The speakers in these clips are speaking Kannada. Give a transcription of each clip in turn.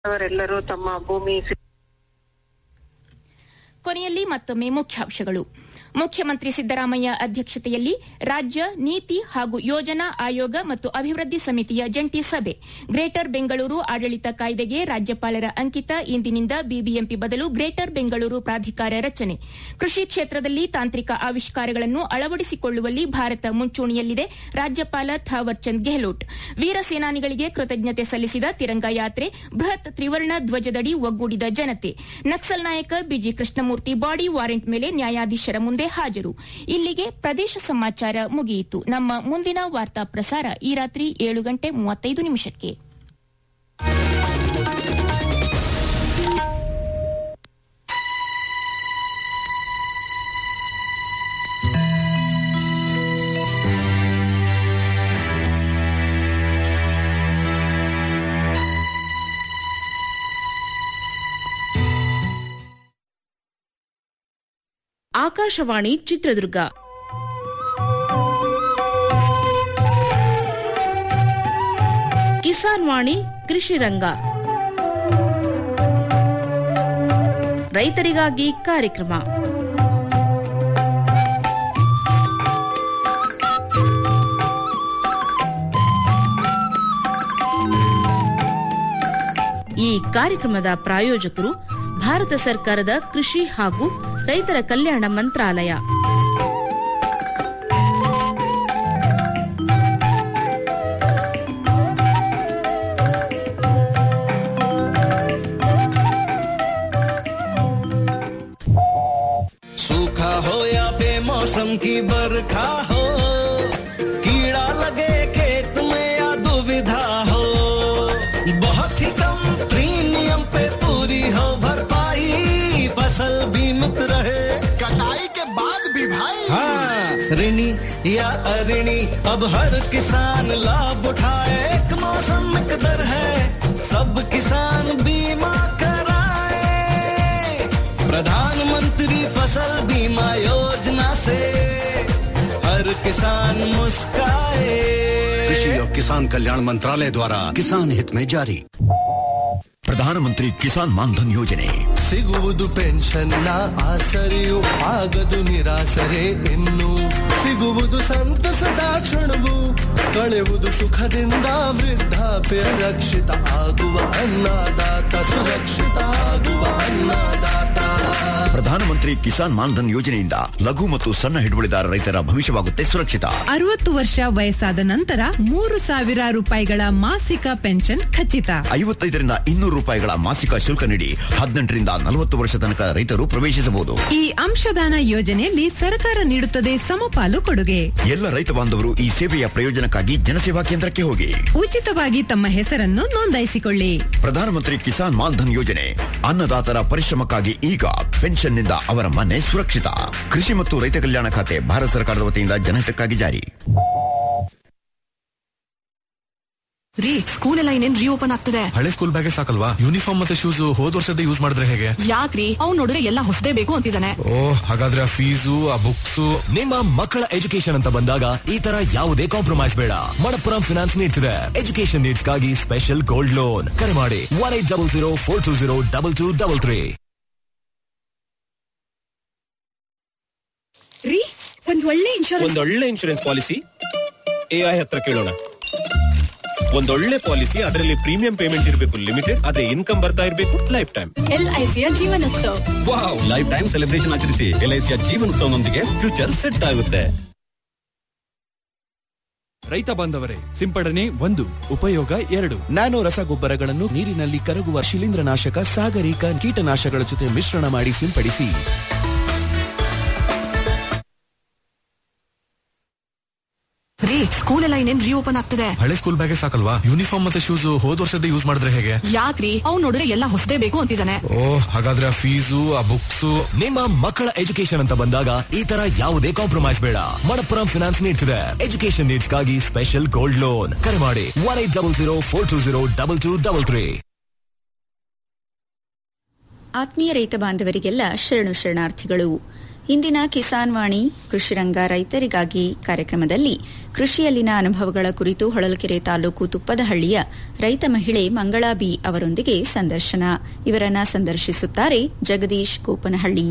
ಅವರೆಲ್ಲರೂ ತಮ್ಮ ಭೂಮಿ ಕೊನೆಯಲ್ಲಿ ಮತ್ತೊಮ್ಮೆ ಮುಖ್ಯಾಂಶಗಳು ಮುಖ್ಯಮಂತ್ರಿ ಸಿದ್ದರಾಮಯ್ಯ ಅಧ್ಯಕ್ಷತೆಯಲ್ಲಿ ರಾಜ್ಯ ನೀತಿ ಹಾಗೂ ಯೋಜನಾ ಆಯೋಗ ಮತ್ತು ಅಭಿವೃದ್ಧಿ ಸಮಿತಿಯ ಜಂಟಿ ಸಭೆ ಗ್ರೇಟರ್ ಬೆಂಗಳೂರು ಆಡಳಿತ ಕಾಯ್ದೆಗೆ ರಾಜ್ಯಪಾಲರ ಅಂಕಿತ ಇಂದಿನಿಂದ ಬಿಬಿಎಂಪಿ ಬದಲು ಗ್ರೇಟರ್ ಬೆಂಗಳೂರು ಪ್ರಾಧಿಕಾರ ರಚನೆ ಕೃಷಿ ಕ್ಷೇತ್ರದಲ್ಲಿ ತಾಂತ್ರಿಕ ಆವಿಷ್ಕಾರಗಳನ್ನು ಅಳವಡಿಸಿಕೊಳ್ಳುವಲ್ಲಿ ಭಾರತ ಮುಂಚೂಣಿಯಲ್ಲಿದೆ ರಾಜ್ಯಪಾಲ ಥಾವರ್ ಚಂದ್ ಗೆಹ್ಲೋಟ್ ವೀರ ಸೇನಾನಿಗಳಿಗೆ ಕೃತಜ್ಞತೆ ಸಲ್ಲಿಸಿದ ತಿರಂಗ ಯಾತ್ರೆ ಬೃಹತ್ ತ್ರಿವರ್ಣ ಧ್ವಜದಡಿ ಒಗ್ಗೂಡಿದ ಜನತೆ ನಕ್ಸಲ್ ನಾಯಕ ಬಿಜಿ ಕೃಷ್ಣಮೂರ್ತಿ ಬಾಡಿ ವಾರೆಂಟ್ ಮೇಲೆ ನ್ಯಾಯಾಧೀಶರ ಮುಂದೆ ಹಾಜರು ಇಲ್ಲಿಗೆ ಪ್ರದೇಶ ಸಮಾಚಾರ ಮುಗಿಯಿತು ನಮ್ಮ ಮುಂದಿನ ವಾರ್ತಾ ಪ್ರಸಾರ ಈ ರಾತ್ರಿ ಏಳು ಗಂಟೆ ಮೂವತ್ತೈದು ನಿಮಿಷಕ್ಕೆ ಆಕಾಶವಾಣಿ ಚಿತ್ರದುರ್ಗ ಕಿಸಾನ್ ವಾಣಿ ಕೃಷಿ ರಂಗ ರೈತರಿಗಾಗಿ ಕಾರ್ಯಕ್ರಮ ಈ ಕಾರ್ಯಕ್ರಮದ ಪ್ರಾಯೋಜಕರು ಭಾರತ ಸರ್ಕಾರದ ಕೃಷಿ ಹಾಗೂ ರೈತರ ಕಲ್ಯಾಣ ಮಂತ್ರಾಲಯ सूखा हो या बेमौसम की बरखा हो कीड़ा लगे खेत में या दुविधा हो बहुत ही कम प्रीमियम पे पूरी हो भरपाई फसल बीमित रहे कटाई के बाद भी भाई हाँ ऋणी या अऋणी अब हर किसान लाभ उठाए एक मौसम एक दर है सब किसान बीमा कराए प्रधानमंत्री फसल बीमा योजना से हर किसान मुस्काए कृषि और किसान कल्याण मंत्रालय द्वारा किसान हित में जारी ಪ್ರಧಾನಮಂತ್ರಿ ಕಿಸಾನ್ ಮಾನ್ಧನ್ ಯೋಜನೆ ಸಿಗುವುದು ಪೆನ್ಷನ್ನ ಆಸರೆಯು ಆಗದು ನಿರಾಸರೆ ಇನ್ನು ಸಿಗುವುದು ಸಂತಸದ ಕ್ಷಣವು ಕಳೆಯುವುದು ಸುಖದಿಂದ ವೃದ್ಧಾಪ್ಯ ರಕ್ಷಿತ ಆಗುವ ಅನ್ನದಾತ ಸುರಕ್ಷಿತ ಆಗುವ ಅನ್ನದಾತ ಪ್ರಧಾನಮಂತ್ರಿ ಕಿಸಾನ್ ಮಾನ್ಧನ್ ಯೋಜನೆಯಿಂದ ಲಘು ಮತ್ತು ಸಣ್ಣ ಹಿಡುವಳಿದಾರ ರೈತರ ಭವಿಷ್ಯವಾಗುತ್ತೆ ಸುರಕ್ಷಿತ ಅರವತ್ತು ವರ್ಷ ವಯಸ್ಸಾದ ನಂತರ ಮೂರು ಸಾವಿರ ರೂಪಾಯಿಗಳ ಮಾಸಿಕ ಪೆನ್ಷನ್ ಖಚಿತ ಐವತ್ತೈದರಿಂದ ಇನ್ನೂರು ರೂಪಾಯಿಗಳ ಮಾಸಿಕ ಶುಲ್ಕ ನೀಡಿ ಹದಿನೆಂಟರಿಂದ ನಲವತ್ತು ವರ್ಷ ತನಕ ರೈತರು ಪ್ರವೇಶಿಸಬಹುದು ಈ ಅಂಶದಾನ ಯೋಜನೆಯಲ್ಲಿ ಸರ್ಕಾರ ನೀಡುತ್ತದೆ ಸಮಪಾಲು ಕೊಡುಗೆ ಎಲ್ಲ ರೈತ ಬಾಂಧವರು ಈ ಸೇವೆಯ ಪ್ರಯೋಜನಕ್ಕಾಗಿ ಜನಸೇವಾ ಕೇಂದ್ರಕ್ಕೆ ಹೋಗಿ ಉಚಿತವಾಗಿ ತಮ್ಮ ಹೆಸರನ್ನು ನೋಂದಾಯಿಸಿಕೊಳ್ಳಿ ಪ್ರಧಾನಮಂತ್ರಿ ಕಿಸಾನ್ ಮಾನ್ಧನ್ ಯೋಜನೆ ಅನ್ನದಾತರ ಪರಿಶ್ರಮಕ್ಕಾಗಿ ಈಗ ಪೆನ್ಷನ್ನಿಂದ ಅವರ ಮನೆ ಸುರಕ್ಷಿತ ಕೃಷಿ ಮತ್ತು ರೈತ ಕಲ್ಯಾಣ ಖಾತೆ ಭಾರತ ಸರ್ಕಾರದ ವತಿಯಿಂದ ಜನಹಿತಕ್ಕಾಗಿ ಜಾರಿ ರೀ ಸ್ಕೂಲ್ ಎಲ್ಲ ಇನ್ನೇನ್ ರೀಓಪನ್ ಆಗ್ತದೆ ಹಳೆ ಸ್ಕೂಲ್ ಬ್ಯಾಗೆ ಸಾಕಲ್ವಾ ಯೂನಿಫಾರ್ಮ್ ಮತ್ತೆ ಶೂಸ್ ಹೋದ್ ವರ್ಷದ ಯೂಸ್ ಮಾಡಿದ್ರೆ ಹೇಗೆ ಯಾಕ್ರಿ ಅವ್ನ್ ನೋಡಿದ್ರೆ ಎಲ್ಲ ಹೊಸದೇ ಬೇಕು ಅಂತಿದ್ದಾನೆ ಓ ಹಾಗಾದ್ರೆ ಆ ಫೀಸು ಆ ಬುಕ್ಸ್ ನಿಮ್ಮ ಮಕ್ಕಳ ಎಜುಕೇಶನ್ ಅಂತ ಬಂದಾಗ ಈ ತರ ಯಾವುದೇ ಕಾಂಪ್ರಮೈಸ್ ಬೇಡ ಮಣಪ್ಪುರಂ ಫಿನಾನ್ಸ್ ನೀಡ್ತಿದೆ ಎಜುಕೇಶನ್ ನೀಡ್ಸ್ಗಾಗಿ ಸ್ಪೆಷಲ್ ಗೋಲ್ಡ್ ಲೋನ್ ಕರೆ ಮಾಡಿ one eight double zero four two zero double two double three ರೀ ಒಂದ್ ಒಳ್ಳೆ ಇನ್ಶೂರೆನ್ಸ್ ಒಂದೊಳ್ಳೆ ಇನ್ಶೂರೆನ್ಸ್ ಪಾಲಿಸಿ ಎಐ ಹತ್ರ ಕೇಳೋಣ ಒಂದೊಳ್ಳೆ ಪಾಲಿಸಿ ಅದರಲ್ಲಿ ಪ್ರೀಮಿಯಂ ಪೇಮೆಂಟ್ ಇರಬೇಕು ಲಿಮಿಟೆಡ್ ಅದೇ ಇನ್ಕಮ್ ಬರ್ತಾ ಇರಬೇಕು ಲೈಫ್ ಟೈಮ್ ಎಲ್ಐಸಿಯ Jeevan Utsav wow life time celebration ಆಚರಿಸಿ ಎಲ್ಐಸಿಯ ಜೀವನೋತ್ಸವನೊಂದಿಗೆ ಫ್ಯೂಚರ್ ಸೆಟ್ ಆಗುತ್ತೆ ರೈತ ಬಾಂಧವರೇ ಸಿಂಪಡಣೆ ಒಂದು ಉಪಯೋಗ ಎರಡು ನ್ಯಾನೋ ರಸಗೊಬ್ಬರಗಳನ್ನು ನೀರಿನಲ್ಲಿ ಕರಗುವ ಶಿಲೀಂಧ್ರನಾಶಕ ಸಾಗರಿಕ ಕೀಟನಾಶಕಗಳ ಜೊತೆ ಮಿಶ್ರಣ ಮಾಡಿ ಸಿಂಪಡಿಸಿ ರೀ ಸ್ಕೂಲ್ ಎಲ್ಲ ಇನ್ನೇನ್ ರೀಓಪನ್ ಆಗ್ತದೆ ಹಳೆ ಸ್ಕೂಲ್ ಬ್ಯಾಗೆ ಸಾಕಲ್ವಾ ಯೂನಿಫಾರ್ಮ್ ಮತ್ತೆ ಶೂಸ್ ಹೋದ್ ವರ್ಷದ ಯೂಸ್ ಮಾಡಿದ್ರೆ ಹೇಗೆ ಯಾಕ್ರಿ ಅವ್ನ್ ನೋಡಿದ್ರೆ ಎಲ್ಲ ಹೊಸದೇ ಬೇಕು ಅಂತಿದ್ದಾನೆ ಓ ಹಾಗಾದ್ರೆ ಆ ಫೀಸು ಆ ಬುಕ್ಸ್ ನಿಮ್ಮ ಮಕ್ಕಳ ಎಜುಕೇಶನ್ ಅಂತ ಬಂದಾಗ ಈ ತರ ಯಾವುದೇ ಕಾಂಪ್ರಮೈಸ್ ಬೇಡ ಮಣಪ್ಪುರಂ ಫಿನಾನ್ಸ್ ನೀಡ್ತಿದೆ ಎಜುಕೇಶನ್ ನೀಡ್ಸ್ಗಾಗಿ ಸ್ಪೆಷಲ್ ಗೋಲ್ಡ್ ಲೋನ್ ಕರೆ ಮಾಡಿ one eight double zero four two zero double two double three ಆತ್ಮೀಯ ರೈತ ಬಾಂಧವರಿಗೆಲ್ಲ ಶರಣು ಶರಣಾರ್ಥಿಗಳು ಇಂದಿನ ಕಿಸಾನ್ ವಾಣಿ ಕೃಷಿರಂಗ ರೈತರಿಗಾಗಿ ಕಾರ್ಯಕ್ರಮದಲ್ಲಿ ಕೃಷಿಯಲ್ಲಿನ ಅನುಭವಗಳ ಕುರಿತು ಹೊಳಲ್ಕೆರೆ ತಾಲೂಕು ತುಪ್ಪದಹಳ್ಳಿಯ ರೈತ ಮಹಿಳೆ ಮಂಗಳಾ ಬಿ ಅವರೊಂದಿಗೆ ಸಂದರ್ಶನ ಇವರನ್ನ ಸಂದರ್ಶಿಸುತ್ತಾರೆ ಜಗದೀಶ್ ಗೋಪನಹಳ್ಳಿ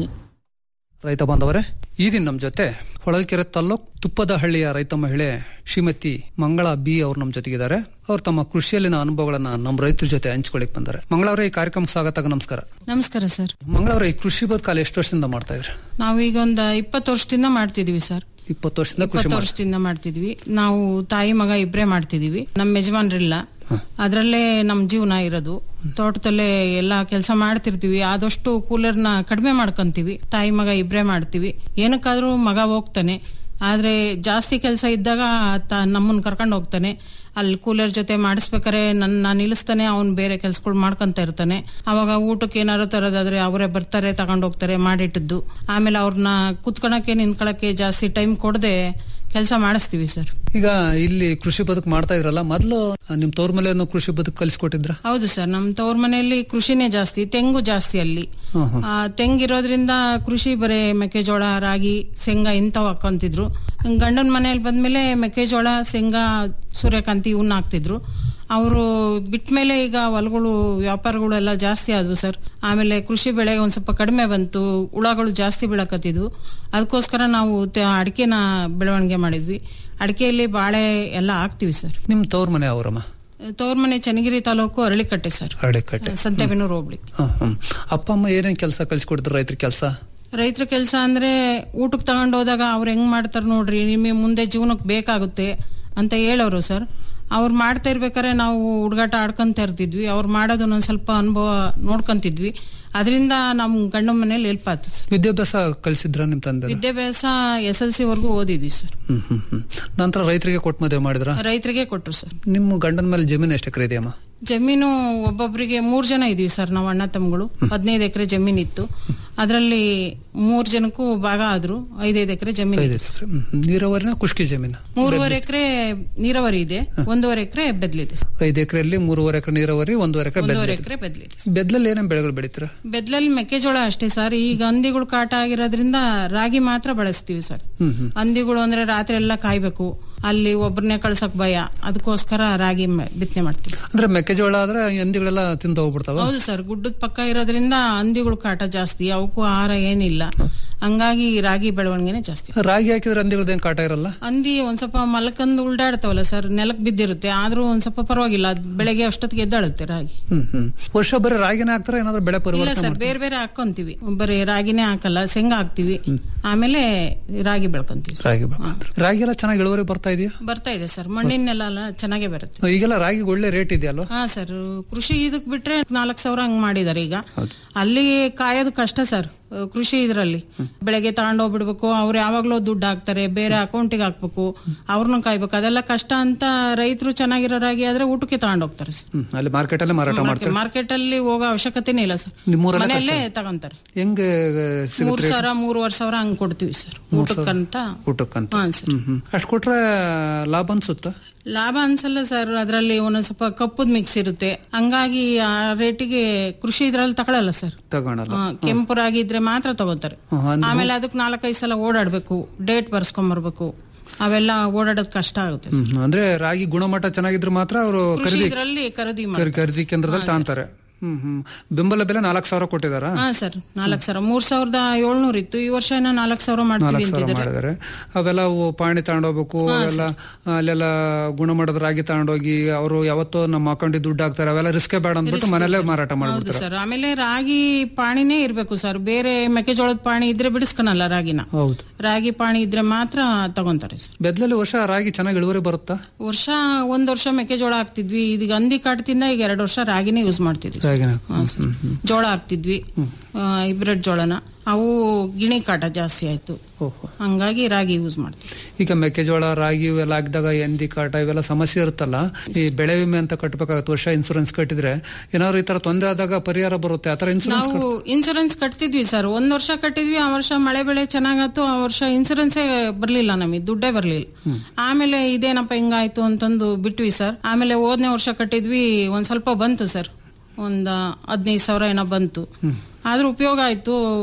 ರೈತ ಬಾಂಧವರೇ ಈ ದಿನ ನಮ್ಮ ಜೊತೆ ಹೊಳಲ್ಕೆರೆ ತಾಲ್ಲೂಕ್ ತುಪ್ಪದ ಹಳ್ಳಿಯ ರೈತ ಮಹಿಳೆ ಶ್ರೀಮತಿ ಮಂಗಳಾ ಬಿ ಅವ್ರು ನಮ್ಮ ಜೊತೆಗಿದ್ದಾರೆ ಅವ್ರು ತಮ್ಮ ಕೃಷಿಯಲ್ಲಿನ ಅನುಭವಗಳನ್ನ ನಮ್ಮ ರೈತರ ಜೊತೆ ಹಂಚ್ಕೊಳಿಕ್ ಬಂದ್ದಾರೆ ಮಂಗಳವರೇ ಈ ಕಾರ್ಯಕ್ರಮಕ್ಕೆ ಸ್ವಾಗತ ನಮಸ್ಕಾರ ನಮಸ್ಕಾರ ಸರ್ ಮಂಗಳವರೇ ಈ ಕೃಷಿ ಬದುಕಾಲ ಎಷ್ಟು ವರ್ಷದಿಂದ ಮಾಡ್ತಾ ಇದ್ರಿ ನಾವೀಗ ಒಂದು ಇಪ್ಪತ್ತು ವರ್ಷದಿಂದ ಮಾಡ್ತಿದೀವಿ ಸರ್ ಇಪ್ಪತ್ತು ವರ್ಷದಿಂದ ಕೃಷಿ ಇಪ್ಪತ್ತು ಮಾಡಿ ವರ್ಷದಿಂದ ಮಾಡ್ತಿದ್ವಿ ನಾವು ತಾಯಿ ಮಗ ಇಬ್ರೇ ಮಾಡ್ತಿದೀವಿ ನಮ್ಮ ಯಜಮಾನ್ರಿಲ್ಲ ಅದ್ರಲ್ಲೇ ನಮ್ ಜೀವನ ಇರೋದು ತೋಟದಲ್ಲೇ ಎಲ್ಲಾ ಕೆಲಸ ಮಾಡ್ತಿರ್ತೀವಿ ಆದಷ್ಟು ಕೂಲರ್ನ ಕಡಿಮೆ ಮಾಡ್ಕೊಂತೀವಿ ತಾಯಿ ಮಗ ಇಬ್ರೇ ಮಾಡ್ತೀವಿ ಏನಕ್ಕಾದ್ರೂ ಮಗ ಹೋಗ್ತಾನೆ ಆದ್ರೆ ಜಾಸ್ತಿ ಕೆಲಸ ಇದ್ದಾಗ ತ- ನಮ್ಮನ್ನ ಕರ್ಕೊಂಡು ಹೋಗ್ತಾನೆ ಅಲ್ಲಿ ಕೂಲರ್ ಜೊತೆ ಮಾಡಿಸ್ಬೇಕಾರೆ ನನ್ನ ನಿಲ್ಲಿಸ್ತಾನೆ ಅವ್ನು ಬೇರೆ ಕೆಲ್ಸಗಳು ಮಾಡ್ಕೊಂತ ಇರ್ತಾನೆ ಅವಾಗ ಊಟಕ್ಕೆ ಏನಾರು ತರೋದಾದ್ರೆ ಅವರೇ ಬರ್ತಾರೆ ತಗೊಂಡ್ ಹೋಗ್ತಾರೆ ಮಾಡಿಟ್ಟಿದ್ದು ಆಮೇಲೆ ಅವ್ರನ್ನ ಕುತ್ಕೊಳಕ್ಕೆ ನಿಂತ್ಕೊಳಕ್ಕೆ ಜಾಸ್ತಿ ಟೈಮ್ ಕೊಡದೆ ಕೆಲಸ ಮಾಡಿಸ್ತೀವಿ ಸರ್ ಈಗ ಇಲ್ಲಿ ಕೃಷಿ ಬದುಕು ಮಾಡ್ತಾ ಇದ್ರಲ್ಲ ಮೊದಲು ನಿಮ್ ತೋರ್ ಮಲೆಯನ್ನು ಕೃಷಿ ಬದುಕು ಕಲಿಸ್ಕೊಟ್ಟಿದ್ರ ಹೌದು ಸರ್ ನಮ್ ತವ್ರ ಮನೆಯಲ್ಲಿ ಕೃಷಿನೇ ಜಾಸ್ತಿ ತೆಂಗು ಜಾಸ್ತಿ ಅಲ್ಲಿ ಆ, ತೆಂಗಿರೋದ್ರಿಂದ ಕೃಷಿ ಬರೇ ಮೆಕ್ಕೆಜೋಳ ರಾಗಿ ಶೇಂಗಾ ಇಂಥವು ಹಾಕೊಂತಿದ್ರು ಗಂಡನ ಮನೆಯಲ್ಲಿ ಬಂದ್ಮೇಲೆ ಮೆಕ್ಕೆಜೋಳ ಶೇಂಗಾ ಸೂರ್ಯಕಾಂತಿ ಇವನ್ನ ಹಾಕ್ತಿದ್ರು ಅವರು ಬಿಟ್ಮೇಲೆ ಈಗ ಹೊಲಗಳು ವ್ಯಾಪಾರಗಳು ಎಲ್ಲ ಜಾಸ್ತಿ ಆದ್ವು ಸರ್ ಆಮೇಲೆ ಕೃಷಿ ಬೆಳೆ ಒಂದ್ ಸ್ವಲ್ಪ ಕಡಿಮೆ ಬಂತು ಹುಳಗಳು ಜಾಸ್ತಿ ಬೀಳಕತ್ತಿದ್ವು ಅದಕ್ಕೋಸ್ಕರ ನಾವು ತೆ- ಅಡಿಕೆನ ಬೆಳವಣಿಗೆ ಮಾಡಿದ್ವಿ ಅಡಿಕೆಯಲ್ಲಿ ಬಾಳೆ ಎಲ್ಲ ಹಾಕ್ತಿವಿ ಸರ್ ನಿಮ್ ತೋರ್ ಮನೆ ಅವರಮ್ಮ ತವ್ರ ಮನೆ ಚನ್ನಗಿರಿ ತಾಲೂಕು ಅರಳಿಕಟ್ಟೆ ಸರ್ ಹರಳೆಕಟ್ಟೆ ಸಂತೆಬೆನ್ನೂರು ಹೋಬ್ಳಿ ಹ್ಮ್, ಹ್ಮ್. ಅಪ್ಪ ಅಮ್ಮ ಏನೇನ್ ಕೆಲಸ ಕಲಿಸ್ಕೊಟ್ಟಿದ್ರು ರೈತರ ಕೆಲಸ ರೈತರ ಕೆಲಸ ಅಂದ್ರೆ ಊಟಕ್ಕೆ ತಗೊಂಡ್ ಹೋದಾಗ ಅವ್ರು ಹೆಂಗ್ ಮಾಡ್ತಾರ ನೋಡ್ರಿ ನಿಮಗೆ ಮುಂದೆ ಜೀವನಕ್ಕೆ ಬೇಕಾಗುತ್ತೆ ಅಂತ ಹೇಳೋರು ಸರ್ ಅವ್ರು ಮಾಡ್ತಾ ಇರ್ಬೇಕಾದ್ರೆ ನಾವು ಹುಡುಗಾಟ ಆಡ್ಕೊಂತ ಇರ್ತಿದ್ವಿ ಅವ್ರು ಮಾಡೋದು ಒಂದ್ ಸ್ವಲ್ಪ ಅನುಭವ ನೋಡ್ಕೊಂತಿದ್ವಿ ಅದರಿಂದ ನಮ್ ಗಂಡ ಮನೇಲಿ ಹೆಲ್ಪ್ ಆಯ್ತು ಸರ್ ವಿದ್ಯಾಭ್ಯಾಸ ಕಲಿಸಿದ್ರ ನಿಮ್ ತಂದೆ ವಿದ್ಯಾಭ್ಯಾಸ ಎಸ್ ಎಲ್ ಸಿ ವರ್ಗೂ ಓದಿದ್ವಿ ಸರ್ ಹ್ಮ್ ಹ್ಮ್ ಹ್ಮ್ ನಂತರ ರೈತರಿಗೆ ಕೊಟ್ಟು ಮದುವೆ ಮಾಡಿದ್ರ ರೈತರಿಗೆ ಕೊಟ್ರು ಸರ್ ನಿಮ್ಮ ಗಂಡನ ಮೇಲೆ ಜಮೀನು ಎಷ್ಟು ಎಕರೆ ಇದೆಯಮ್ಮ ಜಮೀನು ಒಬ್ಬೊಬ್ಬರಿಗೆ ಮೂರ್ ಜನ ಇದೀವಿ ಸರ್ ನಾವು ಅಣ್ಣ ತಮ್ಮಗಳು ಹದಿನೈದು ಎಕರೆ ಜಮೀನ್ ಇತ್ತು ಅದರಲ್ಲಿ ಮೂರ್ ಜನಕ್ಕೂ ಭಾಗ ಆದ್ರು ಐದೈದು ಎಕರೆ ಜಮೀನು ಐದು ಎಕರೆ ಹ್ಮ್, ಹ್ಮ್. ನೀರಾವರಿನ ಖುಷ್ಕಿ ಜಮೀನು ಮೂರುವರೆ ಎಕರೆ ನೀರಾವರಿ ಇದೆ ಒಂದೂವರೆ ಎಕರೆ ಬೆದ್ಲಿದೆ ಐದು ಎಕರೆಯಲ್ಲಿ ಮೂರುವರೆ ಎಕರೆ ನೀರಾವರಿ ಒಂದೂವರೆ ಎಕರೆ ಒಂದೂವರೆ ಬೆದ್ಲೆ ಎಕರೆ ಬೆದ್ಲಿದೆ ಬೆದ್ಲಲ್ಲಿ ಏನೇನ್ ಬೆಳೆಗಳು ಬೆಳಿತೀರ ಬೆದ್ಲಲ್ಲಿ ಮೆಕ್ಕೆಜೋಳ ಅಷ್ಟೇ ಸರ್ ಈಗ ಹಂದಿಗಳು ಕಾಟ ಆಗಿರೋದ್ರಿಂದ ರಾಗಿ ಮಾತ್ರ ಬಳಸ್ತೀವಿ ಸರ್ ಹ್ಮ್ ಹ್ಮ್ ಹಂದಿಗಳು ಅಂದ್ರೆ ರಾತ್ರಿ ಎಲ್ಲ ಕಾಯ್ಬೇಕು ಅಲ್ಲಿ ಒಬ್ಬರನ್ನೇ ಕಳ್ಸಕ್ ಭಯ ಅದಕ್ಕೋಸ್ಕರ ರಾಗಿ ಮ- ಬಿತ್ತನೆ ಮಾಡ್ತೀವಿ ಅಂದ್ರೆ ಮೆಕ್ಕೆಜೋಳ ಆದ್ರೆ ಹಂದಿಗಳೆಲ್ಲ ತಿಂದು ಹೋಗ್ಬಿಡ್ತಾವ ಹೌದು ಸರ್ ಗುಡ್ಡದ ಪಕ್ಕ ಇರೋದ್ರಿಂದ ಹಂದಿಗಳು ಕಾಟ ಜಾಸ್ತಿ ಅವಕ್ಕೂ ಆಹಾರ ಏನಿಲ್ಲ ಹಂಗಾಗಿ ರಾಗಿ ಬೆಳವಣಿಗೆನೆ ಜಾಸ್ತಿ ರಾಗಿ ಹಾಕಿದ್ರೆ ಹಂದಿಗಳ್ದೇನ್ ಕಾಟ ಇರಲ್ಲ ಹಂದಿ ಒಂದ್ ಸ್ವಲ್ಪ ಮಲ್ಕಂದು ಉಲ್ಡಾಡ್ತಾವಲ್ಲ ಸರ್ ನೆಲಕ್ ಬಿದ್ದಿರುತ್ತೆ ಆದ್ರೂ ಒಂದ್ ಸ್ವಲ್ಪ ಪರವಾಗಿಲ್ಲ ಅದ್ ಬೆಳಗ್ಗೆ ಅಷ್ಟೊತ್ತಿಗೆ ಎದ್ದಾಳುತ್ತೆ ರಾಗಿ ಹ್ಮ್ ಹ್ಮ್ ವರ್ಷ ಬರೀ ರಾಗಿನ ಹಾಕ್ತಾರ ಏನಾದ್ರು ಬೆಳೆ ಇಲ್ಲ ಪರಿವರ್ತನೆ ಸರ್ ಬೇರೆ ಬೇರೆ ಹಾಕೊಂತೀವಿ ಬರೀ ರಾಗಿನೇ ಹಾಕಲ್ಲ ಶೇಂಗಾ ಹಾಕ್ತಿವಿ ಆಮೇಲೆ ರಾಗಿ ಬೆಳ್ಕೊಂತೀವಿ ಸರ್. ರಾಗಿ ಬೆಳ್ಕೊಂತೀರ. ರಾಗಿ ಎಲ್ಲ ಚೆನ್ನಾಗಿ ಇಳುವರಿ ಬರ್ತಾ ಇದೆಯಾ ಬರ್ತಾ ಇದೆ ಸರ್ ಮಣ್ಣಿನೆಲ್ಲ ಎಲ್ಲ ಚೆನ್ನಾಗೇ ಬರುತ್ತೆ ಈಗೆಲ್ಲ ರಾಗಿ ಒಳ್ಳೆ ರೇಟ್ ಇದೆಯಲ್ವಾ ಹಾ ಸರ್ ಕೃಷಿ ಇದಕ್ ಬಿಟ್ರೆ ನಾಲ್ಕ್ ಸಾವಿರ ಹಂಗ್ ಮಾಡಿದಾರೆ ಈಗ ಅಲ್ಲಿ ಕಾಯೋದು ಕಷ್ಟ ಸರ್ ಅಹ್, ಕೃಷಿ ಇದ್ರಲ್ಲಿ ಬೆಳಗ್ಗೆ ತಗೊಂಡೋಗ್ಬಿಡ್ಬೇಕು ಅವ್ರು ಯಾವಾಗ್ಲೂ ದುಡ್ಡು ಹಾಕ್ತಾರೆ ಬೇರೆ ಅಕೌಂಟಿಗೆ ಹಾಕ್ಬೇಕು ಅವ್ರನ್ನ ಕಾಯ್ಬೇಕು ಅದೆಲ್ಲ ಕಷ್ಟ ಅಂತ ರೈತರು ಚೆನ್ನಾಗಿರೋ ರಾಗಿ ಆದ್ರೆ ಊಟಕ್ಕೆ ತಗೊಂಡೋಗ್ತಾರೆ ಸರ್ ಹ್ಮ್ ಅಲ್ಲಿ ಮಾರ್ಕೆಟ್ ಅಲ್ಲೇ ಮಾರಾಟ ಮಾಡ್ತಾರೆ ಮಾರ್ಕೆಟ್ ಅಲ್ಲಿ ಹೋಗೋ ಅವಶ್ಯಕತೆನೇ ಇಲ್ಲ ಸರ್ ನಿಮ್ಮೂರಲ್ಲೇ ಮನೆಯಲ್ಲೇ ಕಷ್ಟ? ತಗೊಂತಾರೆ ಹೆಂಗ್ ಮೂರ್ ಸಿಗುತ್ತೆ ಸಾವಿರ ಮೂರುವರೆ ಸಾವಿರ ಹಂಗ್ ಕೊಡ್ತೀವಿ ಸರ್ ಮೂರ್ ಸಾವಿರ? ಊಟಕ್ಕಂತ ಊಟಕ್ಕಂತ ಹಾ ಸರ್ ಹ್ಮ್ ಹ್ಮ್ ಅಷ್ಟ್ ಕೊಟ್ರೆ ಲಾಭ ಅನ್ಸುತ್ತಾ ಲಾಭ ಅನ್ಸಲ್ಲ ಸರ್ ಅದರಲ್ಲಿ ಒಂದೊಂದ್ ಸ್ವಲ್ಪ ಕಪ್ಪುದ್ ಮಿಕ್ಸ್ ಇರುತ್ತೆ ಹಂಗಾಗಿ ಆ ರೇಟಿಗೆ ಕೃಷಿ ಇದ್ರಲ್ಲಿ ತಗೊಳಲ್ಲ ಸರ್ ತಗೊಳಲ್ಲ ಹಾ, ಕೆಂಪು ರಾಗಿ ಇದ್ರೆ ಮಾತ್ರ ತಗೋತಾರೆ ಹ್ಮ್, ಅಂದ್ರೆ- ಆಮೇಲೆ ಅದಕ್ಕೆ ನಾಲ್ಕೈದು ಸಲ ಓಡಾಡ್ಬೇಕು ಡೇಟ್ ಬರ್ಸ್ಕೊಂಬರ್ಬೇಕು ಅವೆಲ್ಲ ಓಡಾಡೋದ್ ಕಷ್ಟ ಆಗುತ್ತೆ ಹ್ಮ್ ಹ್ಮ್. ಅಂದ್ರೆ ರಾಗಿ ಗುಣಮಟ್ಟ ಚೆನ್ನಾಗಿದ್ರೆ ಮಾತ್ರ ಅವರು ಕೃಷಿ ಖರೀದಿ ಇದ್ರಲ್ಲಿ ಖರೀದಿ ಖರೀ- ಮಾಡ್ತಾರೆ. ಖರೀದಿ ಕೇಂದ್ರದಲ್ಲಿ ತಾಂತಾರೆ ಹ್ಮ್ ಹ್ಮ್ ಬೆಂಬಲ ಬೆಲೆ ನಾಲ್ಕು ಸಾವಿರ ಕೊಟ್ಟಿದಾರ ಹಾ ಸರ್ ನಾಲ್ಕ್ ಸಾವಿರ ಮೂರ್ ಸಾವಿರದ ಏಳ್ನೂರ್ ಇತ್ತು ಈ ವರ್ಷ ಏನೋ ನಾಲ್ಕ್ ಸಾವಿರ ಮಾಡ್ತೀವಿ ನಾಲ್ಕು ಸಾವಿರ ಅಂತಿದ್ದಾರೆ ಮಾಡಿದಾರೆ ಅವೆಲ್ಲ ಅವು ಪಾಣಿ ತಗೊಂಡೋಗ್ಬೇಕು ಅವೆಲ್ಲ ಅಲ್ಲೆಲ್ಲ ಗುಣಮಟ್ಟದ ರಾಗಿ ತಗೊಂಡೋಗಿ ಅವರು ಯಾವತ್ತೋ ನಮ್ಮ ಅಕೌಂಟಿಗೆ ದುಡ್ಡು ಹಾಕ್ತಾರೆ ಅವೆಲ್ಲ ರಿಸ್ಕೇ ಬೇಡ ಅಂದ್ಬಿಟ್ಟು ಮನೆಯಲ್ಲೇ ಮಾರಾಟ ಹೌದು ಮಾಡ್ಬಿಡ್ತಾರೆ ಸರ್ ಆಮೇಲೆ ರಾಗಿ ಪಾಣಿನೇ ಇರ್ಬೇಕು ಸರ್ ಬೇರೆ ಮೆಕ್ಕೆಜೋಳದ ಪಾಣಿ ಇದ್ರೆ ಬಿಡಿಸ್ಕೊಳಲ್ಲ ರಾಗಿನ ಹೌದು ರಾಗಿ ಪಾಣಿ ಇದ್ರೆ ಮಾತ್ರ ತಗೊಂತಾರೆ ಸರ್ ಬೆದ್ಲಲ್ಲಿ ವರ್ಷ ರಾಗಿ ಚೆನ್ನಾಗಿ ಇಳುವರಿ ಬರುತ್ತಾ ವರ್ಷ ಒಂದ್ ವರ್ಷ ಮೆಕ್ಕೆಜೋಳ ಹಾಕ್ತಿದ್ವಿ ಈಗ ಹಂದಿ ಕಾಟದಿಂದ ಈಗ ಎರಡು ವರ್ಷ ರಾಗಿನೇ ಯೂಸ್ ಮಾಡ್ತಿದ್ವಿ ರಾಗಿನ ಹಾ, ಸರ್. ಜೋಳ ಹಾಕ್ತಿದ್ವಿ ಇಬ್ರೆಡ್ ಜೋಳನ ಅವು ಗಿಣಿ ಕಾಟ ಜಾಸ್ತಿ ಆಯ್ತು ಹಂಗಾಗಿ ರಾಗಿ ಯೂಸ್ ಮಾಡ್ತೀವಿ ಈಗ ಮೆಕ್ಕೆಜೋಳ ರಾಗಿ ಇವೆಲ್ಲ ಹಾಕಿದಾಗ ಎಂದಿ ಕಾಟ ಇವೆಲ್ಲ ಸಮಸ್ಯೆ ಇರುತ್ತಲ್ಲ ಈ ಬೆಳೆ ವಿಮೆ ಅಂತ ಕಟ್ಟಬೇಕಾಗತ್ತೆ ವರ್ಷ ಇನ್ಸೂರೆನ್ಸ್ ಕಟ್ಟಿದ್ರೆ ಏನಾದ್ರು ಈ ತರ ತೊಂದರೆ ಆದಾಗ ಪರಿಹಾರ ಬರುತ್ತೆ ಆತರ ಇನ್ಸೂರೆನ್ಸ್ ನಾವು ಇನ್ಸೂರೆನ್ಸ್ ಕಟ್ತಿದ್ವಿ ಸರ್ ಒಂದ್ ವರ್ಷ ಕಟ್ಟಿದ್ವಿ ಆ ವರ್ಷ ಮಳೆ ಬೆಳೆ ಚೆನ್ನಾಗಾಯ್ತು ಆ ವರ್ಷ ಇನ್ಸೂರೆನ್ಸೇ ಬರ್ಲಿಲ್ಲ ನಮಗೆ ದುಡ್ಡೇ ಬರ್ಲಿಲ್ಲ ಆಮೇಲೆ ಇದೇನಪ್ಪ ಹಿಂಗಾಯ್ತು ಅಂತಂದು ಬಿಟ್ವಿ ಸರ್ ಆಮೇಲೆ ಹೋದ್ನೇ ವರ್ಷ ಕಟ್ಟಿದ್ವಿ ಒಂದ್ ಸ್ವಲ್ಪ ಬಂತು ಸರ್ ಒಂದ್ ಹದಿನೈದು ಸಾವಿರ ಏನೋ ಬಂತು ಆದ್ರೂ ಉಪಯೋಗ ಆಯ್ತು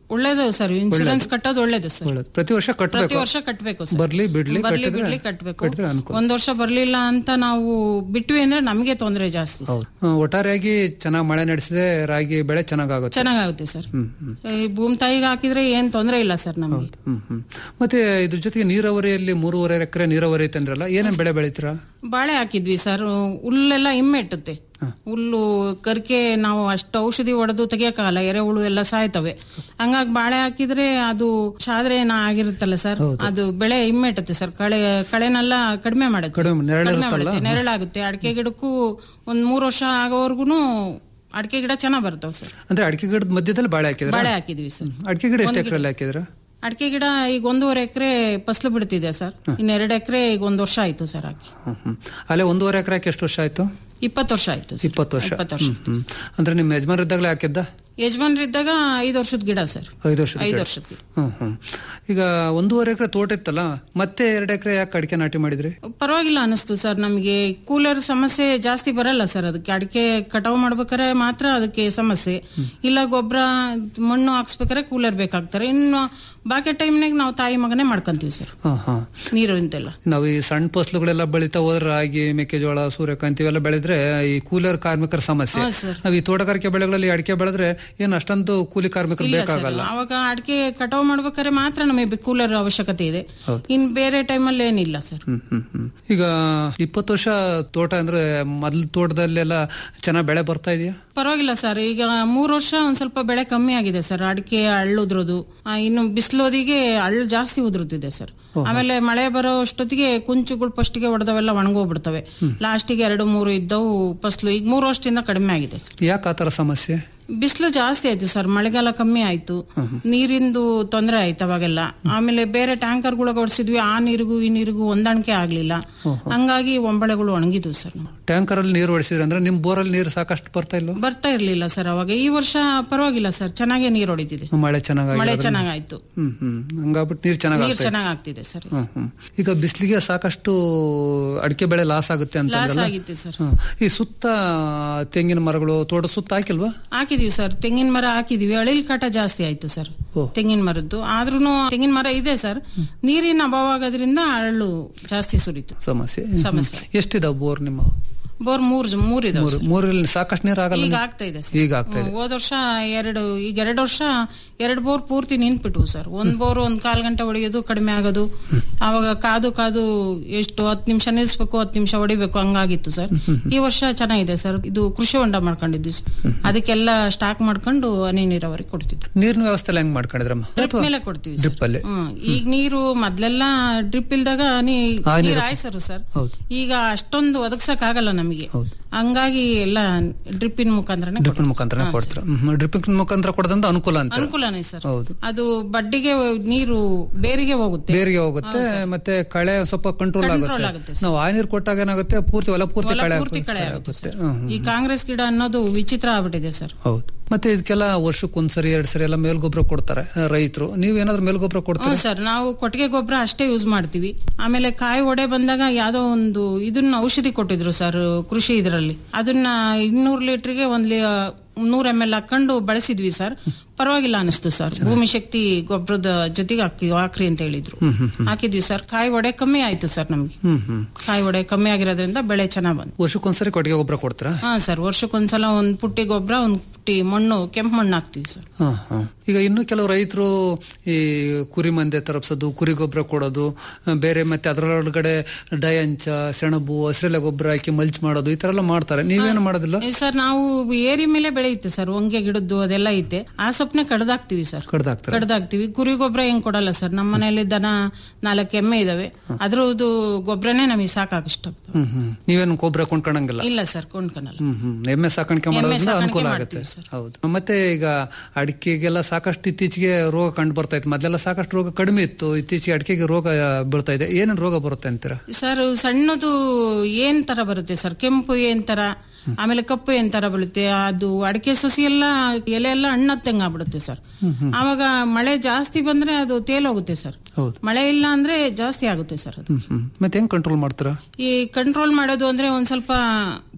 ಒಳ್ಳೇದು ಸರ್ ಇನ್ಶೂರೆನ್ಸ್ ಕಟ್ಟೋದು ಒಳ್ಳೇದು ಸರ್ ಒಳ್ಳೇದು. ಪ್ರತಿ ವರ್ಷ ಪ್ರತಿ ಕಟ್ಟಬೇಕು ವರ್ಷ ಕಟ್ಬೇಕು ಸರ್ ಬರ್ಲಿ ಬಿಡ್ಲಿ ಬರ್ಲಿ ಕಟ್ಟಿದ್ರೆ- ಬಿಡ್ಲಿ ಕಟ್ಬೇಕು ಕಟ್ಟಿದ್ರೆ ಅನುಕೂಲ ಒಂದ್ ವರ್ಷ ಬರ್ಲಿಲ್ಲ ಅಂತ ನಾವು ಬಿಟ್ವಿ ಅಂದ್ರೆ ನಮಗೆ ತೊಂದರೆ ಜಾಸ್ತಿ ಹೌದು ಆ, ಒಟ್ಟಾರೆಯಾಗಿ ಚೆನ್ನಾಗಿ ಮಳೆ ನಡೆಸಿದ್ರೆ ರಾಗಿ ಬೆಳೆ ಚೆನ್ನಾಗಾಗುತ್ತೆ ಚೆನ್ನಾಗಾಗುತ್ತೆ ಸರ್ ಹ್ಮ್ ಹ್ಮ್ ಈ ಭೂಮಿ ತಾಯಿಗೆ ಹಾಕಿದ್ರೆ ಏನ್ ತೊಂದರೆ ಇಲ್ಲ ಸರ್ ನಮಗೆ ಹ್ಮ್ ಹ್ಮ್ ಮತ್ತೆ ಇದ್ರ ಜೊತೆಗೆ ನೀರಾವರಿಯಲ್ಲಿ ಮೂರುವರೆ ಎಕರೆ ನೀರಾವರಿ ಐತೆ ಅಂದ್ರಲ್ಲ ಏನೇನ್ ಬೆಳೆ ಬೆಳಿತೀರಾ ಬಾಳೆ ಹಾಕಿದ್ವಿ ಸರ್ ಹುಲ್ಲೆಲ್ಲ ಇಮ್ಮೆಟ್ಟುತ್ತೆ ಹುಲ್ಲು ಕರ್ಕೆ ನಾವು ಅಷ್ಟು ಔಷಧಿ ಹೊಡೆದು ತೆಗಿಯಕ್ಕಾಗಲ್ಲ ಎರೆಹುಳು ಎಲ್ಲ ಸಾಯ್ತವೆ ಹಂಗಾಗಿ ಬಾಳೆ ಹಾಕಿದ್ರೆ ಅದು ಸಾದ್ರೆ ಏನ ಆಗಿರುತ್ತಲ್ಲ ಸರ್ ಅದು ಬೆಳೆ ಇಮ್ಮೆಟ್ಟುತ್ತೆ ಸರ್ ಕಳೆ ಕಳೆನೆಲ್ಲ ಕಡಿಮೆ ಮಾಡುತ್ತೆ ಕಡಿಮೆ ನೆರಳು ಕಡಿಮೆ ಇರುತ್ತಲ್ಲ? ಮಾಡುತ್ತೆ ನೆರಳಾಗುತ್ತೆ ಅಡಿಕೆ ಗಿಡಕ್ಕೂ ಒಂದ್ ಮೂರ್ ವರ್ಷ ಆಗೋವರ್ಗುನು ಅಡಿಕೆ ಗಿಡ ಚೆನ್ನಾಗ್ ಬರ್ತಾವ ಸರ್ ಅಂದ್ರೆ ಅಡಿಕೆ ಗಿಡದ ಮಧ್ಯದಲ್ಲಿ ಬಾಳೆ ಹಾಕಿದ್ರ ಬಾಳೆ ಹಾಕಿದ್ವಿ ಸರ್ ಅಡಿಕೆ ಗಿಡ ಎಷ್ಟು ಒಂದು ಎಕರೆ ಹಾಕಿದ್ರ ಅಡಿಕೆ ಗಿಡ ಈಗ ಒಂದೂವರೆ ಎಕರೆ ಫಸಲು ಬಿಡ್ತಿದೆ ಸರ್ ಇನ್ನು ಎರಡು ಎಕರೆ ಈಗ ಒಂದ್ ವರ್ಷ ಆಯ್ತು ಸರ್ ಹಾಕಿ ಹ್ಮ್ ಹ್ಮ್ ಅಲ್ಲೇ ಒಂದೂವರೆ ಎಕರೆ ಎಷ್ಟು ವರ್ಷ ಆಯ್ತು ಇಪ್ಪತ್ತು ವರ್ಷ ಆಯ್ತು ಸರ್. ಇಪ್ಪತ್ತು ವರ್ಷ ಇಪ್ಪತ್ತು ವರ್ಷ ಹ್ಮ್, ಹ್ಮ್. ಅಂದ್ರೆ ನಿಮ್ ಯಜಮಾನ್ ಇದ್ದಾಗಲೇ ಹಾಕಿದ್ದ ಯಜಮಾನ್ರಿದ್ದಾಗ ಐದು ವರ್ಷದ ಗಿಡ ಸರ್ ಐದು ವರ್ಷದ ಐದು ಗಿಡ. ವರ್ಷದ ಗಿಡ ಹ್ಮ್ ಹ್ಮ್ ಈಗ ಒಂದೂವರೆ ಎಕರೆ ತೋಟ ಇತ್ತಲ್ಲ ಮತ್ತೆ ಎರಡು ಎಕರೆ ಯಾಕೆ ಅಡಿಕೆ ನಾಟಿ ಮಾಡಿದ್ರಿ ಪರವಾಗಿಲ್ಲ ಅನಿಸ್ತು ಸರ್ ನಮಗೆ ಕೂಲರ್ ಸಮಸ್ಯೆ ಜಾಸ್ತಿ ಬರಲ್ಲ ಸರ್ ಅದಕ್ಕೆ ಅಡಿಕೆ ಕಟಾವು ಮಾಡ್ಬೇಕಾದ್ರೆ ಮಾತ್ರ ಅದಕ್ಕೆ ಸಮಸ್ಯೆ ಇಲ್ಲ ಗೊಬ್ಬರ ಮಣ್ಣು ಹಾಕ್ಸ್ಬೇಕಾದ್ರೆ ಕೂಲರ್ ಬೇಕಾಗ್ತಾರೆ ಇನ್ನು ಬಾಕಿ ಟೈಮ್ನಾಗ ನಾವು ತಾಯಿ ಮಗನೇ ಮಾಡ್ಕೊಂತೀವಿ ಸರ್ ಹಾ ಹಾ ನೀರು ಇಂತೆಲ್ಲ ನಾವು ಈ ಸಣ್ಣ ಫಸಲುಗಳೆಲ್ಲ ಬೆಳಿತಾ ಹೋದ್ರೆ ರಾಗಿ ಮೆಕ್ಕೆಜೋಳ ಸೂರ್ಯಕಾಂತಿ ಇವೆಲ್ಲ ಬೆಳೆದ್ರೆ ಈ ಕೂಲರ್ ಕಾರ್ಮಿಕರ ಸಮಸ್ಯೆ ಹಾ, ಸರ್. ನಾವು ಈ ತೋಟಗಾರಿಕೆ ಬೆಳೆಗಳಲ್ಲಿ ಅಡಿಕೆ ಬೆಳೆದ್ರೆ ಏನ್ ಅಷ್ಟೊಂದು ಕೂಲಿ ಕಾರ್ಮಿಕರು ಇಲ್ಲ ಸರ್ ಬೇಕಾಗಲ್ಲ ಅವಾಗ ಅಡಿಕೆ ಕಟಾವು ಮಾಡ್ಬೇಕಾದ್ರೆ ಮಾತ್ರ ನಮಗೆ ಕೂಲರ್ ಅವಶ್ಯಕತೆ ಇದೆ ಹೌದು. ಇನ್ ಬೇರೆ ಟೈಮಲ್ಲಿ ಏನಿಲ್ಲ ಸರ್ ಹ್ಮ್ ಹ್ಮ್ ಹ್ಮ್ ಈಗ ಇಪ್ಪತ್ತು ವರ್ಷ ತೋಟ ಅಂದ್ರೆ ಮೊದಲ ತೋಟದಲ್ಲೆಲ್ಲ ಚೆನ್ನಾಗಿ ಬೆಳೆ ಬರ್ತಾ ಇದೆಯಾ ಪರವಾಗಿಲ್ಲ ಸರ್ ಈಗ ಮೂರು ವರ್ಷ ಒಂದ್ ಸ್ವಲ್ಪ ಬೆಳೆ ಕಮ್ಮಿ ಆಗಿದೆ ಸರ್ ಅಡಿಕೆ ಹಳ್ಳು ಉದ್ರೋದು ಆ, ಇನ್ನು ಬಿಸಿಲೋದಿಗೆ ಹಳ್ಳು ಜಾಸ್ತಿ ಉದುರುತ್ತಿದೆ ಸರ್ ಆಮೇಲೆ ಮಳೆ ಬರೋ ಅಷ್ಟೊತ್ತಿಗೆ ಕುಂಚುಗಳು ಫಸ್ಟಿಗೆ ಹೊಡೆದವೆಲ್ಲ ಒಣಗೋಗ್ಬಿಡ್ತವೆ ಲಾಸ್ಟಿಗೆ ಎರಡು ಮೂರು ಇದ್ದವು ಫಸ್ಲು ಈಗ ಮೂರು ವರ್ಷದಿಂದ ಕಡಿಮೆ ಆಗಿದೆ ಸರ್ ಯಾಕೆ ಆ ತರ ಸಮಸ್ಯೆ ಬಿಸಿಲು ಜಾಸ್ತಿ ಆಯ್ತು ಸರ್ ಮಳೆಗಾಲ ಕಮ್ಮಿ ಆಯ್ತು ನೀರಿಂದು ತೊಂದರೆ ಆಯ್ತು ಅವಾಗೆಲ್ಲ ಆಮೇಲೆ ಬೇರೆ ಟ್ಯಾಂಕರ್ಗಳು ಓಡಿಸಿದ್ವಿ ಆ ನೀರಿಗೂ ಈ ನೀರಿಗೂ ಹೊಂದಾಣಿಕೆ ಆಗ್ಲಿಲ್ಲ ಹಂಗಾಗಿ ಒಂಬಳೆಗಳು ಒಣಗಿದ್ವು ಸರ್ ನಾವು. ಟ್ಯಾಂಕರ್ ಅಲ್ಲಿ ನೀರು ಹೊಡಿಸಿದ್ರೆ ಅಂದ್ರೆ ನಿಮ್ ಬೋರಲ್ಲಿ ನೀರು ಸಾಕಷ್ಟು ಬರ್ತಾ ಇಲ್ವಾ ಬರ್ತಾ ಇರ್ಲಿಲ್ಲ ಸರ್ ಅವಾಗ ಈ ವರ್ಷ ಪರವಾಗಿಲ್ಲ ಸರ್ ಚೆನ್ನಾಗೇ ನೀರು ಹೊಡಿತಿದೆ ಮಳೆ ಚೆನ್ನಾಗಿ ಮಳೆ ಚೆನ್ನಾಗಾಯ್ತು ಹ್ಮ್ ಹ್ಮ್ ಹಂಗಾಗ್ಬಿಟ್ಟು ನೀರ್ ಚೆನ್ನಾಗಿ ನೀರ್ ಚೆನ್ನಾಗ್ ಆಗ್ತಿದೆ ಸರ್ ಹ್ಮ್ ಹ್ಮ್ ಈಗ ಬಿಸಿಲಿಗೆ ಸಾಕಷ್ಟು ಅಡಿಕೆ ಬೆಳೆ ಲಾಸ್ ಆಗುತ್ತೆ ಅಂತ ಲಾಸ್ ಅಂದ್ರಲ್ಲ? ಆಗಿತ್ತು ಸರ್ ಹ್ಮ್. ಈ ಸುತ್ತ ತೆಂಗಿನ ಮರಗಳು ತೋಟ ಸುತ್ತ ಹಾಕಿಲ್ವಾ ಹಾಕಿದೀವಿ ಸರ್ ತೆಂಗಿನ ಮರ ಹಾಕಿದೀವಿ ಅಳಿಲ್ ಕಾಟ ಜಾಸ್ತಿ ಆಯ್ತು ಸರ್ ತೆಂಗಿನ ಮರದ್ದು ಆದ್ರೂನು ತೆಂಗಿನ ಮರ ಇದೆ ಸರ್ ನೀರಿನ ಅಭಾವ ಆಗೋದ್ರಿಂದ ಅರಳು ಜಾಸ್ತಿ ಸುರಿತು ಸಮಸ್ಯೆ ಸಮಸ್ಯೆ. ಎಷ್ಟಿದಾವ್ ಬೋರ್ ನಿಮ್ಮ ಬೋರ್ ಮೂರ್ ಮೂರ್ ಇದಾವೆ ಮೂರು ಮೂರಲ್ಲಿ ಸಾಕಷ್ಟು ನೀರು ಆಗಲ್ಲ ಈಗ ನಿಮ್ಗೆ? ಆಗ್ತಾ ಇದೆ ಸರ್ ಈಗ ಆಗ್ತಾ ಇದೆ ಹ್ಮ್, ಹೋದ್ ವರ್ಷ ಎರಡು ಈಗ ಎರಡು ವರ್ಷ ಎರಡು ಬೋರ್ ಪೂರ್ತಿ ನಿಂತ್ಬಿಟ್ವು ಸರ್ ಒಂದ್ ಬೋರ್ ಒಂದ್ ಕಾಲ್ ಗಂಟೆ ಹೊಡೆಯೋದು ಕಡಿಮೆ ಆಗೋದು ಅವಾಗ ಕಾದು ಕಾದು ಎಷ್ಟು ಹತ್ತು ನಿಮಿಷ ನಿಲ್ಸ್ಬೇಕು ಹತ್ತು ನಿಮಿಷ ಹೊಡಿಬೇಕು ಹಂಗಾಗಿತ್ತು ಸರ್ ಈ ವರ್ಷ ಚೆನ್ನಾಗಿದೆ ಸರ್ ಇದು ಕೃಷಿ ಹೊಂಡ ಮಾಡ್ಕೊಂಡಿದ್ವಿ ಸರ್ ಅದಕ್ಕೆಲ್ಲ ಸ್ಟಾಕ್ ಮಾಡ್ಕೊಂಡು ಹನಿ ನೀರಾವರಿ ಕೊಡ್ತಿದ್ವಿ ನೀರಿನ ವ್ಯವಸ್ಥೆ ಎಲ್ಲ ಹೆಂಗ್ ಮಾಡ್ಕೊಂಡಿದ್ರಮ್ಮ ಡ್ರಿಪ್ ಮೇಲೆ ಕೊಡ್ತೀವಿ ಸರ್. ಡ್ರಿಪ್ ಅಲ್ಲಿ ಹ್ಮ್. ಈಗ ನೀರು ಮೊದ್ಲೆಲ್ಲ ಡ್ರಿಪ್ ಇಲ್ದಾಗ ನೀ ಆ ನೀರು- ನೀರ್ ಆಯ್ಸರು ಸರ್ ಹೌದು. ಈಗ ಅಷ್ಟೊಂದು ಒದಗ್ಸಕ್ ಆಗಲ್ಲ ನಮಗೆ ಹಂಗಾಗಿ ಎಲ್ಲ ಡ್ರಿಪ್ಪಿನ ಮುಖಾಂತರನೇ ಡ್ರಿಪ್ ಮುಖಾಂತರ ಕೊಡ್ತಾರೆ ಡ್ರಿಪ್ ಮುಖಾಂತರ ಕೊಡೋದ್ರಿಂದ ಅನುಕೂಲ ಅಂತ ಅನುಕೂಲನೇ ಸರ್ ಹೌದು ಅದು ಬಡ್ಡಿಗೆ ನೀರು ಬೇರಿಗೆ ಹೋಗುತ್ತೆ ಬೇರಿಗೆ ಹೋಗುತ್ತೆ ಮತ್ತೆ ಕಳೆ ಸ್ವಲ್ಪ ಕಂಟ್ರೋಲ್ Control ಆಗುತ್ತೆ ಆಗುತ್ತೆ ನಾವು ಆ ನೀರು ಕೊಟ್ಟಾಗ ಏನಾಗುತ್ತೆ ಪೂರ್ತಿ ಹೊಲ ಪೂರ್ತಿ ಹೊಲ ಕಳೆ ಪೂರ್ತಿ ಕಳೆ ಕಳೆ ಆಗುತ್ತೆ ಆಗುತ್ತೆ ಸರ್. ಹ್ಮ್, ಹ್ಮ್. ಈ ಕಾಂಗ್ರೆಸ್ ಗಿಡ ಅನ್ನೋದು ವಿಚಿತ್ರ ಆಗ್ಬಿಟ್ಟಿದೆ ಸರ್ ಹೌದು ಮತ್ತೆ ಇದಕ್ಕೆಲ್ಲ ವರ್ಷಕ್ಕೊಂದ್ಸರಿ ಎರಡ್ ಸರಿ ಎಲ್ಲ ಮೇಲ್ಗೊಬ್ಬರ ಕೊಡ್ತಾರೆ ರೈತರು ನೀವೇನಾದ್ರೂ ಮೇಲ್ಗೊಬ್ಬರ ಹ್ಞೂ ಕೊಡ್ತೀರಾ ಸರ್ ನಾವು ಕೊಟ್ಟಿಗೆ ಗೊಬ್ಬರ ಅಷ್ಟೇ ಯೂಸ್ ಮಾಡ್ತೀವಿ ಆಮೇಲೆ ಕಾಯಿ ಒಡೆ ಬಂದಾಗ ಯಾವ್ದೋ ಒಂದು ಇದನ್ನ ಔಷಧಿ ಕೊಟ್ಟಿದ್ರು ಸರ್ ಕೃಷಿ ಇದರಲ್ಲಿ ಅದನ್ನ ಇನ್ನೂರು ಲೀಟರ್ಗೆ ಒಂದ್ ಲೀ- ನೂರ್ ಎಮ್ ಎಲ್ ಹಾಕೊಂಡು ಬಳಸಿದ್ವಿ ಸರ್ ಪರವಾಗಿಲ್ಲ ಅನಿಸ್ತು ಸರ್ ಭೂಮಿ ಶಕ್ತಿ ಗೊಬ್ಬರದ ಜೊತೆಗೆ ಹಾಕಿ ಹಾಕ್ರಿ ಅಂತ ಹೇಳಿದ್ರು ಹ್ಮ್ ಹ್ಮ್ ಹ್ಮ್. ಹಾಕಿದ್ವಿ ಸರ್ ಕಾಯಿ ಒಡೆ ಕಮ್ಮಿ ಆಯ್ತು ಸರ್ ನಮ್ಗೆ ಹ್ಮ್ ಹ್ಮ್ ಕಾಯಿ ಒಡೆ ಕಮ್ಮಿ ಆಗಿರೋದ್ರಿಂದ ಬೆಳೆ ಚೆನ್ನಾಗ್ ಬಂತು ವರ್ಷಕ್ಕೊಂದ್ಸರಿ ಕೊಟ್ಟಿಗೆ ಗೊಬ್ಬರ ಕೊಡ್ತೀರಾ ಹಾ ಸರ್ ವರ್ಷಕ್ಕೊಂದ್ಸಲ ಒಂದ್ ಪುಟ್ಟಿ ಗೊಬ್ಬರ ಒಂದ್ ಪುಟ್ಟಿ ಮಣ್ಣು ಕೆಂಪು ಮಣ್ಣು ಹಾಕ್ತಿವಿ ಸರ್ ಹಾ, ಹಾ. ಈಗ ಇನ್ನು ಕೆಲವು ರೈತರು ಈ ಕುರಿ ಮಂದೆ ತರಪ್ಸೋದು ಕುರಿ ಗೊಬ್ಬರ ಕೊಡೋದು ಆ, ಬೇರೆ ಮತ್ತೆ ಅದರೊಳಗಡೆ ಡಯಂಚ ಸೆಣಬು ಹಸಿರೆಲೆ ಗೊಬ್ಬರ ಹಾಕಿ ಮಲ್ಚ್ ಮಾಡೋದು ಈ ತರ ಎಲ್ಲ ಮಾಡ್ತಾರೆ ನೀವೇನು ಮಾಡೋದಿಲ್ಲ ಏ, ಸರ್ ನಾವು ಏರಿ ಮೇಲೆ ಬೆಳೆಯುತ್ತೆ ಸರ್ ಹೊಂಗೆ ಗಿಡದ್ದು ಅದೆಲ್ಲ ಐತೆ ಆ ಸೊಪ್ಪನೆ ಕಡ್ದಾಕ್ತಿವಿ ಸರ್ ಕಡ್ದಾಕ್ತಾರೆ ಕಡ್ದಾಕ್ತಿವಿ ಕುರಿ ಗೊಬ್ಬರ ಹೆಂಗ್ ಕೊಡಲ್ಲ ಸರ್ ನಮ್ಮ ಮನೆಯಲ್ಲಿ ದನ ನಾಲ್ಕು ಎಮ್ಮೆ ಇದಾವೆ ಅದ್ರದ್ದು ಗೊಬ್ಬರನೇ ನಮಗೆ ಸಾಕಾಗಷ್ಟ ಹ್ಮ್ ಹ್ಮ್ ನೀವೇನು ಗೊಬ್ಬರ ಕೊಂಡ್ಕೊಳಂಗಿಲ್ಲ ಇಲ್ಲ ಸರ್ ಕೊಂಡ್ಕನಲ್ಲ ಹ್ಮ್ ಹ್ಮ್ ಎಮ್ಮೆ ಸಾಕಾಣಿಕೆ ಎಮ್ಮೆ ಮಾಡೋದ್ರಿಂದ ಸಾಕಾಣಿಕೆ ಅನುಕೂಲ ಮಾಡ್ತೀವಿ ಆಗುತ್ತೆ ಹೌದು ಮತ್ತೆ ಈಗ ಅಡಿಕೆಗೆಲ್ಲ ಸಾಕಷ್ಟು ಇತ್ತೀಚೆಗೆ ರೋಗ ಕಂಡು ಬರ್ತಾ ಇತ್ತು ಮೊದಲೆಲ್ಲ ಸಾಕಷ್ಟು ರೋಗ ಕಡಿಮೆ ಇತ್ತು ಇತ್ತೀಚೆಗೆ ಅಡಿಕೆಗೆ ರೋಗ ಬೀಳ್ತಾ ಇದೆ ಏನೇನು ರೋಗ ಬರುತ್ತೆ ಅಂತೀರಾ ಸರ್ ಸಣ್ಣದು ಏನ್ ತರ ಬರುತ್ತೆ ಸರ್ ಕೆಂಪು ಏನ್ ತರ ಆಮೇಲೆ ಕಪ್ಪು ಏನ್ ತರ ಬೀಳುತ್ತೆ ಅದು ಅಡಿಕೆ ಸೊಸಿ ಎಲ್ಲ ಎಲೆ ಎಲ್ಲ ಹಣ್ಣತ್ತಂಗ ಆಗ್ಬಿಡುತ್ತೆ ಸರ್ ಆವಾಗ ಮಳೆ ಜಾಸ್ತಿ ಬಂದ್ರೆ ಅದು ತೇಲೋಗುತ್ತೆ ಸರ್ ಹೌದು ಮಳೆ ಇಲ್ಲ ಅಂದ್ರೆ ಜಾಸ್ತಿ ಆಗುತ್ತೆ ಸರ್ ಅದು ಹ್ಮ್ ಹ್ಮ್ ಮತ್ತೆ ಹೆಂಗ್ ಕಂಟ್ರೋಲ್ ಮಾಡ್ತೀರಾ ಈ ಕಂಟ್ರೋಲ್ ಮಾಡೋದು ಅಂದ್ರೆ ಒಂದ್ ಸ್ವಲ್ಪ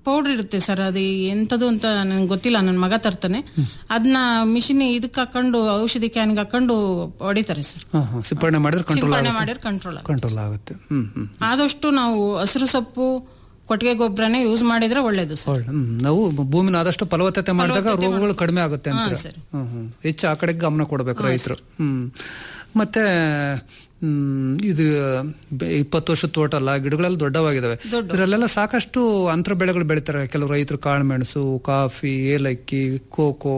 ಪೌಡರ್ ಇರುತ್ತೆ ಸರ್ ಅದು ಎಂತದು ಅಂತ ನನ್ಗೆ ಗೊತ್ತಿಲ್ಲ ನನ್ನ ಮಗ ತರ್ತಾನೆ ಅದನ್ನ ಮಿಷಿನ್ ಇದಕ್ಕೆ ಹಾಕೊಂಡು ಔಷಧಿ ಕ್ಯಾನ್ಗೆ ಹಾಕೊಂಡು ಹೊಡಿತಾರೆ ಸರ್ ಹಾ, ಹಾ. ಸಿಂಪಡಣೆ ಮಾಡಿದ್ರೆ ಕಂಟ್ರೋಲ್ ಸಿಂಪಡಣೆ ಆಗುತ್ತೆ ಮಾಡಿದ್ರೆ ಕಂಟ್ರೋಲ್ ಕಂಟ್ರೋಲ್ ಆಗುತ್ತೆ ಹ್ಮ್ ಹ್ಮ್ ಆದಷ್ಟು ನಾವು ಹಸಿರು ಸೊಪ್ಪು ಕೊಟ್ಟಿಗೆ ಗೊಬ್ಬರನೇ ಯೂಸ್ ಮಾಡಿದ್ರೆ ಒಳ್ಳೇದು ಸರ್ ಒಳ್ಳೆ ಹ್ಮ್. ನಾವು ಭೂಮಿನ ಆದಷ್ಟು ಫಲವತ್ತತೆ ಮಾಡಿದಾಗ ಫಲವತ್ತತೆ ರೋಗಗಳು ಕಡಿಮೆ ಆಗುತ್ತೆ ಅಂತ ಹಾ, ಸರಿ. ಹ್ಮ್ ಹ್ಮ್. ಹೆಚ್ಚು ಆ ಕಡೆಗೆ ಗಮನ ಕೊಡ್ಬೇಕು ರೈತರು ಹ್ಮ್ ಮತ್ತೆ ಹ್ಮ್, ಇದು ಬೆ- ಇಪ್ಪತ್ತು ವರ್ಷದ ತೋಟ ಅಲ್ಲ ಗಿಡಗಳೆಲ್ಲ ದೊಡ್ಡವಾಗಿದ್ದಾವೆ ಇದರಲ್ಲೆಲ್ಲ ಸಾಕಷ್ಟು ಅಂತರ ಬೆಳೆಗಳು ಬೆಳಿತಾರೆ ಕೆಲವು ರೈತರು ಕಾಳುಮೆಣಸು ಕಾಫಿ ಏಲಕ್ಕಿ ಕೋಕೋ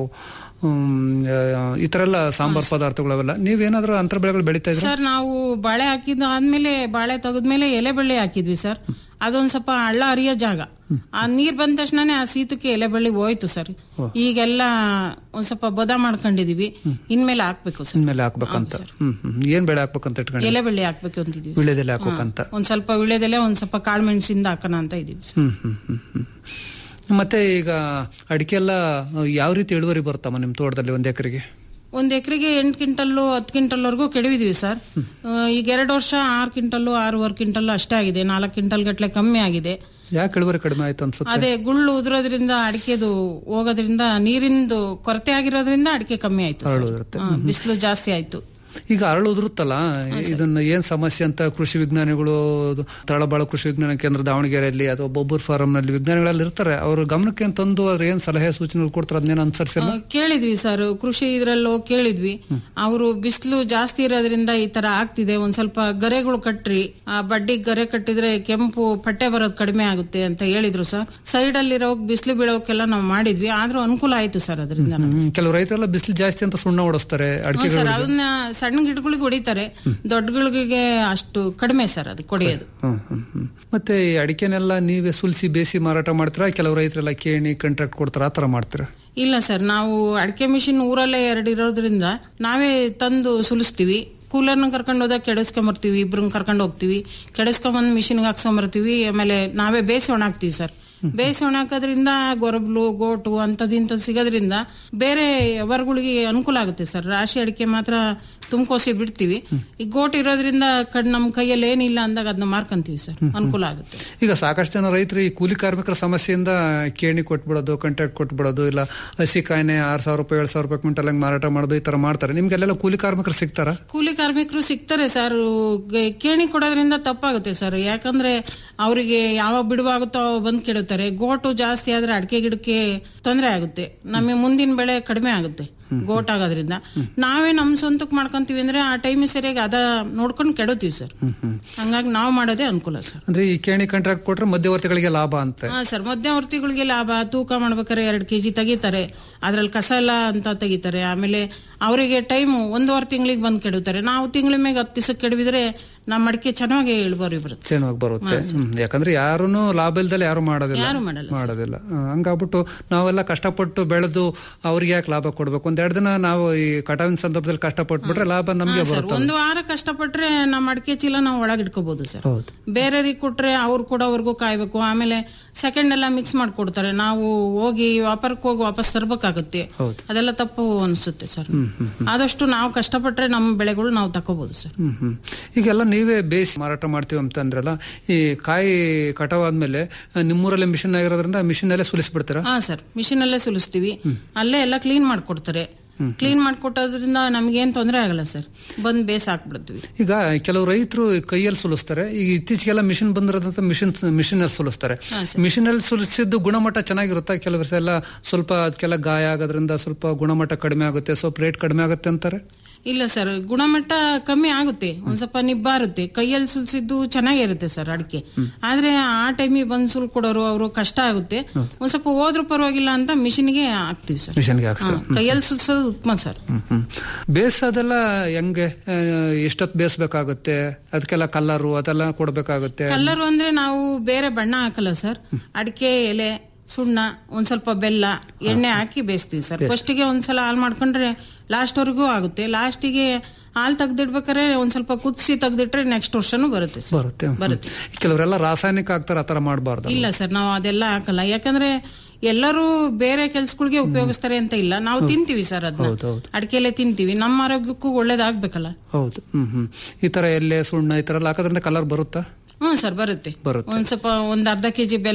ಹ್ಮ್, ಆ, ಈ ತರ ಎಲ್ಲ ಸಾಂಬಾರ್ ಪದಾರ್ಥಗಳು ಅವೆಲ್ಲ ನೀವೇನಾದ್ರೂ ಅಂತರ ಬೆಳೆಗಳು ಬೆಳಿತಾ ಇದ್ರೆ ಸರ್ ನಾವು ಬಾಳೆ ಹಾಕಿದ ಆದ್ಮೇಲೆ ಬಾಳೆ ತೆಗೆದ್ಮೇಲೆ ಎಲೆ ಬಳ್ಳಿ ಹಾಕಿದ್ವಿ ಸರ್ ಅದೊಂದ್ ಸ್ವಲ್ಪ ಹಳ್ಳ ಹರಿಯೋ ಜಾಗ ಆ ನೀರ್ ಬಂದ ತಕ್ಷಣನೇ ಆ ಶೀತಕ್ಕೆ ಎಲೆ ಬಳ್ಳಿ ಹೋಯ್ತು ಸರ್ ಈಗೆಲ್ಲ ಒಂದ್ ಸ್ವಲ್ಪ ಬದ ಮಾಡ್ಕೊಂಡಿದೀವಿ ಇನ್ಮೇಲೆ ಹಾಕ್ಬೇಕು ಸರ್ ಇನ್ಮೇಲೆ ಹಾಕ್ಬೇಕಂತ ಹ್ಮ್ ಹ್ಮ್ ಏನ್ ಬೆಳೆ ಹಾಕ್ಬೇಕಂತ ಇಟ್ಕೊಂಡು ಎಲೆ ಬಳ್ಳಿ ಹಾಕ್ಬೇಕು ಅಂತಿದೀವಿ ವಿಳ್ಯದೆಲೆ ಹಾಕ್ಬೇಕಂತ ಒಂದ್ ಸ್ವಲ್ಪ ವಿಳ್ಯದೆಲೆ ಒಂದ್ ಸ್ವಲ್ಪ ಕಾಳು ಮೆಣಸಿಂದ ಹಾಕೋಣ ಅಂತ ಇದೀವಿ ಸರ್ ಹ್ಮ್ ಹ್ಮ್ ಹ್ಮ್ ಹ್ಮ್. ಮತ್ತೆ ಈಗ ಅಡಿಕೆ ಎಲ್ಲ ಯಾವ ರೀತಿ ಇಳುವರಿ ಬರುತ್ತಮ್ಮ ನಿಮ್ ತೋಟದಲ್ಲಿ ಒಂದ್ ಎಕರೆಗೆ ಒಂದ್ ಎಕರೆಗೆ ಎಂಟು ಕ್ವಿಂಟಲ್ಲು ಹತ್ತು ಕ್ವಿಂಟಲ್ವರೆಗೂ ಕೆಡವಿದೀವಿ ಸರ್ ಆ, ಈಗ ಎರಡು ವರ್ಷ ಆರು ಕ್ವಿಂಟಲ್ಲು ಆರೂವರೆ ಕ್ವಿಂಟಲ್ ಅಷ್ಟೇ ಆಗಿದೆ ನಾಲ್ಕು ಕ್ವಿಂಟಲ್ ಗಟ್ಲೆ ಕಮ್ಮಿ ಆಗಿದೆ ಯಾಕೆ ಇಳುವರಿ ಕಡಿಮೆ ಆಯ್ತು ಅನ್ಸುತ್ತೆ ಅದೇ ಗುಳ್ಳು ಉದುರೋದ್ರಿಂದ ಅಡಿಕೆದು ಹೋಗೋದ್ರಿಂದ ನೀರಿಂದು ಕೊರತೆ ಆಗಿರೋದ್ರಿಂದ ಅಡಿಕೆ ಕಮ್ಮಿ ಆಯ್ತು ಅರಳು ಉದುರುತ್ತೆ. ಬಿಸಿಲು ಜಾಸ್ತಿ ಆಯ್ತು ಈಗ ಅರಳು ಉದುರುತ್ತಲ್ಲ ಇದನ್ನ ಏನ್ ಸಮಸ್ಯೆ ಅಂತ ಕೃಷಿ ವಿಜ್ಞಾನಿಗಳು ತಳಬಾಳ ಕೃಷಿ ವಿಜ್ಞಾನ ಕೇಂದ್ರ ದಾವಣಗೆರೆಯಲ್ಲಿ ಅಥವಾ ಬೊಬ್ಬೂರ್ ಫಾರಂ ನಲ್ಲಿ ವಿಜ್ಞಾನಿಗಳಲ್ಲಿ ಇರ್ತಾರೆ ಅವ್ರ ಗಮನಕ್ಕೆ ತಂದು ಅವ್ರು ಏನ್ ಸಲಹೆ ಸೂಚನೆಗಳು ಕೊಡ್ತಾರೆ ಅದನ್ನೇನು ಅನುಸರಿಸಿಲ್ಲ ಆ, ಕೇಳಿದ್ವಿ ಸರ್ ಕೃಷಿ ಇದ್ರಲ್ಲೂ ಕೇಳಿದ್ವಿ ಅವರು ಬಿಸಿಲು ಜಾಸ್ತಿ ಇರೋದ್ರಿಂದ ಈ ತರ ಆಗ್ತಿದೆ ಒಂದ್ ಸ್ವಲ್ಪ ಗರೆಗಳು ಕಟ್ರಿ ಆ ಬಡ್ಡಿ ಗರೆ ಕಟ್ಟಿದ್ರೆ ಕೆಂಪು ಪಟ್ಟೆ ಬರೋದು ಕಡಿಮೆ ಆಗುತ್ತೆ ಅಂತ ಹೇಳಿದ್ರು ಸರ್ ಸೈಡ್ ಅಲ್ಲಿರೋ ಬಿಸಿಲು ಬೀಳೋಕೆಲ್ಲ ನಾವು ಮಾಡಿದ್ವಿ ಆದ್ರೂ ಅನುಕೂಲ ಆಯ್ತು ಸರ್ ಅದರಿಂದ ಹ್ಮ್, ಕೆಲವು ರೈತರೆಲ್ಲ ಬಿಸಿಲು ಜಾಸ್ತಿ ಅಂತ ಸುಣ್ಣ ಓಡಿಸ್ತಾರೆ ಅಡಿಕೆ ಸರ್ ಅದನ್ನ ಸಣ್ಣ ಗಿಡಗಳಿಗೆ ಹೊಡಿತಾರೆ ದೊಡ್ಡ ಗಿಡಗಳಿಗೆ ಅಷ್ಟು ಕಡಿಮೆ ಸರ್ ಅದು ಕೊಡಿಯೋದು ಹ್ಮ್, ಹ್ಮ್, ಹ್ಮ್. ಮತ್ತೆ ಈ ಅಡಿಕೆನೆಲ್ಲ ನೀವೇ ಸುಲಿಸಿ ಬೇಸಿ ಮಾರಾಟ ಮಾಡ್ತೀರಾ ಕೆಲವು ರೈತರೆಲ್ಲ ಕೇಣಿ ಕಾಂಟ್ರಾಕ್ಟ್ ಕೊಡ್ತಾರ ಆತರ ಮಾಡ್ತೀರಾ ಇಲ್ಲ ಸರ್ ನಾವು ಅಡಿಕೆ ಮಿಷಿನ್ ಊರಲ್ಲೇ ಎರಡು ಇರೋದ್ರಿಂದ ನಾವೇ ತಂದು ಸುಲಿಸ್ತೀವಿ ಕೂಲರ್ನ ಕರ್ಕೊಂಡು ಹೋದಾಗ ಕೆಡಿಸ್ಕೊಂಬರ್ತೀವಿ ಇಬ್ರನ್ನ ಕರ್ಕೊಂಡು ಹೋಗ್ತೀವಿ ಕೆಡಿಸ್ಕೊಂಬಂದು ಮಿಷಿನ್ಗೆ ಹಾಕ್ಸ್ಕೊಂಬರ್ತೀವಿ ಆಮೇಲೆ ನಾವೇ ಬೇಯಿಸಿ ಒಣಾಕ್ತೀವಿ ಸರ್ ಬೇಯಿಸಿ ಒಣಾಕೋದ್ರಿಂದ ಗೊರಬ್ಲು ಗೋಟು ಅಂಥದ್ದು ಸಿಗೋದ್ರಿಂದ ಬೇರೆ ವರ್ಗಳಿಗೆ ಅನುಕೂಲ ಆಗುತ್ತೆ ಸರ್ ರಾಶಿ ಅಡಿಕೆ ಮಾತ್ರ ತುಂಬ್ಕೋಸಿ ಬಿಡ್ತೀವಿ ಈ ಗೋಟ್ ಇರೋದ್ರಿಂದ ಕಡ್ ನಮ್ಮ ಕೈಯಲ್ಲಿ ಏನಿಲ್ಲ ಅಂದಾಗ ಅದನ್ನ ಮಾರ್ಕೊಂತೀವಿ ಸರ್ ಅನುಕೂಲ ಆಗುತ್ತೆ ಈಗ ಸಾಕಷ್ಟು ಜನ ರೈತರು ಈ ಕೂಲಿ ಕಾರ್ಮಿಕರ ಸಮಸ್ಯೆಯಿಂದ ಕೇಣಿ ಕೊಟ್ಬಿಡೋದು ಕಾಂಟ್ರಾಕ್ಟ್ ಕೊಟ್ಬಿಡೋದು ಇಲ್ಲ ಹಸಿ ಕಾಯಿನೆ ಆರ್ ಸಾವಿರ ರೂಪಾಯಿ ಏಳು ಸಾವಿರ ರೂಪಾಯಿ ಕ್ವಿಂಟಲ್ ಹಂಗ್ ಮಾರಾಟ ಮಾಡೋದು ಈ ತರ ಮಾಡ್ತಾರೆ ನಿಮ್ಗೆಲ್ಲ ಕೂಲಿ ಕಾರ್ಮಿಕರು ಸಿಗ್ತಾರ ಕೂಲಿ ಕಾರ್ಮಿಕರು ಸಿಗ್ತಾರೆ ಸರ್ ಗ- ಕೇಣಿ ಕೊಡೋದ್ರಿಂದ ತಪ್ಪಾಗುತ್ತೆ ಸರ್ ಯಾಕಂದ್ರೆ ಅವರಿಗೆ ಯಾವಾಗ ಬಿಡುವಾಗುತ್ತೋ ಅವಾಗ ಬಂದು ಕೆಡುತ್ತಾರೆ ಗೋಟು ಜಾಸ್ತಿ ಆದ್ರೆ ಅಡಿಕೆ ಗಿಡಕ್ಕೆ ತೊಂದರೆ ಆಗುತ್ತೆ ನಮಗೆ ಮುಂದಿನ ಬೆಳೆ ಕಡಿಮೆ ಆಗುತ್ತೆ ಗೋಟ್ ಆಗೋದ್ರಿಂದ ನಾವೇ ನಮ್ ಸ್ವಂತಕ್ಕೆ ಮಾಡ್ಕೊಂತೀವಿ ಅಂದ್ರೆ ಆ ಟೈಮ್ ಸರಿಯಾಗಿ ಅದ ನೋಡ್ಕೊಂಡು ಕೆಡುತ್ತೀವಿ ಸರ್ ಹಂಗಾಗಿ ನಾವು ಮಾಡೋದೇ ಅನುಕೂಲ ಸರ್ ಅಂದ್ರೆ ಈ ಕೇಣಿ ಕಾಂಟ್ರಾಕ್ಟ್ ಕೊಟ್ರೆ ಮಧ್ಯವರ್ತಿಗಳಿಗೆ ಲಾಭ ಅಂತ ಹಾ ಸರ್ ಮಧ್ಯವರ್ತಿಗಳಿಗೆ ಲಾಭ ತೂಕ ಮಾಡ್ಬೇಕಾದ್ರೆ ಎರಡು ಕೆಜಿ ತೆಗಿತಾರೆ ಅದ್ರಲ್ಲಿ ಕಸ ಎಲ್ಲ ಅಂತ ತೆಗಿತಾರೆ ಆಮೇಲೆ ಅವರಿಗೆ ಟೈಮು ಒಂದೂವರೆ ತಿಂಗಳಿಗೆ ಬಂದು ಕೆಡುತ್ತಾರೆ ನಾವು ತಿಂಗಳ ಮೇಲೆ ಹತ್ತು ದಿವಸಕ್ಕೆ ಕೆಡವಿದ್ರೆ ನಮ್ಮ ಅಡಿಕೆ ಚೆನ್ನಾಗಿ ಇಳುವರಿ ಬರುತ್ತೆ ಚೆನ್ನಾಗಿ ಬರುತ್ತೆ ಹ್ಮ್. ಯಾಕಂದ್ರೆ ಯಾರೂನು ಲಾಭ ಇಲ್ದಲೆ ಯಾರು ಮಾಡೋದಿಲ್ಲ ಯಾರು ಮಾಡಲ್ಲ ಮಾಡೋದಿಲ್ಲ ಆ, ಹಂಗಾಗ್ಬಿಟ್ಟು ನಾವೆಲ್ಲ ಕಷ್ಟಪಟ್ಟು ಬೆಳೆದು ಅವ್ರಿಗೆ ಯಾಕೆ ಲಾಭ ಕೊಡ್ಬೇಕು ಒಂದ್ ಎರಡು ದಿನ ನಾವು ಈ ಕಟಾವಿನ ಸಂದರ್ಭದಲ್ಲಿ ಕಷ್ಟಪಟ್ಬಿಟ್ರೆ ಲಾಭ ನಮ್ಗೆ ಸರ್ ಬರುತ್ತೆ ಒಂದು ವಾರ ಕಷ್ಟಪಟ್ರೆ ನಮ್ಮ ಅಡಿಕೆ ಚೀಲ ನಾವು ಒಳಗಿಟ್ಕೋಬಹುದು ಸರ್ ಹೌದು ಬೇರೆಯವ್ರಿಗೆ ಕೊಟ್ರೆ ಅವ್ರು ಕೊಡೋವರೆಗೂ ಕಾಯ್ಬೇಕು ಆಮೇಲೆ ಸೆಕೆಂಡ್ ಎಲ್ಲ ಮಿಕ್ಸ್ ಮಾಡ್ಕೊಡ್ತಾರೆ ನಾವು ಹೋಗಿ ವ್ಯಾಪಾರಕ್ಕೆ ಹೋಗಿ ವಾಪಸ್ ತರ್ಬೇಕಾಗುತ್ತೆ ಹೌದು. ಅದೆಲ್ಲ ತಪ್ಪು ಅನ್ಸುತ್ತೆ ಸರ್ ಹ್ಮ್ ಹ್ಮ್ ಆದಷ್ಟು ನಾವು ಕಷ್ಟಪಟ್ರೆ ನಮ್ಮ ಬೆಳೆಗಳು ನಾವು ತಕೋಬಹುದು ಸರ್ ಹ್ಮ್ ಹ್ಮ್ ಈಗೆಲ್ಲ ನೀವೇ ಬೇಯಿಸಿ ಮಾರಾಟ ಮಾಡ್ತೀವಿ ಅಂತ ಅಂದ್ರಲ್ಲ ಈ ಕಾಯಿ ಕಟಾವಾದ್ಮೇಲೆ ಆ, ನಿಮ್ಮೂರಲ್ಲೇ ಮಿಷನ್ ಆಗಿರೋದ್ರಿಂದ ಮಿಷನ್ ಅಲ್ಲೇ ಸುಲಿಸ್ಬಿಡ್ತೀರಾ ಹಾ ಸರ್ ಮಿಷಿನ್ ಅಲ್ಲೇ ಸುಲಿಸ್ತೀವಿ ಅಲ್ಲೇ ಎಲ್ಲ ಕ್ಲೀನ್ ಮಾಡ್ಕೊಡ್ತಾರೆ ಕ್ಲೀನ್ ಮಾಡ್ಕೊಟ್ಟೋದ್ರಿಂದ ನಮ್ಗೇನ್ ತೊಂದರೆ ಆಗಲ್ಲ ಸರ್ ಬಂದ್ ಬೇಸ್ ಹಾಕ್ಬಿಡ್ತೀವಿ ಈಗ ಕೆಲವು ರೈತರು ಕೈಯಲ್ಲಿ ಸುಲಿಸ್ತಾರೆ ಈಗ ಇತ್ತೀಚೆಗೆಲ್ಲ ಮಿಷಿನ್ ಬಂದಿರೋದಂತ ಮಿಷಿನ್ ಮಿಷಿನ್ ಅಲ್ಲಿ ಸುಲಿಸ್ತಾರೆ ಹಾ, ಮಿಷಿನ್ ಅಲ್ಲಿ ಸುಲಿಸಿದ್ದು ಗುಣಮಟ್ಟ ಚೆನ್ನಾಗಿರುತ್ತಾ ಕೆಲವರು ಎಲ್ಲ ಸ್ವಲ್ಪ ಅದಕ್ಕೆಲ್ಲ ಗಾಯ ಆಗೋದ್ರಿಂದ ಸ್ವಲ್ಪ ಗುಣಮಟ್ಟ ಕಡಿಮೆ ಆಗುತ್ತೆ ಸ್ವಲ್ಪ ರೇಟ್ ಕಡಿಮೆ ಆಗುತ್ತೆ ಅಂತಾರೆ ಇಲ್ಲ ಸರ್ ಗುಣಮಟ್ಟ ಕಮ್ಮಿ ಆಗುತ್ತೆ ಒಂದ್ ಸ್ವಲ್ಪ ನಿಬ್ಬಾರುತ್ತೆ ಕೈಯಲ್ಲಿ ಸುಲ್ಸಿದ್ದು ಚೆನ್ನಾಗಿರುತ್ತೆ ಸರ್ ಅಡಿಕೆ ಆದ್ರೆ ಆ ಟೈಮಿಗೆ ಬಂದ್ ಸುಲ್ ಕೊಡೋರು ಅವರು ಕಷ್ಟ ಆಗುತ್ತೆ ಒಂದ್ ಸ್ವಲ್ಪ ಹೋದ್ರೂ ಪರವಾಗಿಲ್ಲ ಅಂತ ಮಿಷಿನ್ಗೆ ಹಾಕ್ತಿವಿ ಸರ್ ಮಿಷನ್ಗೆ ಹಾಕ್ತಾರೆ ಹಾ, ಕೈಯಲ್ಲಿ ಸುಲ್ಸೋದು ಉತ್ತಮ ಸರ್ ಹ್ಮ್ ಹ್ಮ್ ಬೇಯಿಸೋದೆಲ್ಲ ಹೆಂಗೆ ಆ, ಎಷ್ಟೊತ್ತು ಬೇಯಿಸ್ಬೇಕಾಗುತ್ತೆ ಅದಕ್ಕೆಲ್ಲ ಕಲ್ಲರು ಅದೆಲ್ಲ ಕೊಡ್ಬೇಕಾಗುತ್ತೆ ಕಲರ್ ಅಂದ್ರೆ ನಾವು ಬೇರೆ ಬಣ್ಣ ಹಾಕಲ್ಲ ಸರ್ ಅಡಿಕೆ ಎಲೆ ಸುಣ್ಣ ಒಂದ್ ಸ್ವಲ್ಪ ಬೆಲ್ಲ ಎಣ್ಣೆ ಹಾಕಿ ಬೇಯಿಸ್ತೀವಿ ಸರ್ ಫಸ್ಟಿಗೆ ಒಂದ್ಸಲ ಹಾಲ್ ಮಾಡ್ಕೊಂಡ್ರೆ ಲಾಸ್ಟ್ ವರೆಗೂ ಆಗುತ್ತೆ ಲಾಸ್ಟಿಗೆ ಹಾಲ್ ತೆಗ್ದಿಡ್ಬೇಕಾದ್ರೆ ಒಂದ್ ಸ್ವಲ್ಪ ಕುದಿಸಿ ತೆಗ್ದಿಟ್ರೆ ನೆಕ್ಸ್ಟ್ ವರ್ಷನೂ ಬರುತ್ತೆ ಸರ್ ಬರುತ್ತೆ ಹ್ಮ್. ಬರುತ್ತೆ ಕೆಲವರೆಲ್ಲ ರಾಸಾಯನಿಕ ಹಾಕ್ತಾರೆ ಆತರ ಮಾಡಬಾರ್ದು ಇಲ್ಲ ಸರ್ ನಾವು ಅದೆಲ್ಲ ಹಾಕಲ್ಲ ಯಾಕಂದ್ರೆ ಎಲ್ಲರೂ ಬೇರೆ ಕೆಲ್ಸಗಳಿಗೆ ಉಪಯೋಗಿಸ್ತಾರೆ ಅಂತ ಇಲ್ಲ ನಾವು ತಿಂತೀವಿ ಸರ್ ಅದನ್ನ ಹೌದು, ಹೌದು. ಅಡಿಕೆಲೆ ತಿಂತೀವಿ ನಮ್ಮ ಆರೋಗ್ಯಕ್ಕೂ ಒಳ್ಳೇದಾಗ್ಬೇಕಲ್ಲ ಹೌದು ಹ್ಮ್ ಹ್ಮ್ ಈ ತರ ಎಲೆ ಸುಣ್ಣ ಈ ತರ ಎಲ್ಲ ಹಾಕೋದ್ರಿಂದ ಕಲರ್ ಬರುತ್ತಾ ಹ್ಮ್ ಸರ್ ಬರುತ್ತೆ ಬರುತ್ತೆ. ಒಂದ್ ಸ್ವಲ್ಪ ಒಂದ್ ಅರ್ಧ ಕೆಜಿ ಬೆಲ್ಲ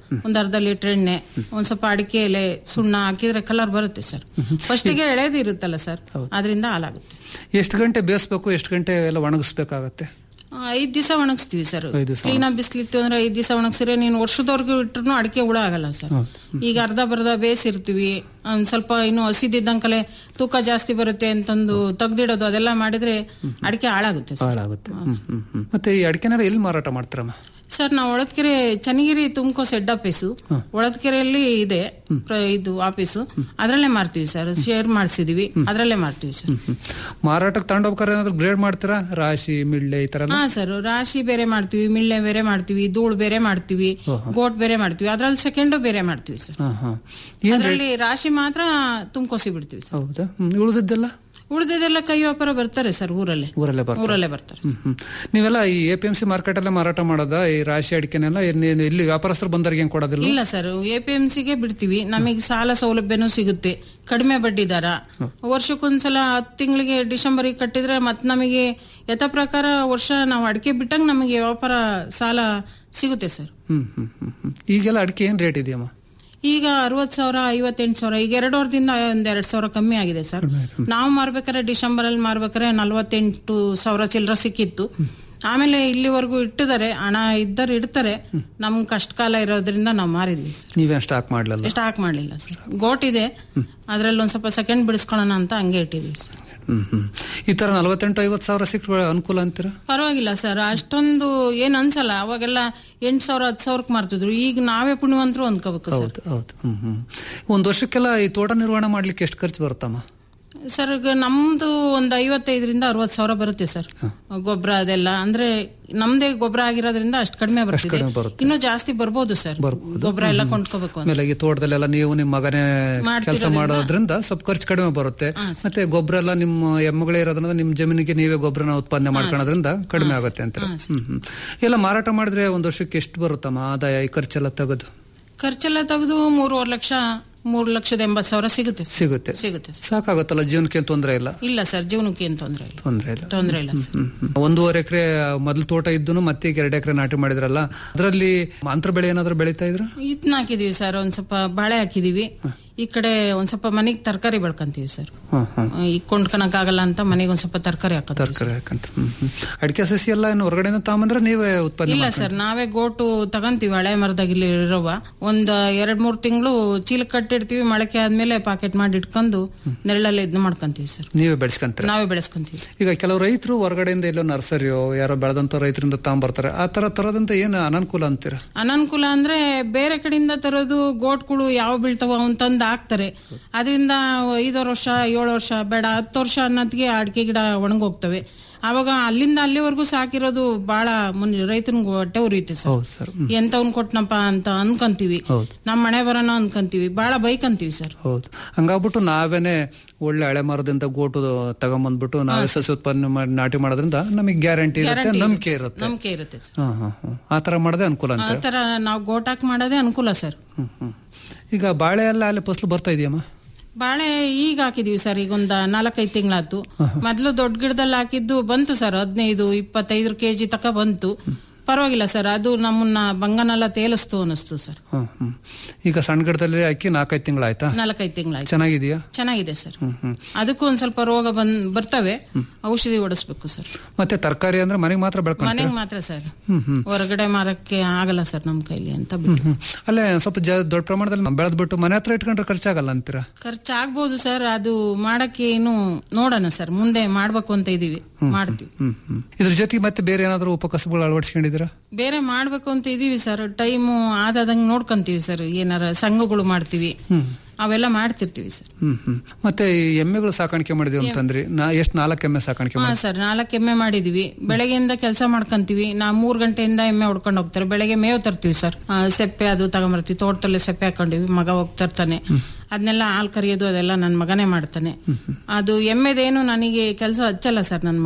ಒಂದ್ ಅರ್ಧ ಲೀಟರ್ ಎಣ್ಣೆ ಒಂದ್ ಸ್ವಲ್ಪ ಅಡಿಕೆ ಎಲೆ ಸುಣ್ಣ ಹಾಕಿದ್ರೆ ಕಲರ್ ಬರುತ್ತೆ ಸರ್ ಫಸ್ಟಿಗೆ ಎಳೆದು ಇರುತ್ತಲ್ಲ ಸರ್ ಅದರಿಂದ ಹಾಲಾಗುತ್ತೆ ಎಷ್ಟು ಗಂಟೆ ಬೇಯಿಸ್ಬೇಕು ಎಷ್ಟು ಗಂಟೆ ಎಲ್ಲ ಒಣಗಿಸ್ಬೇಕಾಗತ್ತೆ ಆ, ಐದ್ ದಿವಸ ಒಣಗಿಸ್ತೀವಿ ಸರ್ ಐದ್ ದಿವ್ಸ ಕ್ಲೀನ್ ಆಗಿ ಬಿಸ್ಲಿತ್ತು ಅಂದ್ರೆ ಐದ್ ದಿವಸ ಒಣಗಿಸಿದ್ರೆ ನೀನು ವರ್ಷದವರೆಗೂ ಇಟ್ರು ಅಡಿಕೆ ಹುಳ ಆಗಲ್ಲ ಸರ್ ಈಗ ಅರ್ಧ ಬರ್ಧ ಬೇಯಿಸಿರ್ತೀವಿ ಒಂದ್ ಸ್ವಲ್ಪ ಇನ್ನು ಹಸಿದಿದ್ದಂಕಲೆ ತೂಕ ಜಾಸ್ತಿ ಬರುತ್ತೆ ಅಂತಂದು ತೆಗ್ದಿಡೋದು ಅದೆಲ್ಲ ಮಾಡಿದ್ರೆ ಅಡಿಕೆ ಹಾಳಾಗುತ್ತೆ ಸರ್ ಹಾಳಾಗುತ್ತೆ ಹ್ಮ್, ಹ್ಮ್, ಹ್ಮ್. ಮತ್ತೆ ಈ ಅಡಿಕೆನಾರ ಎಲ್ಲಿ ಮಾರಾಟ ಮಾಡ್ತಾರಮ್ಮ ಸರ್ ನಾವು ಒಳದ್ಕೆರೆ ಚನ್ನಗಿರಿ ತುಮಕೋ ಸೆಡ್ ಆಫೀಸು ಒಳದ್ಕೆರೆಯಲ್ಲಿ ಇದೆ ಪ್ರ- ಇದು ಆಫೀಸು ಅದ್ರಲ್ಲೇ ಮಾರ್ತೀವಿ ಸರ್ ಶೇರ್ ಮಾಡಿಸಿದೀವಿ ಅದ್ರಲ್ಲೇ ಮಾರ್ತೀವಿ ಸರ್ ಮಾರಾಟಕ್ಕೆ ತಗೊಂಡೋಗ್ಬೇಕಾದ್ರೆ ಏನಾದ್ರು ಗ್ರೇಡ್ ಮಾಡ್ತೀರಾ ರಾಶಿ ಮಿಳ್ಳೆ ಈ ತರ ಎಲ್ಲ? ಹಾ ಸರ್ ರಾಶಿ ಬೇರೆ ಮಾಡ್ತೀವಿ ಮಿಳ್ಳೆ ಬೇರೆ ಮಾಡ್ತೀವಿ ಧೂಳು ಬೇರೆ ಮಾಡ್ತೀವಿ ಗೋಟ್ ಬೇರೆ ಮಾಡ್ತೀವಿ ಅದ್ರಲ್ಲಿ ಸೆಕೆಂಡು ಬೇರೆ ಮಾಡ್ತೀವಿ ಸರ್ ಹಾ ಹಾ ಏನ್ ಅದ್ರಲ್ಲಿ ರಾಶಿ ಮಾತ್ರ ತುಂಬ್ಕೋಸಿ ಬಿಡ್ತೀವಿ ಸರ್ ಹೌದಾ ಹ್ಮ್, ಉಳಿದಿದ್ದೆಲ್ಲ ಉಳಿದಿದ್ದೆಲ್ಲ ಕೈ ವ್ಯಾಪಾರ ಬರ್ತಾರೆ ಸರ್ ಊರಲ್ಲೇ ಊರಲ್ಲೇ ಬರ್ತಾರೆ ಊರಲ್ಲೇ ಬರ್ತಾರೆ ಹ್ಮ್, ಹ್ಮ್. ನೀವೆಲ್ಲ ಈ A P M C market ಅಲ್ಲೇ ಮಾರಾಟ ಮಾಡೋದ ಈ ರಾಶಿ ಅಡಿಕೆನೆಲ್ಲ ಏನ್- ಏನ್ ಇಲ್ಲಿ ವ್ಯಾಪಾರಸ್ಥರು ಬಂದವ್ರಿಗೆ ಏನ್ ಕೊಡೋದಿಲ್ಲ ಇಲ್ಲ ಸರ್ ಎ ಪಿ ಎಂ ಸಿಗೆ ಬಿಡ್ತೀವಿ ನಮಗೆ ಸಾಲ ಸೌಲಭ್ಯನೂ ಸಿಗುತ್ತೆ ಕಡಿಮೆ ಬಡ್ಡಿ ದರ ವರ್ಷಕ್ಕೊಂದ್ಸಲ ಹತ್ತು ತಿಂಗಳಿಗೆ ಡಿಸೆಂಬರ್ ಕಟ್ಟಿದ್ರೆ ಮತ್ ನಮಗೆ ಯಥ ಪ್ರಕಾರ ವರ್ಷ ನಾವು ಅಡಿಕೆ ಬಿಟ್ಟಂಗ್ ನಮಗೆ ವ್ಯಾಪಾರ ಸಾಲ ಸಿಗುತ್ತೆ ಸರ್ ಹ್ಮ್ ಹ್ಮ್ ಹ್ಮ್ ಹ್ಮ್. ಈಗೆಲ್ಲ ಅಡಿಕೆ ಏನ್ ರೇಟ್ ಇದೆಯಮ್ಮ ಈಗ ಅರವತ್ ಸಾವಿರ ಐವತ್ತೆಂಟು ಸಾವಿರ ಈಗ ಎರಡು ವರ್ಷದಿಂದ ಒಂದ್ ಎರಡ್ ಸಾವಿರ ಕಮ್ಮಿ ಆಗಿದೆ ಸರ್ ನಾವು ಮಾರ್ಬೇಕಾದ್ರೆ ಡಿಸೆಂಬರ್ ಅಲ್ಲಿ ಮಾರ್ಬೇಕಾದ್ರೆ ನಲ್ವತ್ತೆಂಟು ಸಾವಿರ ಚಿಲ್ಲರ ಸಿಕ್ಕಿತ್ತು ಆಮೇಲೆ ಇಲ್ಲಿವರೆಗೂ ಇಟ್ಟಿದ್ದಾರೆ ಹಣ ಇದ್ದರೆ ಇಡ್ತಾರೆ ನಮ್ ಕಷ್ಟ ಕಾಲ ಇರೋದ್ರಿಂದ ನಾವು ಮಾರಿದ್ವಿ ಸರ್ ನೀವೇನ್ ಸ್ಟಾಕ್ ಮಾಡ್ಲಲ್ಲ ಸ್ಟಾಕ್ ಮಾಡ್ಲಿಲ್ಲ ಸರ್ ಗೋಟ್ ಇದೆ ಅದ್ರಲ್ಲಿ ಒಂದ್ ಸ್ವಲ್ಪ ಸೆಕೆಂಡ್ ಬಿಡಿಸ್ಕೊಳ್ಳೋಣ ಅಂತ ಹಂಗೆ ಇಟ್ಟಿದ್ವಿ ಸರ್ ಹ್ಮ್ ಹ್ಮ್ ಈ ತರ ನಲವತ್ತೆಂಟು ಐವತ್ ಸಾವಿರ ಸಿಕ್ಕರೆ ಅನುಕೂಲ ಅಂತೀರಾ ಪರವಾಗಿಲ್ಲ ಸರ್ ಅಷ್ಟೊಂದು ಏನ್ ಅನ್ಸಲ್ಲ ಅವಾಗೆಲ್ಲ ಎಂಟ್ ಸಾವಿರ ಹತ್ತು ಸಾವಿರಕ್ಕೆ ಮಾರ್ತಿದ್ರು ಈಗ ನಾವೇ ಪುಣ್ಯವಂತರು ಅಂದ್ಕೋಬೇಕು ಸರ್ ಹೌದು ಹೌದು ಹ್ಮ್ ಹ್ಮ್ ಒಂದ್ ವರ್ಷಕ್ಕೆಲ್ಲ ಈ ತೋಟ ನಿರ್ವಹಣೆ ಮಾಡ್ಲಿಕ್ಕೆ ಎಷ್ಟು ಖರ್ಚು ಬರುತ್ತಮ್ಮ ಸರ್ ಈಗ ನಮ್ದು ಒಂದ್ ಐವತ್ತೈದರಿಂದ ಅರವತ್ ಸಾವಿರ ಬರುತ್ತೆ ಸರ್ ಗೊಬ್ಬರ ಅದೆಲ್ಲ ಅಂದ್ರೆ ನಮ್ದೇ ಗೊಬ್ಬರ ಆಗಿರೋದ್ರಿಂದ ಅಷ್ಟು ಕಡಿಮೆ ಬರ್ತಿದೆ ಕಡಿಮೆ ಬರುತ್ತೆ. ಇನ್ನೂ ಜಾಸ್ತಿ ಬರ್ಬೋದು ಸರ್ ಗೊಬ್ಬರ ಎಲ್ಲ ಕೊಂಡ್ಕೋಬೇಕು ಅಂತ ಆಮೇಲೆ ಈ ತೋಟದಲ್ಲೆಲ್ಲ ನೀವು ನಿಮ್ಮ ಮಗನೇ ಕೆಲಸ ಮಾಡ್ತಿರೋದ್ರಿಂದ- ಮಾಡೋದ್ರಿಂದ ಸ್ವಲ್ಪ ಖರ್ಚು ಕಡಿಮೆ ಬರುತ್ತೆ ಮತ್ತೆ ಗೊಬ್ಬರ ಎಲ್ಲ ನಿಮ್ಮ ಎಮ್ಮಗಳೇ ಇರೋದ್ರಿಂದ ನಿಮ್ಮ ಜಮೀನಿಗೆ ನೀವೇ ಗೊಬ್ಬರನ ಉತ್ಪಾದನೆ ಮಾಡ್ಕೊಳ್ಳೋದ್ರಿಂದ ಕಡಿಮೆ ಆಗುತ್ತೆ ಅಂತ ಹ್ಮ್ ಹ್ಮ್ ಎಲ್ಲ ಮಾರಾಟ ಮಾಡಿದ್ರೆ ಒಂದ್ ವರ್ಷಕ್ಕೆ ಎಷ್ಟು ಬರುತ್ತಮ್ಮ ಆದಾಯ ಈ ಖರ್ಚೆಲ್ಲ ತೆಗೆದು ಖರ್ಚೆಲ್ಲ ತೆಗೆದು ಮೂರುವರೆ ಲಕ್ಷ ಮೂರು ಲಕ್ಷದ ಎಂಬತ್ ಸಾವಿರ ಸಿಗುತ್ತೆ ಸರ್. ಸಿಗುತ್ತೆ ಸಿಗುತ್ತೆ ಸರ್. ಸಾಕಾಗತ್ತಲ್ಲ ಜೀವನಕ್ಕೆ ತೊಂದರೆ ಇಲ್ಲ ಇಲ್ಲ ಸರ್ ಜೀವನಕ್ಕೆ ಏನ್ ತೊಂದ್ರೆ ಇಲ್ಲ ತೊಂದರೆ ಇಲ್ಲ ತೊಂದ್ರೆ ಇಲ್ಲ ಸರ್ ಹ್ಮ್, ಹ್ಮ್. ಒಂದೂವರೆ ಎಕರೆ ಮೊದಲು ತೋಟ ಇದ್ದು ಮತ್ತೆ ಈಗ ಎರಡು ಎಕರೆ ನಾಟಿ ಮಾಡಿದ್ರಲ್ಲ ಅದರಲ್ಲಿ ಅಂತರ ಬೆಳೆ ಏನಾದ್ರು ಬೆಳೀತಾ ಇದ್ರ ಇದನ್ನ ಹಾಕಿದೀವಿ ಸರ್ ಒಂದ್ ಸ್ವಲ್ಪ ಬಾಳೆ ಹಾಕಿದೀವಿ ಈ ಕಡೆ ಒಂದ್ ಸ್ವಲ್ಪ ಮನೆಗ್ ತರಕಾರಿ ಬೆಳ್ಕಂತೀವಿ ಸರ್ ಈಗ ಕೊಂಡ್ಕನಕ್ ಆಗಲ್ಲ ಅಂತ ಮನೆಗೆ ಒಂದ್ ಸ್ವಲ್ಪ ತರಕಾರಿ ಹಾಕೋತೀವಿ ತರಕಾರಿ ಹಾಕಂತ ಹ್ಮ್, ಹ್ಮ್. ಅಡಿಕೆ ಸಸಿ ಎಲ್ಲ ಏನು ಹೊರಗಡೆಯಿಂದ ತಗೊಂಬಂದ್ರೆ ನೀವೇ ಉತ್ಪಾದನೆ ಇಲ್ಲ ಮಾಡ್ಕೊಂಡ್ರಾ? ಸರ್ ನಾವೇ ಗೋಟು ತಗಂತೀವಿ ಹಳೆ ಮರದಾಗ ಇಲ್ಲಿ ಇರೋವ ಒಂದ್ ಎರಡ್ ಮೂರ್ ತಿಂಗಳು ಚೀಲ ಕಟ್ಟಿಡ್ತೀವಿ ಮೊಳಕೆ ಆದ್ಮೇಲೆ ಪಾಕೆಟ್ ಮಾಡಿ ಇಟ್ಕೊಂಡು ನೆರಳಲ್ಲಿ ಇದ್ ಮಾಡ್ಕೊಂತೀವಿ ಸರ್ ನೀವೇ ಬೆಳೆಸ್ಕೊಂತೀರ ನಾವೇ ಬೆಳೆಸ್ಕೊಂತೀವಿ ಸರ್ ಈಗ ಕೆಲವು ರೈತರು ಹೊರಗಡೆಯಿಂದ ಎಲ್ಲೋ ನರ್ಸರಿಯೋ ಯಾರೋ ಬೆಳೆದಂತ ರೈತರಿಂದ ತಗೊಂಬರ್ತಾರೆ ಆ ತರ ತರೋದಂತ ಏನು ಅನಾನುಕೂಲ ಅಂತೀರಾ ಅನಾನುಕೂಲ ಅಂದ್ರೆ ಬೇರೆ ಕಡೆಯಿಂದ ತರೋದು ಗೋಟ್ಗಳು ಯಾವ ಬೀಳ್ತಾವ ಅವನ್ ತಂದು ಹಾಕ್ತಾರೆ ಅದರಿಂದ ಐದಾರು ವರ್ಷ ಏಳು ವರ್ಷ ಬೇಡ ಹತ್ತು ವರ್ಷ ಅನ್ನೋದ್ಗೆ ಅಡಿಕೆ ಗಿಡ ಒಣಗೋಗ್ತವೆ ಅವಾಗ ಅಲ್ಲಿಂದ ಅಲ್ಲಿವರೆಗೂ ಸಾಕಿರೋದು ಬಹಳ ಮುನ್ ರೈತನಿಗೆ ಹೊಟ್ಟೆ ಉರಿಯುತ್ತೆ ಸರ್ ಹೌದು ಸರ್ ಎಂತವ್ನ್ ಕೊಟ್ನಪ್ಪ ಅಂತ ಅನ್ಕೊಂತೀವಿ ಹೌದು. ನಮ್ಮ ಮನೆ ಬರೋಣ ಅನ್ಕೊಂತೀವಿ ಬಹಳ ಬೈಕಂತೀವಿ ಸರ್ ಹೌದು ಹಂಗಾಗ್ಬಿಟ್ಟು ನಾವೇನೆ ಒಳ್ಳೆ ಹಳೆ ಮರದಿಂದ ಗೋಟು ತಗೊಂಬಂದ್ಬಿಟ್ಟು ನಾವೇ ಸಸಿ ಉತ್ಪಾದನೆ ಮಾಡಿ ನಾಟಿ ಮಾಡೋದ್ರಿಂದ ನಮಗೆ ಗ್ಯಾರಂಟಿ ಇರುತ್ತೆ Guarantee ನಂಬಿಕೆ ಇರುತ್ತೆ ನಂಬಿಕೆ ಇರುತ್ತೆ ಸರ್ ಹಾ ಹಾ ಹಾ ಆ ತರ ಮಾಡದೆ ಅನುಕೂಲ ಆ ಅಂತ ತರ ನಾವು ಗೋಟಾಕ್ ಮಾಡೋದೇ ಅನುಕೂಲ ಸರ್ ಹ್ಮ್ ಹ್ಮ್ ಈಗ ಬಾಳೆ ಎಲ್ಲ ಅಲ್ಲಿ ಫಸಲು ಬರ್ತಾ ಇದೆಯಮ್ಮ ಬಾಳೆ ಈಗ ಹಾಕಿದೀವಿ ಸರ್ ಈಗ ಒಂದ್ ನಾಲ್ಕೈದು ತಿಂಗಳಾತು ಮೊದ್ಲು ದೊಡ್ಡ ಗಿಡದಲ್ಲಿ ಹಾಕಿದ್ದು ಬಂತು ಸರ್ ಹದಿನೈದು ಇಪ್ಪತ್ತೈದು ಕೆಜಿ ತಕ ಬಂತು ಪರವಾಗಿಲ್ಲ ಸರ್ ಅದು ನಮ್ಮನ್ನ ಬಂಗನೆಲ್ಲ ತೇಲಿಸ್ತು ಅನಿಸ್ತು ಸರ್ ಹ್ಮ್ ಹ್ಮ್ ಈಗ ಸಣ್ಣ ಗಿಡದಲ್ಲಿ ಹಾಕಿ ನಾಲ್ಕೈದು ತಿಂಗಳಾಯ್ತಾ ನಾಲ್ಕೈದು ತಿಂಗಳಾಯ್ತು ಚೆನ್ನಾಗಿದೆಯಾ ಚೆನ್ನಾಗಿದೆ ಸರ್ ಹ್ಮ್ ಹ್ಮ್ ಅದಕ್ಕೂ ಒಂದ್ ಸ್ವಲ್ಪ ರೋಗ ಬಂದ್ ಬರ್ತವೆ ಔಷಧಿ ಹೊಡಿಸ್ಬೇಕು ಸರ್ ಮತ್ತೆ ತರಕಾರಿ ಅಂದ್ರೆ ಮನೆಗೆ ಮಾತ್ರ ಬೆಳ್ಕೊಂತೀರಾ ಮನೆಗೆ ಮಾತ್ರ ಸರ್ ಹ್ಮ್ ಹ್ಮ್ ಹೊರಗಡೆ ಮಾರಕ್ಕೆ ಆಗಲ್ಲ ಸರ್ ನಮ್ ಕೈಲಿ ಅಂತ ಬಿಟ್ಟು ಹ್ಮ್ ಅಲ್ಲೇ ಸ್ವಲ್ಪ ಜ- ದೊಡ್ಡ ಪ್ರಮಾಣದಲ್ಲಿ ಬೆಳೆದ್ಬಿಟ್ಟು ಮನೆ ಹತ್ರ ಇಟ್ಕೊಂಡ್ರೆ ಖರ್ಚಾಗಲ್ಲ ಅಂತೀರಾ ಖರ್ಚಾಗ್ಬೋದು ಸರ್ ಅದು ಮಾಡಕ್ಕೆ ಏನು ನೋಡೋಣ ಸರ್ ಮುಂದೆ ಮಾಡ್ಬೇಕು ಅಂತ ಇದೀವಿ ಮಾಡ್ತೀವಿ ಹ್ಮ್ ಹ್ಮ್ ಇದ್ರ ಜೊತೆಗೆ ಮತ್ತೆ ಬೇರೆ ಏನಾದ್ರು ಉಪಕಸಬುಗಳು ಅಳವಡಿಸ್ಕೊಂಡಿದ್ದೀರಾ ಬೇರೆ ಮಾಡ್ಬೇಕು ಅಂತ ಇದೀವಿ ಸರ್ ಟೈಮು ಆದಾದಂಗ್ ನೋಡ್ಕೊಂತೀವಿ ಸರ್ ಏನಾರ ಸಂಘಗಳು ಮಾಡ್ತೀವಿ ಅವೆಲ್ಲ ಮಾಡ್ತಿರ್ತೀವಿ ಸರ್ ಹ್ಮ್ ಹ್ಮ್ ಮತ್ತೆ ಈ ಎಮ್ಮೆಗಳು ಸಾಕಾಣಿಕೆ ಮಾಡಿದೀವಿ ಅಂತಂದ್ರಿ ನಾ ಎಷ್ಟ್ ನಾಲ್ಕು ಎಮ್ಮೆ ಸಾಕಾಣಿಕೆ ಹಾ ಮಾಡಿ ಸರ್ ನಾಲ್ಕು ಎಮ್ಮೆ ಮಾಡಿದೀವಿ ಬೆಳಗ್ಗೆಯಿಂದ ಕೆಲಸ ಮಾಡ್ಕೊಂತೀವಿ ನಾ ಮೂರ್ ಗಂಟೆಯಿಂದ ಎಮ್ಮೆ ಹೊಡ್ಕೊಂಡು ಹೋಗ್ತಾರೆ ಬೆಳಗ್ಗೆ ಮೇವು ತರ್ತೀವಿ ಸರ್ ಆ, ಸೆಪ್ಪೆ ಅದು ತಗೊಂಬರ್ತೀವಿ ತೋಟದಲ್ಲೇ ಸೆಪ್ಪೆ ಹಾಕೊಂಡಿವಿ ಮಗ ಹೋಗ್ತಿರ್ತಾನೆ ಅದನ್ನೆಲ್ಲ ಹಾಲ್ ಕರಿಯೋದು ಅದೆಲ್ಲ ನನ್ ಮಗನೇ ಮಾಡ್ತಾನೆ ಅದು ಎಮ್ಮೆದೇನು ನನಗೆ ಕೆಲಸ ಹಚ್ಚಲ್ಲ ಸರ್ ನನ್ ಮಗ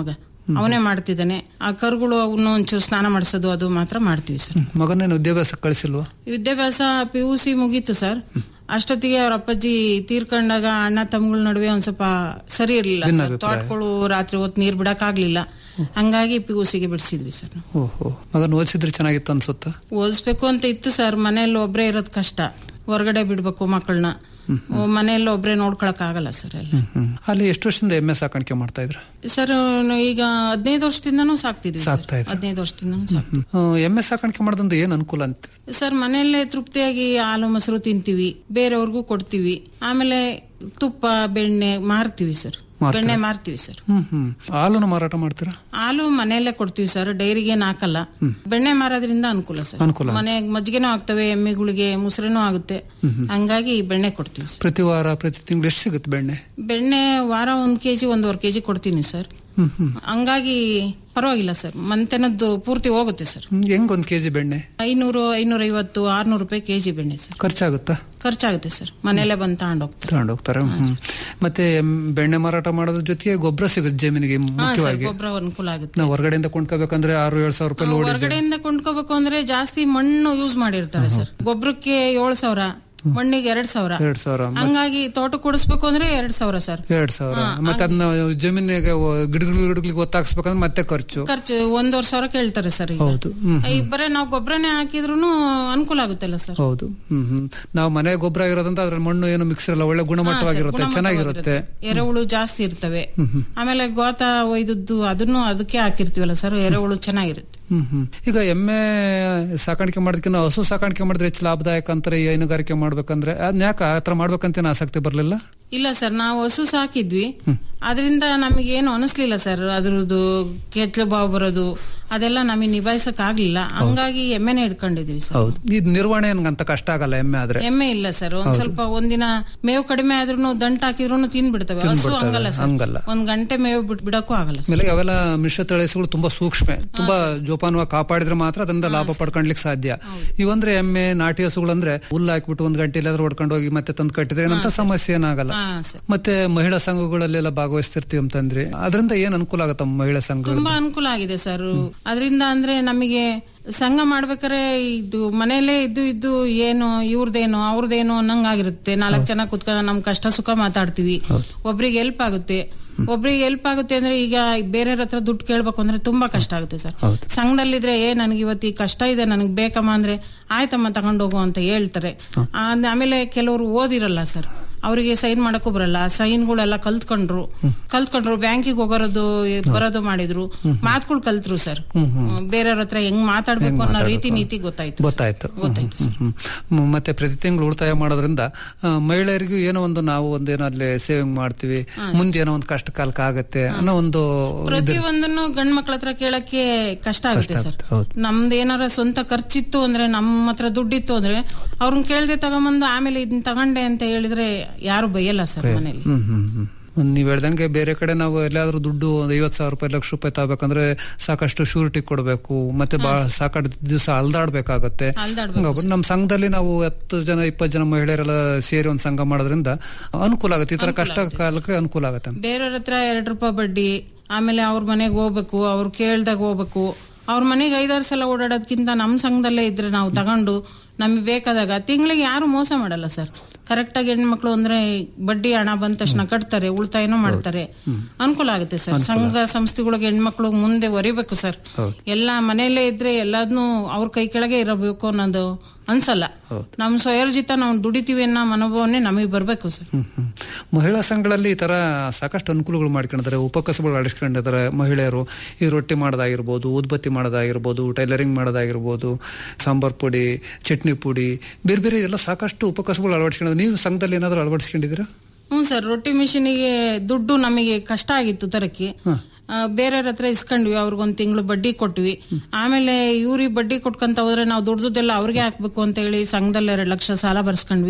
ಅವನೇ ಮಾಡ್ತಿದ್ದಾನೆ ಆ ಕರುಗಳು ಅವನ್ನ ಒಂಚೂರು ಸ್ನಾನ ಮಾಡಿಸೋದು ಅದು ಮಾತ್ರ ಮಾಡ್ತೀವಿ ಸರ್ ಮಗನೇನು ವಿದ್ಯಾಭ್ಯಾಸ ಕಳಿಸಿಲ್ವಾ ವಿದ್ಯಾಭ್ಯಾಸ ಪಿ ಯು ಸಿ ಮುಗೀತು ಸರ್ ಅಷ್ಟೊತ್ತಿಗೆ ಅವ್ರ ಅಪ್ಪಾಜಿ ತೀರ್ಕೊಂಡಾಗ ಅಣ್ಣ ತಮ್ಮಗಳ ನಡುವೆ ಒಂದ್ ಸ್ವಲ್ಪ ಸರಿ ಇರ್ಲಿಲ್ಲ ಭಿನ್ನ ಸರ್ ಅಭಿಪ್ರಾಯ. ತೋಟಗಳು ರಾತ್ರಿ ಹೊತ್ತು ನೀರ್ ಬಿಡಕ್ ಆಗ್ಲಿಲ್ಲ ಹಂಗಾಗಿ ಪಿ ಯು ಸಿಗೆ ಬಿಡಿಸಿದ್ವಿ ಸರ್ ನಾವು. ಓಹೋ ಮಗನ ಓದಿಸಿದ್ರೆ ಚೆನ್ನಾಗಿತ್ತು ಅನ್ಸುತ್ತಾ ಓದಿಸ್ಬೇಕು ಅಂತ ಇತ್ತು ಸರ್ ಮನೆಯಲ್ಲಿ ಒಬ್ರೇ ಇರೋದ್ ಕಷ್ಟ ಹೊರಗಡೆ ಬಿಡ್ಬೇಕು ಮಕ್ಕಳನ್ನ ಮನೆಯಲ್ಲಿ ಒಬ್ರೇ ನೋಡ್ಕೊಳಕ್ ಆಗಲ್ಲ ಸರ್ ಎಲ್ಲ ಹ್ಮ್ ಅಲ್ಲಿ ಎಷ್ಟು ವರ್ಷದಿಂದ ಎಮ್ಮೆ ಸಾಕಾಣಿಕೆ ಮಾಡ್ತಾ ಇದ್ರ ಸರ್ ನಾವು ಈಗ ಹದಿನೈದು ವರ್ಷದಿಂದನೂ ಸಾಕ್ತಿದ್ವಿ ಸರ್ ಸಾಕ್ತಾ ಇದ್ದೀರಾ? ಹದಿನೈದು ವರ್ಷದಿಂದನೂ ಸಾಕ್ತಿದ್ವಿ ಎಮ್ಮೆ ಸಾಕಾಣಿಕೆ ಮಾಡೋದ್ರಿಂದ ಏನ್ ಅನುಕೂಲ ಅಂತ ಸರ್ ಮನೆಯಲ್ಲೇ ತೃಪ್ತಿಯಾಗಿ ಹಾಲು ಮೊಸರು ತಿಂತೀವಿ ಬೇರೆಯವ್ರಿಗೂ ಕೊಡ್ತೀವಿ ಆಮೇಲೆ ತುಪ್ಪ ಬೆಣ್ಣೆ ಮಾರ್ತೀವಿ ಸರ್ ಮಾರ್ತೀರಾ? ಬೆಣ್ಣೆ ಮಾರ್ತೀವಿ ಸರ್ ಹ್ಮ್ ಹ್ಮ್ ಹಾಲನ್ನು ಮಾರಾಟ ಮಾಡ್ತೀರಾ ಹಾಲು ಮನೆಯಲ್ಲೇ ಕೊಡ್ತೀವಿ ಸರ್ ಡೈರಿಗೆ ಹಾಕಲ್ಲ ಬೆಣ್ಣೆ ಮಾರೋದ್ರಿಂದ ಅನುಕೂಲ ಸರ್ ಅನುಕೂಲ. ಮನೆಗೆ ಮಜ್ಜಿಗೆನೂ ಆಗ್ತವೆ ಎಮ್ಮೆಗಳಿಗೆ ಮೊಸರೇನೂ ಆಗುತ್ತೆ ಹಂಗಾಗಿ ಬೆಣ್ಣೆ ಕೊಡ್ತೀವಿ ಸರ್ ಪ್ರತಿ ವಾರ ಪ್ರತಿ ತಿಂಗಳು ಎಷ್ಟು ಸಿಗುತ್ತೆ ಬೆಣ್ಣೆ ಬೆಣ್ಣೆ ವಾರ ಒಂದ್ ಕೆಜಿ ಒಂದೂವರೆ ಕೆಜಿ ಕೊಡ್ತೀನಿ ಸರ್ ಹ್ಮ್ ಹ್ಮ್ ಹಂಗಾಗಿ ಪರವಾಗಿಲ್ಲ ಸರ್ ಮಂತೆನದ್ದು ಪೂರ್ತಿ ಹೋಗುತ್ತೆ ಸರ್ ಹ್ಮ್, ಹೆಂಗ್ ಒಂದ್ ಕೆಜಿ ಬೆಣ್ಣೆ ಐನೂರು ಐನೂರ ಐವತ್ತು ಆರ್ನೂರು ರೂಪಾಯಿ ಕೆಜಿ ಬೆಣ್ಣೆ ಸರ್ ಖರ್ಚಾಗುತ್ತಾ ಖರ್ಚಾಗುತ್ತೆ ಸರ್ ಮನೆಯಲ್ಲೇ ಬಂದು ತಗೊಂಡು ಹೋಗ್ತಾರೆ ತಗೊಂಡು ಹೋಗ್ತಾರೆ ಹ್ಮ್ ಮತ್ತೆ ಎಮ್- ಬೆಣ್ಣೆ ಮಾರಾಟ ಮಾಡೋದ್ರ ಜೊತೆಗೆ ಗೊಬ್ಬರ ಸಿಗುತ್ತೆ ಜಮೀನಿಗೆ ಹಾ ಸರ್ ಮುಖ್ಯವಾಗಿ ಗೊಬ್ಬರ ಅನುಕೂಲ ಆಗುತ್ತೆ ನಾವು ಹೊರಗಡೆಯಿಂದ ಕೊಂಡ್ಕೋಬೇಕಂದ್ರೆ ಆರು ಏಳು ಸಾವಿರ ರೂಪಾಯಿ ಲೋಡ್ ಇದೆ ಹೊರಗಡೆಯಿಂದ ಕೊಂಡ್ಕೋಬೇಕು ಅಂದ್ರೆ ಜಾಸ್ತಿ ಮಣ್ಣು ಯೂಸ್ ಮಾಡಿರ್ತಾರೆ ಸರ್ ಗೊಬ್ಬರಕ್ಕೆ ಏಳು ಸಾವಿರ ಮಣ್ಣಿಗೆ ಎರಡ್ ಸಾವಿರ ಎರಡ್ ಸಾವಿರ ಹಂಗಾಗಿ ತೋಟ ಕೂಡಿಸ್ಬೇಕು ಅಂದ್ರೆ ಎರಡ್ ಸಾವಿರ ಸರ್ ಎರಡ್ ಸಾವಿರ ಮತ್ತೆ ಅದನ್ನ ಜಮೀನಿಗೆ ಗಿಡಗಳು ಗಿಡಗಳಿಗೆ ಒತ್ತಾಕ್ಸ್ಬೇಕಂದ್ರೆ ಮತ್ತೆ ಖರ್ಚು ಖರ್ಚು ಒಂದೂವರೆ ಸಾವಿರ ಕೇಳ್ತಾರೆ ಸರ್ ಈಗ ಹೌದು ಹ್ಮ್ ಈಗ ಬರೇ ನಾವು ಗೊಬ್ಬರನೇ ಹಾಕಿದ್ರು ಅನುಕೂಲ ಆಗುತ್ತಲ್ಲ ಸರ್ ಹೌದು ಹ್ಮ್ ಹ್ಮ್ ನಾವು ಮನೆ ಗೊಬ್ಬರ ಇರೋದ್ರಿಂದ ಅದ್ರಲ್ಲಿ ಮಣ್ಣು ಏನು ಮಿಕ್ಸ್ ಇರಲ್ಲ ಒಳ್ಳೆ ಗುಣಮಟ್ಟವಾಗಿರುತ್ತೆ ಚೆನ್ನಾಗಿರುತ್ತೆ ಎರೆಹುಳು ಜಾಸ್ತಿ ಇರ್ತವೆ ಆಮೇಲೆ ಗೋತ ಒಯ್ದದ್ದು ಅದನ್ನು ಅದಕ್ಕೆ ಹಾಕಿರ್ತೀವಲ್ಲ ಸರ್ ಎರೆಹುಳು ಚೆನ್ನಾಗಿರುತ್ತೆ ಹ್ಮ್ ಹ್ಮ್ ಈಗ ಎಮ್ಮೆ ಸಾಕಾಣಿಕೆ ಮಾಡೋದಕ್ಕಿಂತ ಹಸು ಸಾಕಾಣಿಕೆ ಮಾಡಿದ್ರೆ ಹೆಚ್ಚು ಲಾಭದಾಯಕ ಅಂತಾರೆ ಈ ಹೈನುಗಾರಿಕೆ ಮಾಡ್ಬೇಕಂದ್ರೆ ಅದನ್ನ ಯಾಕೆ ಆ ತರ ಮಾಡ್ಬೇಕಂತ ಆಸಕ್ತಿ ಬರ್ಲಿಲ್ಲ ಇಲ್ಲ ಸರ್ ನಾವು ಹಸು ಸಾಕಿದ್ವಿ ಅದರಿಂದ ನಮಗೆ ಏನು ಅನಿಸ್ಲಿಲ್ಲ ಸರ್ ಅದ್ರದ್ದು ಕೆಟ್ಲು ಬಾವು ಬರೋದು ಅದೆಲ್ಲ ನಮಗೆ ನಿಭಾಯಿಸಕ್ ಆಗ್ಲಿಲ್ಲ ಹಂಗಾಗಿ ಎಮ್ಮೆನೆ ಇಟ್ಕೊಂಡಿದೀವಿ ಸರ್ ಹೌದು ಇದು ನಿರ್ವಹಣೆ ಅಂತ ಕಷ್ಟ ಆಗಲ್ಲ ಎಮ್ಮೆ ಆದ್ರೆ ಎಮ್ಮೆ ಇಲ್ಲ ಸರ್ ಒಂದ್ ಸ್ವಲ್ಪ ಒಂದಿನ ಮೇವು ಕಡಿಮೆ ಆದ್ರೂ ದಂಟ ಹಾಕಿದ್ರು ತಿಂದ್ಬಿಡ್ತವೆ ಹಸು ತಿಂದ್ಬಿಡ್ತವೆ, ಹಂಗಲ್ಲ ಸರ್ ಹಂಗಲ್ಲ. ಒಂದ್ ಗಂಟೆ ಮೇವು ಬಿಟ್ ಬಿಡಕ್ಕೂ ಆಗಲ್ಲ ಸರ್. ಆಮೇಲೆ ಅವೆಲ್ಲ ಮಿಶ್ರ ತಳಿಸುಗಳು ತುಂಬಾ ಸೂಕ್ಷ್ಮ ತುಂಬಾ ಜೋಪಾನವಾಗಿ ಕಾಪಾಡಿದ್ರೆ ಮಾತ್ರ ಅದರಿಂದ ಲಾಭ ಪಡ್ಕೊಳ್ಲಿಕ್ಕೆ ಸಾಧ್ಯ ಇವಂದ್ರೆ ಎಮ್ಮೆ ನಾಟಿ ಹಸುಗಳು ಅಂದ್ರೆ ಹುಲ್ಲು ಹಾಕ್ಬಿಟ್ಟು ಒಂದ್ ಗಂಟೆ ಎಲ್ಲಾದ್ರೂ ಹೊಡ್ಕೊಂಡು ಹೋಗಿ ಮತ್ತೆ ತಂದು ಕಟ್ಟಿದ್ರೆ ಏನಂತ ಸಮಸ್ಯೆ ಏನಾಗಲ್ಲ ಹಾ ಸರ್ ಮತ್ತೆ ಮಹಿಳಾ ಸಂಘಗಳಲ್ಲೆಲ್ಲ ಭಾಗವಹಿಸ್ತಿರ್ತೀವಿ ಅಂತಂದ್ರಿ ಅದರಿಂದ ಏನ್ ಅನುಕೂಲ ಆಗತ್ತ ಮಹಿಳಾ ಸಂಘಗಳು ತುಂಬಾ ಅನುಕೂಲ ಆಗಿದೆ ಸರ್ ಅದರಿಂದ ಅಂದ್ರೆ ನಮಗೆ ಸಂಘ ಮಾಡ್ಬೇಕಾದ್ರೆ ಇದು ಮನೆಯಲ್ಲೇ ಇದ್ದು ಇದ್ದು ಏನು ಇವ್ರದೇನು ಅವ್ರದೇನು ಅನ್ನಂಗಾಗಿರುತ್ತೆ ನಾಲ್ಕು ಜನ ಕುತ್ಕೊಂಡು ನಮ್ ಕಷ್ಟ ಸುಖ ಮಾತಾಡ್ತೀವಿ ಒಬ್ರಿಗೆ ಹೆಲ್ಪ್ ಆಗುತ್ತೆ ಒಬ್ರಿಗೆ ಹೆಲ್ಪ್ ಆಗುತ್ತೆ ಅಂದ್ರೆ ಈಗ ಬೇರೆಯವ್ರ ಹತ್ರ ದುಡ್ಡು ಕೇಳ್ಬೇಕು ಅಂದ್ರೆ ತುಂಬಾ ಕಷ್ಟ ಆಗುತ್ತೆ ಸರ್ ಸಂಘದಲ್ಲಿದ್ರೆ ಏ ನನಗೆ ಇವತ್ತು ಈ ಕಷ್ಟ ಇದೆ ನನಗೆ ಬೇಕಮ್ಮ ಅಂದ್ರೆ ಆಯ್ತಮ್ಮ ತಗೊಂಡೋಗು ಅಂತ ಹೇಳ್ತಾರೆ ಆ- ಆಮೇಲೆ ಕೆಲವರು ಓದಿರಲ್ಲ ಸರ್ ಅವರಿಗೆ ಸೈನ್ ಮಾಡಕ್ಕೂ ಬರಲ್ಲ ಸೈನ್ಗಳೆಲ್ಲ ಕಲ್ತ್ಕೊಂಡ್ರು ಕಲ್ತ್ಕೊಂಡ್ರು ಬ್ಯಾಂಕಿಗೆ ಹೋಗೋದು ಬರೋದು ಮಾಡಿದ್ರು ಮಾತುಗಳು ಕಲ್ತ್ರು ಸರ್ ಬೇರೆಯವ್ರ ಹತ್ರ ಹೆಂಗ್ ಮಾತಾಡ್ಬೇಕು ಅನ್ನೋ ರೀತಿ ನೀತಿ ಗೊತ್ತಾಯ್ತು ಗೊತ್ತಾಯ್ತು ಹ್ಮ್, ಹ್ಮ್, ಹ್ಮ್. ಮತ್ತೆ ಪ್ರತಿ ತಿಂಗಳು ಉಳಿತಾಯ ಮಾಡೋದ್ರಿಂದ ಆ, ಮಹಿಳೆಯರಿಗೂ ಏನೋ ಒಂದು ನಾವು ಒಂದೇನೋ ಅಲ್ಲಿ ಸೇವಿಂಗ್ ಮಾಡ್ತೀವಿ ಮುಂದೆ ಏನೋ ಒಂದು ಕಷ್ಟ ಕಾಲಕ್ಕೆ ಆಗತ್ತೆ ಅನ್ನೋ ಒಂದು ಇದು ಪ್ರತಿಯೊಂದನ್ನು ಗಂಡ್ ಮಕ್ಳ ಹತ್ರ ಕೇಳಕ್ಕೆ ಕಷ್ಟ ಆಗುತ್ತೆ ಸರ್ ನಮ್ದು ಏನಾರ ಸ್ವಂತ ಖರ್ಚಿತ್ತು ಅಂದ್ರೆ ನಮ್ಮ ಹತ್ರ ದುಡ್ಡಿತ್ತು ಅಂದ್ರೆ ಅವ್ರನ್ನ ಕೇಳ್ದೆ ತಗೊಂಬಂದು ಆಮೇಲೆ ಇದನ್ನ ತಗೊಂಡೆ ಅಂತ ಹೇಳಿದ್ರೆ ಯಾರು ಬೈಯಲ್ಲ ಸರ್ ಮನೇಲಿ ಹ್ಮ್ ಹ್ಮ್ ಹ್ಮ್ ನೀವ್ ಹೇಳ್ದಂಗೆ ಬೇರೆ ಕಡೆ ನಾವು ಎಲ್ಲಾದ್ರೂ ದುಡ್ಡು ಒಂದು ಐವತ್ ಸಾವಿರ ರೂಪಾಯಿ ಲಕ್ಷ ರೂಪಾಯಿ ತಗೋಬೇಕಂದ್ರೆ ಸಾಕಷ್ಟು ಶೂರಿಟಿ ಕೊಡಬೇಕು ಮತ್ತೆ ಬಹಳ ಸಾಕಷ್ಟು ದಿವಸ ಅಲ್ದಾಡ್ಬೇಕಾಗತ್ತೆ ಹಂಗಾಗಿ ನಮ್ಮ ಸಂಘದಲ್ಲಿ ನಾವು ಹತ್ತು ಜನ ಇಪ್ಪತ್ತು ಜನ ಮಹಿಳೆಯರೆಲ್ಲ ಸೇರಿ ಒಂದು ಸಂಘ ಮಾಡೋದ್ರಿಂದ ಅನುಕೂಲ ಆಗುತ್ತೆ ಈ ತರ ಕಷ್ಟ ಕಾಲಕ್ಕೆ ಅನುಕೂಲ ಆಗುತ್ತೆ ಬೇರೆಯವ್ರ ಹತ್ರ ಎರಡ್ ರೂಪಾಯಿ ಬಡ್ಡಿ ಆಮೇಲೆ ಅವ್ರ ಮನೆಗೆ ಹೋಗ್ಬೇಕು ಅವ್ರು ಕೇಳ್ದಾಗ ಹೋಗ್ಬೇಕು ಅವ್ರ ಮನೆಗೆ ಐದಾರು ಸಲ ಓಡಾಡೋದ್ಕಿಂತ ನಮ್ ಸಂಘದಲ್ಲೇ ಇದ್ರೆ ನಾವು ತಗೊಂಡು ನಮಗೆ ಬೇಕಾದಾಗ ತಿಂಗಳಿಗೆ ಯಾರು ಮೋಸ ಮಾಡಲ್ಲ ಸರ್ ಕರೆಕ್ಟ್ ಆಗಿ ಹೆಣ್ಮಕ್ಳು ಅಂದ್ರೆ ಬಡ್ಡಿ ಹಣ ಬಂದ ತಕ್ಷಣ ಕಟ್ತಾರೆ ಉಳಿತಾಯನೂ ಮಾಡ್ತಾರೆ ಅನುಕೂಲ ಆಗುತ್ತೆ ಸರ್ ಸಂಘ ಸಂಸ್ಥೆಗಳಿಗೆ ಹೆಣ್ಮಕ್ಳು ಮುಂದೆ ಒರಿಬೇಕು ಸರ್ ಎಲ್ಲಾ ಮನೆಯಲ್ಲೇ ಇದ್ರೆ ಎಲ್ಲಾದ್ನೂ ಅವ್ರ ಕೈ ಕೆಳಗೆ ಇರಬೇಕು ಅನ್ನೋದು ಅನ್ಸಲ್ಲ ನಮ್ ಸ್ವಯೋರ್ಜಿತ ನಾವು ದುಡಿತೀವಿ ಅನ್ನೋ ಮನೋಭಾವನೆ ನಮಗೆ ಬರ್ಬೇಕು ಸರ್ ಮಹಿಳಾ ಸಂಘಗಳಲ್ಲಿ ಈ ತರ ಸಾಕಷ್ಟು ಅನುಕೂಲಗಳು ಮಾಡ್ಕೊಂಡಿದ್ದಾರೆ ಉಪಕಸಬುಗಳು ಅಳಿಸ್ಕೊಂಡಿದ್ದಾರೆ ಮಹಿಳೆಯರು ಈ ರೊಟ್ಟಿ ಮಾಡೋದಾಗಿರ್ಬೋದು ಉದ್ಬತ್ತಿ ಮಾಡೋದಾಗಿರ್ಬೋದು ಟೈಲರಿಂಗ್ ಮಾಡೋದಾಗಿರ್ಬೋದು ಸಾಂಬಾರ್ ಪುಡಿ ಚಟ್ನಿ ಪುಡಿ ಬೇರೆ ಬೇರೆ ಎಲ್ಲ ಸಾಕಷ್ಟು ಉಪಕಸಬುಗಳು ಅಳವಡಿಸ್ಕೊಂಡಿದ್ದಾರೆ ನೀವು ಸಂಘದಲ್ಲಿ ಏನಾದ್ರು ಅಳವಡಿಸ್ಕೊಂಡಿದ್ದೀರಾ ಹ್ಮ್ ಸರ್ ರೊಟ್ಟಿ ಮಿಷಿನಿಗೆ ದುಡ್ಡು ನಮಗೆ ಕಷ್ಟ ಆಗಿತ್ತು ತರಕ್ಕೆ ಆ, ಬೇರೆಯವ್ರ ಹತ್ರ ಇಸ್ಕೊಂಡ್ವಿ ಅವ್ರಿಗೊಂದ್ ತಿಂಗಳು ಬಡ್ಡಿ ಕೊಟ್ವಿ ಆಮೇಲೆ ಇವ್ರಿಗೆ ಬಡ್ಡಿ ಕೊಟ್ಕೊಂತ ಹೋದ್ರೆ ನಾವು ದುಡ್ದದ್ದೆಲ್ಲ ಅವ್ರಿಗೆ ಹಾಕ್ಬೇಕು ಅಂತ ಹೇಳಿ ಸಂಘದಲ್ಲಿ ಎರಡ್ ಲಕ್ಷ ಸಾಲ ಬರ್ಸ್ಕೊಂಡ್ವಿ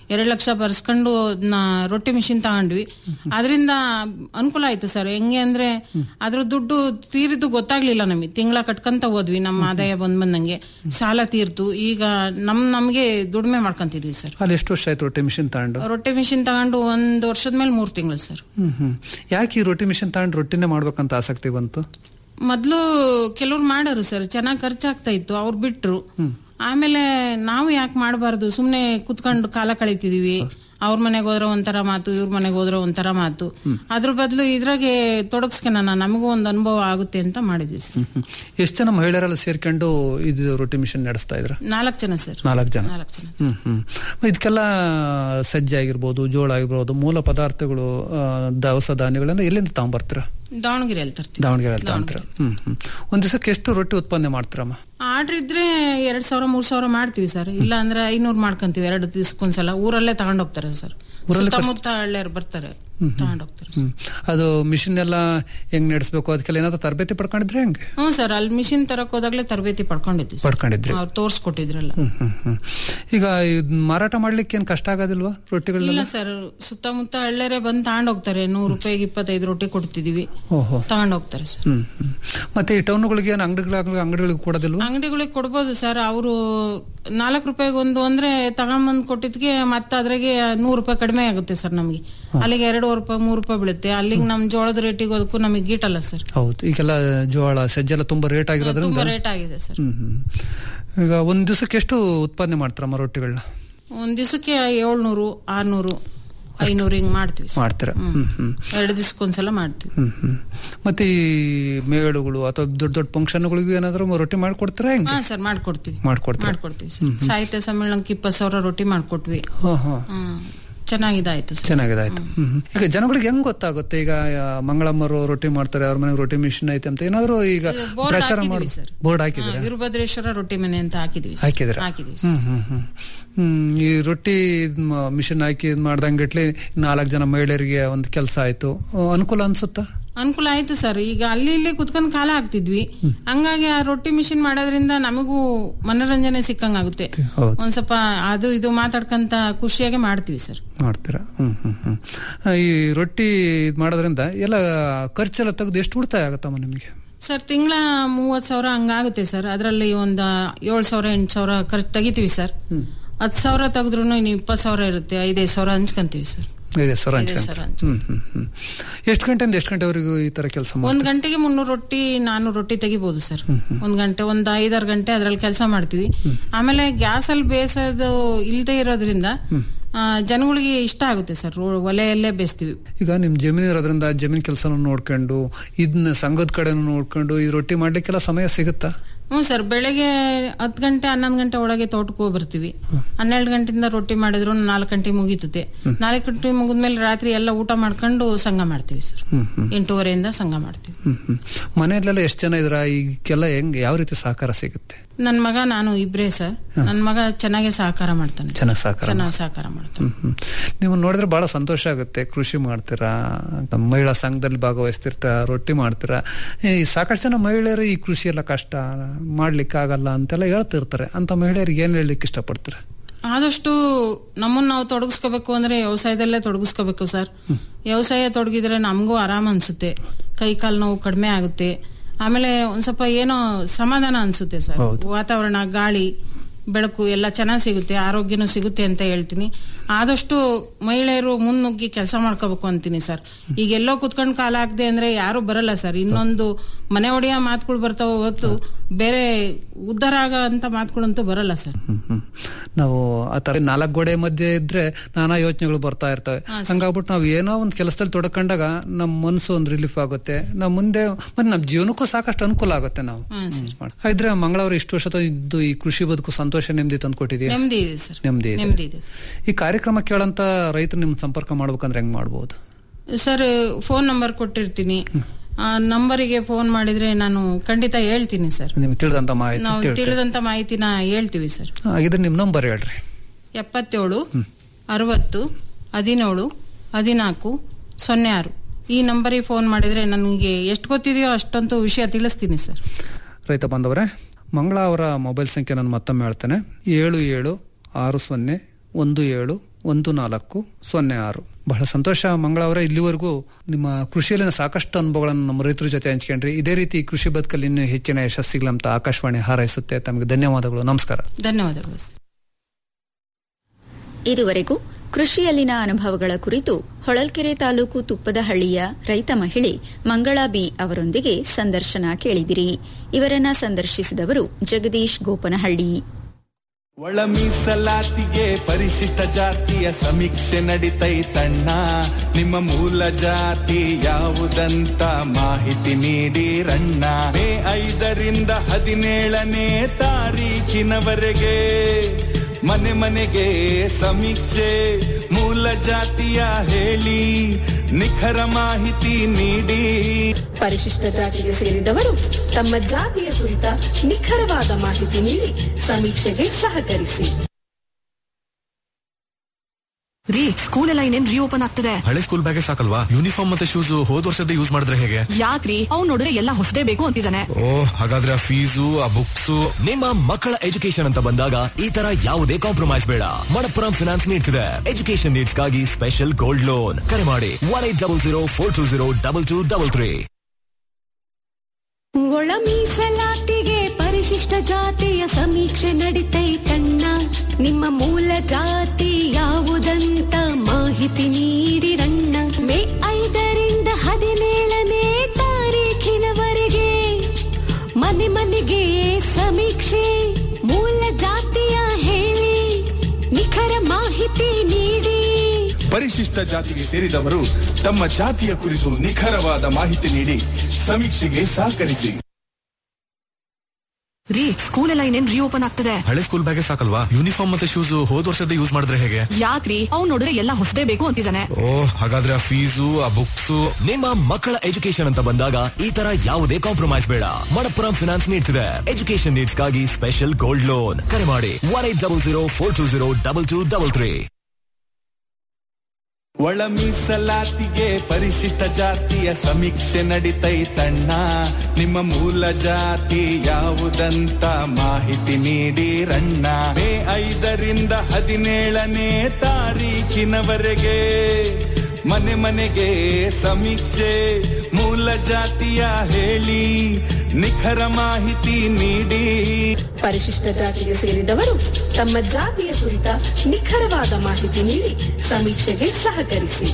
ಎರಡ್ ಲಕ್ಷ ಬರ್ಸ್ಕೊಂಡು ಅದ್ನ ರೊಟ್ಟಿ ಮಿಷಿನ್ ತಗೊಂಡ್ವಿ ಅದರಿಂದ ಅನುಕೂಲ ಆಯ್ತು ಸರ್ ಹೆಂಗೆ ಅಂದ್ರೆ ಅದ್ರ ದುಡ್ಡು ತೀರಿದ್ದು ಗೊತ್ತಾಗ್ಲಿಲ್ಲ ನಮಗೆ ತಿಂಗಳ ಕಟ್ಕೊಂತ ಹೋದ್ವಿ ನಮ್ಮ ಆದಾಯ ಬಂದ್ ಬಂದಂಗೆ ಸಾಲ ತೀರ್ತು ಈಗ ನಮ್ ನಮ್ಗೆ ದುಡಿಮೆ ಮಾಡ್ಕೊಂತಿದ್ವಿ ಸರ್ ಅಲ್ಲಿ ಎಷ್ಟು ವರ್ಷ ಆಯ್ತು ರೊಟ್ಟಿ ಮಿಷಿನ್ ತಗೊಂಡು ರೊಟ್ಟಿ ಮಿಷಿನ್ ತಗೊಂಡು ಒಂದ್ ವರ್ಷದ ಮೇಲೆ ಮೂರ್ ತಿಂಗಳು ಸರ್ ಹ್ಮ್ ಹ್ಮ್ ಯಾಕೆ ಈ ರೊಟ್ಟಿ ಮಿಷಿನ್ ತಗೊಂಡು ರೊಟ್ಟಿನೇ ಮಾಡ್ಬೇಕಂತ ಆಸಕ್ತಿ ಬಂತು ಮೊದ್ಲು ಕೆಲವ್ರು ಮಾಡೋರು ಸರ್ ಚೆನ್ನಾಗಿ ಖರ್ಚಾಗ್ತಾ ಇತ್ತು ಅವ್ರು ಬಿಟ್ರು ಆಮೇಲೆ ನಾವು ಯಾಕೆ ಮಾಡಬಾರ್ದು ಸುಮ್ನೆ ಕುತ್ಕೊಂಡು ಕಾಲ ಕಳೀತಿದೀವಿ ಅವ್ರ ಮನೆಗೆ ಹೋದ್ರೆ ಒಂಥರ ಮಾತು ಇವ್ರ ಮನೆಗೆ ಹೋದ್ರೆ ಒಂಥರ ಮಾತು ಅದ್ರ ಬದಲು ಇದ್ರಾಗೆ ತೊಡಗಿಸ್ಕೊಣ ನಮಗೂ ಒಂದು ಅನುಭವ ಆಗುತ್ತೆ ಅಂತ ಮಾಡಿದ್ವಿ ಸರ್ ಎಷ್ಟು ಜನ ಮಹಿಳೆಯರೆಲ್ಲ ಸೇರ್ಕೊಂಡು ಇದು ರೊಟ್ಟಿ ಮಿಷಿನ್ ನಡೆಸ್ತಾ ಇದ್ರ ನಾಲ್ಕು ಜನ ಸರ್ ನಾಲ್ಕು ಜನ ನಾಲ್ಕು ಜನ ಹ್ಮ್ ಹ್ಮ್ ಇದಕ್ಕೆಲ್ಲ ಸಜ್ಜೆ ಆಗಿರ್ಬೋದು ಜೋಳ ಆಗಿರ್ಬೋದು ಮೂಲ ಪದಾರ್ಥಗಳು ಆ, ದವಸ ಧಾನ್ಯಗಳನ್ನ ಎಲ್ಲಿಂದ ತಗೊಂಬರ್ತೀರಾ ದಾವಣಗೆರೆಯಲ್ಲಿ ತರ್ತೀವಿ ದಾವಣಗೆರೆ ತಗೊಂತೀರ ಹ್ಮ್ ಹ್ಮ್ ಒಂದ್ ದಿವಸಕ್ಕೆ ಎಷ್ಟು ರೊಟ್ಟಿ ಉತ್ಪನ್ನ ಮಾಡ್ತೀರಮ್ಮ ಆರ್ಡರ್ ಇದ್ರೆ ಎರಡ್ ಸಾವಿರ ಮೂರ್ ಸಾವಿರ ಮಾಡ್ತೀವಿ ಸರ್ ಇಲ್ಲ ಅಂದ್ರೆ ಐನೂರು ಮಾಡ್ಕೊಂತೀವಿ ಎರಡು ದಿವ್ಸಕ್ಕೊಂದ್ಸಲ ಊರಲ್ಲೇ ತಗೊಂಡೋಗ್ತಾರೆ ಸರ್ ಊರಲ್ಲೇ ಕರ್ಸ್- ಸುತ್ತಮುತ್ತ ಹಳ್ಳಿಯರು ಬರ್ತಾರೆ ಹ್ಮ್ ಹ್ಮ್. ತಗೊಂಡೋಗ್ತಾರೆ ಹ್ಮ್ ಅದು ಮಿಷಿನ್ ಎಲ್ಲ ಹೆಂಗ್ ನಡೆಸ್ಬೇಕು ಅದಕ್ಕೆಲ್ಲ ಏನಾದ್ರು ತರಬೇತಿ ಪಡ್ಕೊಂಡಿದ್ರೆ ಹೆಂಗೆ ಹ್ಞೂ ಸರ್ ಅಲ್ಲಿ ಮಿಷಿನ್ ತರಕ್ ಹೋದಾಗ್ಲೇ ತರಬೇತಿ ಪಡ್ಕೊಂಡಿದ್ವಿ ಪಡ್ಕೊಂಡಿದ್ರಿ ಅವ್ರು ತೋರ್ಸ್ಕೊಟ್ಟಿದ್ರಲ್ಲ ಹ್ಮ್ ಹ್ಮ್ ಹ್ಮ್ ಈಗ ಇದ್ ಮಾರಾಟ ಮಾಡ್ಲಿಕ್ಕೆ ಏನ್ ಕಷ್ಟ ಆಗೋದಿಲ್ವಾ ಇಲ್ಲ ರೊಟ್ಟಿಗಳನ್ನೆಲ್ಲ ಸರ್ ಸುತ್ತಮುತ್ತ ಹಳ್ಳಿಯರೇ ಬಂದು ತಗೊಂಡೋಗ್ತಾರೆ ನೂರು ರೂಪಾಯಿಗೆ ಇಪ್ಪತ್ತೈದು ರೊಟ್ಟಿ ಕೊಡ್ತಿದೀವಿ ಓಹೋ ತಗೊಂಡೋಗ್ತಾರೆ ಸರ್ ಹ್ಮ್ ಹ್ಮ್ ಮತ್ತೆ ಈ ಟೌನ್ಗಳಿಗೆ ಏನು ಅಂಗಡಿಗಳಾಗ್ಲಿ ಅಂಗಡಿಗಳಿಗೆ ಕೊಡೋದಿಲ್ವಾ ಅಂಗಡಿಗಳಿಗೆ ಕೊಡ್ಬೋದು ಸರ್ ಅವರು ನಾಲ್ಕು ರೂಪಾಯಿಗೆ ಒಂದು ಅಂದ್ರೆ ತಗೊಂಬಂದ್ ಕೊಟ್ಟಿದ್ಗೆ ಮತ್ತೆ ಅದ್ರಾಗೆ ನೂರು ರೂಪಾಯಿ ಕಡಿಮೆ ಆಗುತ್ತೆ ಸರ್ ನಮಗೆ ಅಲ್ಲಿಗೆ ಎರಡೂವರೆ ರೂಪಾಯಿ ಮೂರು ರೂಪಾಯಿ ಬೀಳುತ್ತೆ ಅಲ್ಲಿಗೆ ನಮ್ ಜೋಳದ ರೇಟಿಗೆ ಅದಕ್ಕೂ ನಮಗೆ ಗೀಟಲ್ಲ ಸರ್ ಹೌದು ಈಗೆಲ್ಲ ಜೋಳ ಸಜ್ಜೆಲ್ಲ ತುಂಬಾ ರೇಟ್ ಆಗಿರೋದ್ರಿಂದ ತುಂಬಾ ರೇಟ್ ಆಗಿದೆ ಸರ್ ಹ್ಮ್ ಹ್ಮ್ ಈಗ ಒಂದ್ ದಿವಸಕ್ಕೆ ಎಷ್ಟು ಉತ್ಪಾದನೆ ಮಾಡ್ತಾರಮ್ಮ ರೊಟ್ಟಿಗಳನ್ನ ಒಂದ್ ದಿವಸಕ್ಕೆ ಏಳ್ನೂರು ಆರ್ನೂರು ಐನೂರು ಹಿಂಗ್ ಮಾಡ್ತೀವಿ ಸರ್. ಮಾಡ್ತೀರಾ ಹ್ಮ್ ಹ್ಮ್ ಎರಡು ದಿವಸಕ್ಕೊಂದ್ಸಲ ಮಾಡ್ತೀವಿ ಹ್ಮ್ ಹ್ಮ್ ಮತ್ತೆ ಈ ಮೇಳುಗಳು ಅಥವಾ ದೊಡ್ಡ ದೊಡ್ಡ ಫಂಕ್ಷನ್ಗಳಿಗೂ ಏನಾದ್ರು ರೊಟ್ಟಿ ಮಾಡ್ಕೊಡ್ತೀರಾ ಹೆಂಗೆ ಹಾ ಸರ್ ಮಾಡ್ಕೊಡ್ತೀವಿ ಮಾಡ್ಕೊಡ್ತೀರಾ ಮಾಡ್ಕೊಡ್ತೀವಿ ಸರ್ ಸಾಹಿತ್ಯ ಸಮ್ಮೇಳನಕ್ಕೆ ಇಪ್ಪತ್ತು ಸಾವಿರ ರೊಟ್ಟಿ ಮಾಡ್ಕೊಟ್ವಿ ಹಾ ಹಾ ಹ್ಮ್ ಚೆನ್ನಾಗಿದಾಯ್ತು ಸರ್ ಚೆನ್ನಾಗಿದೆ ಆಯ್ತು ಹ್ಮ್ ಹ್ಮ್. ಈಗ ಜನಗಳಿಗೆ ಹೆಂಗ್ ಗೊತ್ತಾಗುತ್ತೆ ಈಗ ಆ, ಮಂಗಳಮ್ಮರು ರೊಟ್ಟಿ ಮಾಡ್ತಾರೆ ಅವ್ರ ಮನೆಗೆ ರೊಟ್ಟಿ ಮಿಷಿನ್ ಐತೆ ಅಂತ ಏನಾದ್ರು ಈಗ ಬೋರ್ಡ್ ಪ್ರಚಾರ ಹಾಕಿದೀವಿ ಮಾಡಿ ಸರ್ ಬೋರ್ಡ್ ಹಾಕಿದ್ರೆ ಹಾ, ವೀರಭದ್ರೇಶ್ವರ ರೊಟ್ಟಿ ಮನೆ ಅಂತ ಹಾಕಿದ್ವಿ ಸರ್. ಹಾಕಿದ್ರ ಹಾಕಿದ್ವಿ ಹ್ಮ್ ಹ್ಮ್ ಹ್ಮ್ ಹ್ಮ್ ಈ ರೊಟ್ಟಿ ಮಿಷಿನ್ ಹಾಕಿ ಇದ್ ಮಾಡ್ದಂಗಿಟ್ಲಿ ನಾಲ್ಕು ಜನ ಮಹಿಳೆಯರಿಗೆ ಒಂದು ಕೆಲಸ ಆಯ್ತು ಆ, ಅನುಕೂಲ ಅನ್ಸುತ್ತಾ ಅನುಕೂಲ ಆಯ್ತು ಸರ್ ಈಗ ಅಲ್ಲಿ ಇಲ್ಲಿ ಕುತ್ಕೊಂಡ್ ಕಾಲ ಆಗ್ತಿದ್ವಿ ಹಂಗಾಗಿ ಆ ರೊಟ್ಟಿ ಮಿಷಿನ್ ಮಾಡೋದ್ರಿಂದ ನಮಗೂ ಮನೋರಂಜನೆ ಸಿಕ್ಕಂಗಾಗುತ್ತೆ ಹೌದು. ಒಂದ್ ಸ್ವಲ್ಪ ಅದು ಇದು ಮಾತಾಡ್ಕಂತ ಖುಷಿಯಾಗಿ ಮಾಡ್ತೀವಿ ಸರ್ ಮಾಡ್ತೀರಾ ಹ್ಮ್ ಹ್ಮ್ ಹ್ಮ್ ಆ, ಈ ರೊಟ್ಟಿ ಇದ್ ಮಾಡೋದ್ರಿಂದ ಎಲ್ಲ ಖರ್ಚೆಲ್ಲ ತೆಗೆದು ಎಷ್ಟು ಉಳಿತಾಯ ಆಗತ್ತಮ್ಮ ನಿಮಗೆ ಸರ್ ತಿಂಗಳ ಮೂವತ್ ಸಾವಿರ ಹಂಗಾಗುತ್ತೆ ಸರ್ ಅದರಲ್ಲಿ ಒಂದ್ ಏಳ್ ಸಾವಿರ ಎಂಟು ಸಾವಿರ ಖರ್ಚು ತೆಗಿತೀವಿ ಸರ್ ಹತ್ತು ಸಾವಿರ ತೆಗೆದ್ರು ಇನ್ನು ಇಪ್ಪತ್ತು ಸಾವಿರ ಇರುತ್ತೆ ಐದೈದು ಸಾವಿರ ಹಂಚ್ಕೊಂತೀವಿ ಸರ್ ಇದೆ ಸರ್ ಇದೆ ಹಂಚ್ಕೊಂತ ಸರ್, ಹ್ಮ್ ಹ್ಮ್ ಹ್ಮ್ ಎಷ್ಟು ಗಂಟೆಯಿಂದ ಎಷ್ಟು ಗಂಟೆವರೆಗೂ ಈ ತರ ಕೆಲಸ ಒಂದ್ ಮಾಡ್ತೀರಾ ಗಂಟೆಗೆ ಮುನ್ನೂರು ರೊಟ್ಟಿ ನಾನೂರು ರೊಟ್ಟಿ ತೆಗಿಬಹುದು ಸರ್ ಒಂದ್ ಗಂಟೆ ಒಂದ್ ಐದಾರು ಗಂಟೆ ಅದ್ರಲ್ಲಿ ಕೆಲಸ ಮಾಡ್ತೀವಿ ಆಮೇಲೆ ಗ್ಯಾಸ್ ಅಲ್ಲಿ ಬೇಯಿಸೋದು ಇಲ್ದೇ ಇರೋದ್ರಿಂದ ಆ, ಜನಗಳಿಗೆ ಇಷ್ಟ ಆಗುತ್ತೆ ಸರ್ ರೋ- ಒಲೆಯಲ್ಲೇ ಬೇಯಿಸ್ತೀವಿ ಈಗ ನಿಮ್ ಜಮೀನು ಇರೋದ್ರಿಂದ ಜಮೀನ್ ಕೆಲಸನ ನೋಡ್ಕೊಂಡು ಇದನ್ನ ಸಂಘದ ಕಡೆನೂ ನೋಡ್ಕೊಂಡು ಈ ರೊಟ್ಟಿ ಮಾಡ್ಲಿಕ್ಕೆಲ್ಲ ಸಮಯ ಸಿಗುತ್ತಾ ಹ್ಞೂ ಸರ್ ಬೆಳಗ್ಗೆ ಹತ್ತು ಗಂಟೆ ಹನ್ನೊಂದು ಗಂಟೆ ಒಳಗೆ ತೋಟಕ್ಕೆ ಹೋಗಿ ಬರ್ತೀವಿ ಹನ್ನೆರಡು ಗಂಟೆಯಿಂದ ರೊಟ್ಟಿ ಮಾಡಿದ್ರು ನಾಲ್ಕು ಗಂಟೆ ಮುಗೀತದೆ ನಾಲ್ಕು ಗಂಟೆ ಮುಗಿದ್ಮೇಲೆ ರಾತ್ರಿ ಎಲ್ಲ ಊಟ ಮಾಡ್ಕೊಂಡು ಸಂಘ ಮಾಡ್ತೀವಿ ಸರ್ ಹ್ಮ್ ಹ್ಮ್ ಎಂಟೂವರೆಯಿಂದ ಸಂಘ ಮಾಡ್ತೀವಿ ಹ್ಮ್ ಹ್ಮ್ ಮನೆಯಲ್ಲೆಲ್ಲ ಎಷ್ಟು ಜನ ಇದ್ರ ಈಗೆಲ್ಲ ಹೆಂಗ್ ಯಾವ ರೀತಿ ಸಹಕಾರ ಸಿಗುತ್ತೆ ನನ್ನ ಮಗ ನಾನು ಇಬ್ರೇ ಸರ್ ನನ್ನ ಮಗ ಚೆನ್ನಾಗಿ ಸಹಕಾರ ಮಾಡ್ತಾನೆ ಚೆನ್ನಾಗಿ ಸಹಕಾರ ಚೆನ್ನಾಗಿ ಸಹಕಾರ ಮಾಡ್ತಾನೆ ಹ್ಮ್ ಹ್ಮ್ ನೀವು ನೋಡಿದ್ರೆ ಬಹಳ ಸಂತೋಷ ಆಗುತ್ತೆ ಕೃಷಿ ಮಾಡ್ತೀರಾ ನಮ್ಮ ಮಹಿಳಾ ಸಂಘದಲ್ಲಿ ಭಾಗವಹಿಸ್ತಿರ್ತಾ ರೊಟ್ಟಿ ಮಾಡ್ತೀರಾ ಈ ಸಾಕಷ್ಟು ಜನ ಮಹಿಳೆಯರು ಈ ಕೃಷಿ ಎಲ್ಲ ಕಷ್ಟ ಮಾಡ್ಲಿಕ್ಕೆ ಆಗಲ್ಲ ಅಂತೆಲ್ಲ ಹೇಳ್ತಿರ್ತಾರೆ ಅಂತ ಮಹಿಳೆಯರಿಗೆ ಏನ್ ಹೇಳಲಿಕ್ಕೆ ಇಷ್ಟಪಡ್ತೀರಾ ಆದಷ್ಟು ನಮ್ಮನ್ನ ನಾವು ತೊಡಗಿಸ್ಕೋಬೇಕು ಅಂದ್ರೆ ವ್ಯವಸಾಯದಲ್ಲೇ ತೊಡಗಿಸ್ಕೋಬೇಕು ಸರ್ ವ್ಯವಸಾಯ ತೊಡಗಿದ್ರೆ ನಮಗೂ ಆರಾಮ್ ಅನ್ಸುತ್ತೆ ಕೈ ಕಾಲು ನೋವು ಕಡಿಮೆ ಆಗುತ್ತೆ ಆಮೇಲೆ ಒಂದ್ ಸ್ವಲ್ಪ ಏನೋ ಸಮಾಧಾನ ಅನ್ಸುತ್ತೆ ಸರ್ ವಾತಾವರಣ ಗಾಳಿ ಬೆಳಕು ಎಲ್ಲ ಚೆನ್ನಾಗಿ ಸಿಗುತ್ತೆ ಆರೋಗ್ಯನೂ ಸಿಗುತ್ತೆ ಅಂತ ಹೇಳ್ತೀನಿ ಆದಷ್ಟು ಮಹಿಳೆಯರು ಮುನ್ನುಗ್ಗಿ ಕೆಲಸ ಮಾಡ್ಕೋಬೇಕು ಅಂತೀನಿ ಸರ್ ಈಗ ಎಲ್ಲೋ ಕುತ್ಕೊಂಡ್ ಕಾಲ ಹಾಕ್ದೆ ಅಂದ್ರೆ ಯಾರು ಬರಲ್ಲ ಸರ್ ಇನ್ನೊಂದು ಮನೆ ಒಡೆಯ ಮಾತುಗಳು ಬರ್ತಾವ ಹೊತ್ತು ಬೇರೆ ಉದ್ಧಾರ ಆಗೋ ಅಂತ ಮಾತುಗಳಂತೂ ಬರಲ್ಲ ಸರ್ ಹ್ಮ್ ಹ್ಮ್ ನಾವು ಆ ತರ ನಾಲ್ಕು ಗೋಡೆ ಮಧ್ಯೆ ಇದ್ರೆ ನಾನಾ ಯೋಚನೆಗಳು ಬರ್ತಾ ಇರ್ತವೆ ಹಂಗಾಗ್ಬಿಟ್ಟು ನಾವು ಏನೋ ಒಂದು ಕೆಲಸದಲ್ಲಿ ತೊಡಕೊಂಡಾಗ ನಮ್ಮ ಮನಸ್ಸು ಒಂದು ರಿಲೀಫ್ ಆಗುತ್ತೆ ನಮ್ಮ ಮುಂದೆ ಮತ್ತೆ ನಮ್ಮ ಜೀವನಕ್ಕೂ ಸಾಕಷ್ಟು ಅನುಕೂಲ ಆಗುತ್ತೆ ನಾವು ಹ್ಮ್ ಸರ್ ಇದ್ರೆ ಮಂಗಳವಾರ ಇಷ್ಟು ವರ್ಷ ಇದ್ದು ಈ ಕೃಷಿ ಬದುಕು ಸಂತೋಷ ನೆಮ್ಮದಿ ತಂದು ಕೊಟ್ಟಿದೆಯಾ ನೆಮ್ಮದಿ ಇದೆ ಸರ್ ನೆಮ್ಮದಿ ಇದೆ ನೆಮ್ಮದಿ ಇದೆ ಸರ್ ಈ ಕಾರ್ಯಕ್ರಮ ಕೇಳಂತ ರೈತರು ನಿಮ್ ಸಂಪರ್ಕ ಮಾಡ್ಬೇಕಂದ್ರೆ ಹೆಂಗ್ ಮಾಡ್ಬೋದು ಸರ್ ಫೋನ್ ನಂಬರ್ ಕೊಟ್ಟಿರ್ತೀನಿ ಆ ನಂಬರಿಗೆ ಫೋನ್ ಮಾಡಿದ್ರೆ ನಾನು ಖಂಡಿತ ಹೇಳ್ತೀನಿ ಸರ್ ನಿಮ್ಗೆ ತಿಳಿದಂತ ಮಾಹಿತಿ ನಾವು ತಿಳ್ತೇವೆ. ತಿಳಿದಂತ ಮಾಹಿತಿನ ಹೇಳ್ತೀವಿ ಸರ್ ಹಾಗಿದ್ರೆ ನಿಮ್ ನಂಬರ್ ಹೇಳ್ರಿ ಎಪ್ಪತ್ತೇಳು ಅರವತ್ತು ಹದಿನೇಳು ಹದಿನಾಲ್ಕು ಸೊನ್ನೆ ಆರು ಈ ನಂಬರಿಗೆ ಫೋನ್ ಮಾಡಿದ್ರೆ ನನಗೆ ಎಷ್ಟು ಗೊತ್ತಿದೆಯೋ ಅಷ್ಟಂತೂ ವಿಷಯ ತಿಳಿಸ್ತೀನಿ ಸರ್ ರೈತ ಬಾಂಧವರೇ ಮಂಗಳ ಅವರ ಮೊಬೈಲ್ ಸಂಖ್ಯೆ ನಾನು ಮತ್ತೊಮ್ಮೆ ಹೇಳ್ತೇನೆ ಏಳು ಏಳು ಆರು ಸೊನ್ನೆ ಒಂದು ಏಳು ಒಂದು ನಾಲ್ಕು ಸೊನ್ನೆ ಆರು ಬಹಳ ಸಂತೋಷ ಮಂಗಳ ಅವರೇ ಇಲ್ಲಿವರೆಗೂ ನಿಮ್ಮ ಕೃಷಿಯಲ್ಲಿನ ಸಾಕಷ್ಟು ಅನುಭವಗಳನ್ನು ನಮ್ಮ ರೈತರ ಜೊತೆ ಹಂಚ್ಕೊಂಡ್ರಿ ಇದೇ ರೀತಿ ಕೃಷಿ ಬದುಕಲ್ಲಿ ಇನ್ನೂ ಹೆಚ್ಚಿನ ಯಶಸ್ಸಿಗಳಂತ ಆಕಾಶವಾಣಿ ಹಾರೈಸುತ್ತೆ ತಮಗೆ ಧನ್ಯವಾದಗಳು ನಮಸ್ಕಾರ ಧನ್ಯವಾದಗಳು ಇದುವರೆಗೂ ಕೃಷಿಯಲ್ಲಿನ ಅನುಭವಗಳ ಕುರಿತು ಹೊಳಲ್ಕೆರೆ ತಾಲೂಕು ತುಪ್ಪದಹಳ್ಳಿಯ ರೈತ ಮಹಿಳೆ ಮಂಗಳಾ ಬಿ ಅವರೊಂದಿಗೆ ಸಂದರ್ಶನ ಕೇಳಿದಿರಿ ಇವರನ್ನ ಸಂದರ್ಶಿಸಿದವರು ಜಗದೀಶ್ ಗೋಪನಹಳ್ಳಿ ಒಳ ಮೀಸಲಾತಿಗೆ ಪರಿಶಿಷ್ಟ ಜಾತಿಯ ಸಮೀಕ್ಷೆ ನಡಿತೈತಣ್ಣ ನಿಮ್ಮ ಮೂಲ ಜಾತಿ ಯಾವುದಂತ ಮಾಹಿತಿ ನೀಡಿರಣ್ಣ ಮೇ ಐದರಿಂದ ಹದಿನೇಳನೇ ತಾರೀಕಿನವರೆಗೆ ಮನೆ ಮನೆಗೆ ಸಮೀಕ್ಷೆ ಮೂಲ ಜಾತಿಯ ಹೇಳಿ ನಿಖರ ಮಾಹಿತಿ ನೀಡಿ ಪರಿಶಿಷ್ಟ ಜಾತಿಗೆ ಸೇರಿದವರು ತಮ್ಮ ಜಾತಿಯ ಕುರಿತ ನಿಖರವಾದ ಮಾಹಿತಿ ನೀಡಿ ಸಮೀಕ್ಷೆಗೆ ಸಹಕರಿಸಿ ರೀ ಸ್ಕೂಲ್ ಎಲ್ಲ ಇನ್ನೇನ್ ರೀಓಪನ್ ಆಗ್ತದೆ ಹಳೆ ಸ್ಕೂಲ್ ಬ್ಯಾಗೆ ಸಾಕಲ್ವಾ ಯೂನಿಫಾರ್ಮ್ ಮತ್ತೆ ಶೂಸ್ ಹೋದ್ ವರ್ಷದ ಯೂಸ್ ಮಾಡಿದ್ರೆ ಹೇಗೆ ಯಾಕ್ರಿ ಅವ್ನ್ ನೋಡಿದ್ರೆ ಎಲ್ಲ ಹೊಸದೇ ಬೇಕು ಅಂತಿದ್ದಾನೆ ಓ ಹಾಗಾದ್ರೆ ಆ ಫೀಸು ಆ ಬುಕ್ಸ್ ನಿಮ್ಮ ಮಕ್ಕಳ ಎಜುಕೇಶನ್ ಅಂತ ಬಂದಾಗ ಈ ತರ ಯಾವುದೇ ಕಾಂಪ್ರಮೈಸ್ ಬೇಡ ಮಣಪ್ಪುರಂ ಫಿನಾನ್ಸ್ ನೀಡ್ಸ್ ಇದೆ ಎಜುಕೇಶನ್ ನೀಡ್ಸ್ ಗಾಗಿ ಸ್ಪೆಷಲ್ ಗೋಲ್ಡ್ ಲೋನ್ ಕರೆ ಮಾಡಿ one eight double zero four two zero double two double three ಒಳ ಮೀಸಲಾತಿಗೆ ಪರಿಶಿಷ್ಟ ಜಾತಿಯ ಸಮೀಕ್ಷೆ ನಡಿತೈತಣ್ಣ ನಿಮ್ಮ ಮೂಲ ಜಾತಿ ಯಾವುದಂತ ಮಾಹಿತಿ ನೀಡಿರಣ್ಣ ಮೇ ಐದರಿಂದ ಹದಿನೇಳನೇ ತಾರೀಖಿನವರೆಗೆ ಮನೆ ಮನೆಗೆ ಸಮೀಕ್ಷೆ ಮೂಲ ಜಾತಿಯ ಹೇಳಿ ನಿಖರ ಮಾಹಿತಿ ನೀಡಿ ಪರಿಶಿಷ್ಟ ಜಾತಿಗೆ ಸೇರಿದವರು ತಮ್ಮ ಜಾತಿಯ ಕುರಿತು ನಿಖರವಾದ ಮಾಹಿತಿ ನೀಡಿ ಸಮೀಕ್ಷೆಗೆ ಸಹಕರಿಸಿ ರೀ ಸ್ಕೂಲ್ ಎಲ್ಲ ಇನ್ನೇನ್ ರೀಓಪನ್ ಆಗ್ತದೆ ಹಳೆ ಸ್ಕೂಲ್ ಬ್ಯಾಗೆ ಸಾಕಲ್ವಾ ಯೂನಿಫಾರ್ಮ್ ಮತ್ತೆ ಶೂಸ್ ಹೋದ್ ವರ್ಷದ ಯೂಸ್ ಮಾಡಿದ್ರೆ ಹೇಗೆ ಯಾಕ್ರಿ ಅವ್ನ್ ನೋಡಿದ್ರೆ ಎಲ್ಲ ಹೊಸದೇ ಬೇಕು ಅಂತಿದ್ದಾನೆ ಓ ಹಾಗಾದ್ರೆ ಆ ಫೀಸು ಆ ಬುಕ್ಸ್ ನಿಮ್ಮ ಮಕ್ಕಳ ಎಜುಕೇಶನ್ ಅಂತ ಬಂದಾಗ ಈ ತರ ಯಾವುದೇ ಕಾಂಪ್ರಮೈಸ್ ಬೇಡ ಮಣಪ್ಪುರಂ ಫಿನಾನ್ಸ್ ನೀಡ್ಸ್ ಇದೆ ಎಜುಕೇಶನ್ ನೀಡ್ಸ್ ಗಾಗಿ ಸ್ಪೆಷಲ್ ಗೋಲ್ಡ್ ಲೋನ್ ಕರೆ ಮಾಡಿ one eight double zero four two zero double two double three ಒಳ ಮೀಸಲಾತಿಗೆ ಪರಿಶಿಷ್ಟ ಜಾತಿಯ ಸಮೀಕ್ಷೆ ನಡಿತೈತಣ್ಣ ನಿಮ್ಮ ಮೂಲ ಜಾತಿ ಯಾವುದಂತ ಮಾಹಿತಿ ನೀಡಿರಣ್ಣ ಮೇ ಐದರಿಂದ ಹದಿನೇಳನೇ ತಾರೀಕಿನವರೆಗೆ ಮನೆ ಮನೆಗೆ ಸಮೀಕ್ಷೆ ಮೂಲ ಜಾತಿಯ ಹೇಳಿ ನಿಖರ ಮಾಹಿತಿ ನೀಡಿ ಪರಿಶಿಷ್ಟ ಜಾತಿಗೆ ಸೇರಿದವರು ತಮ್ಮ ಜಾತಿಯ ಕುರಿತ ನಿಖರವಾದ ಮಾಹಿತಿ ನೀಡಿ ಸಮೀಕ್ಷೆಗೆ ಸಹಕರಿಸಿ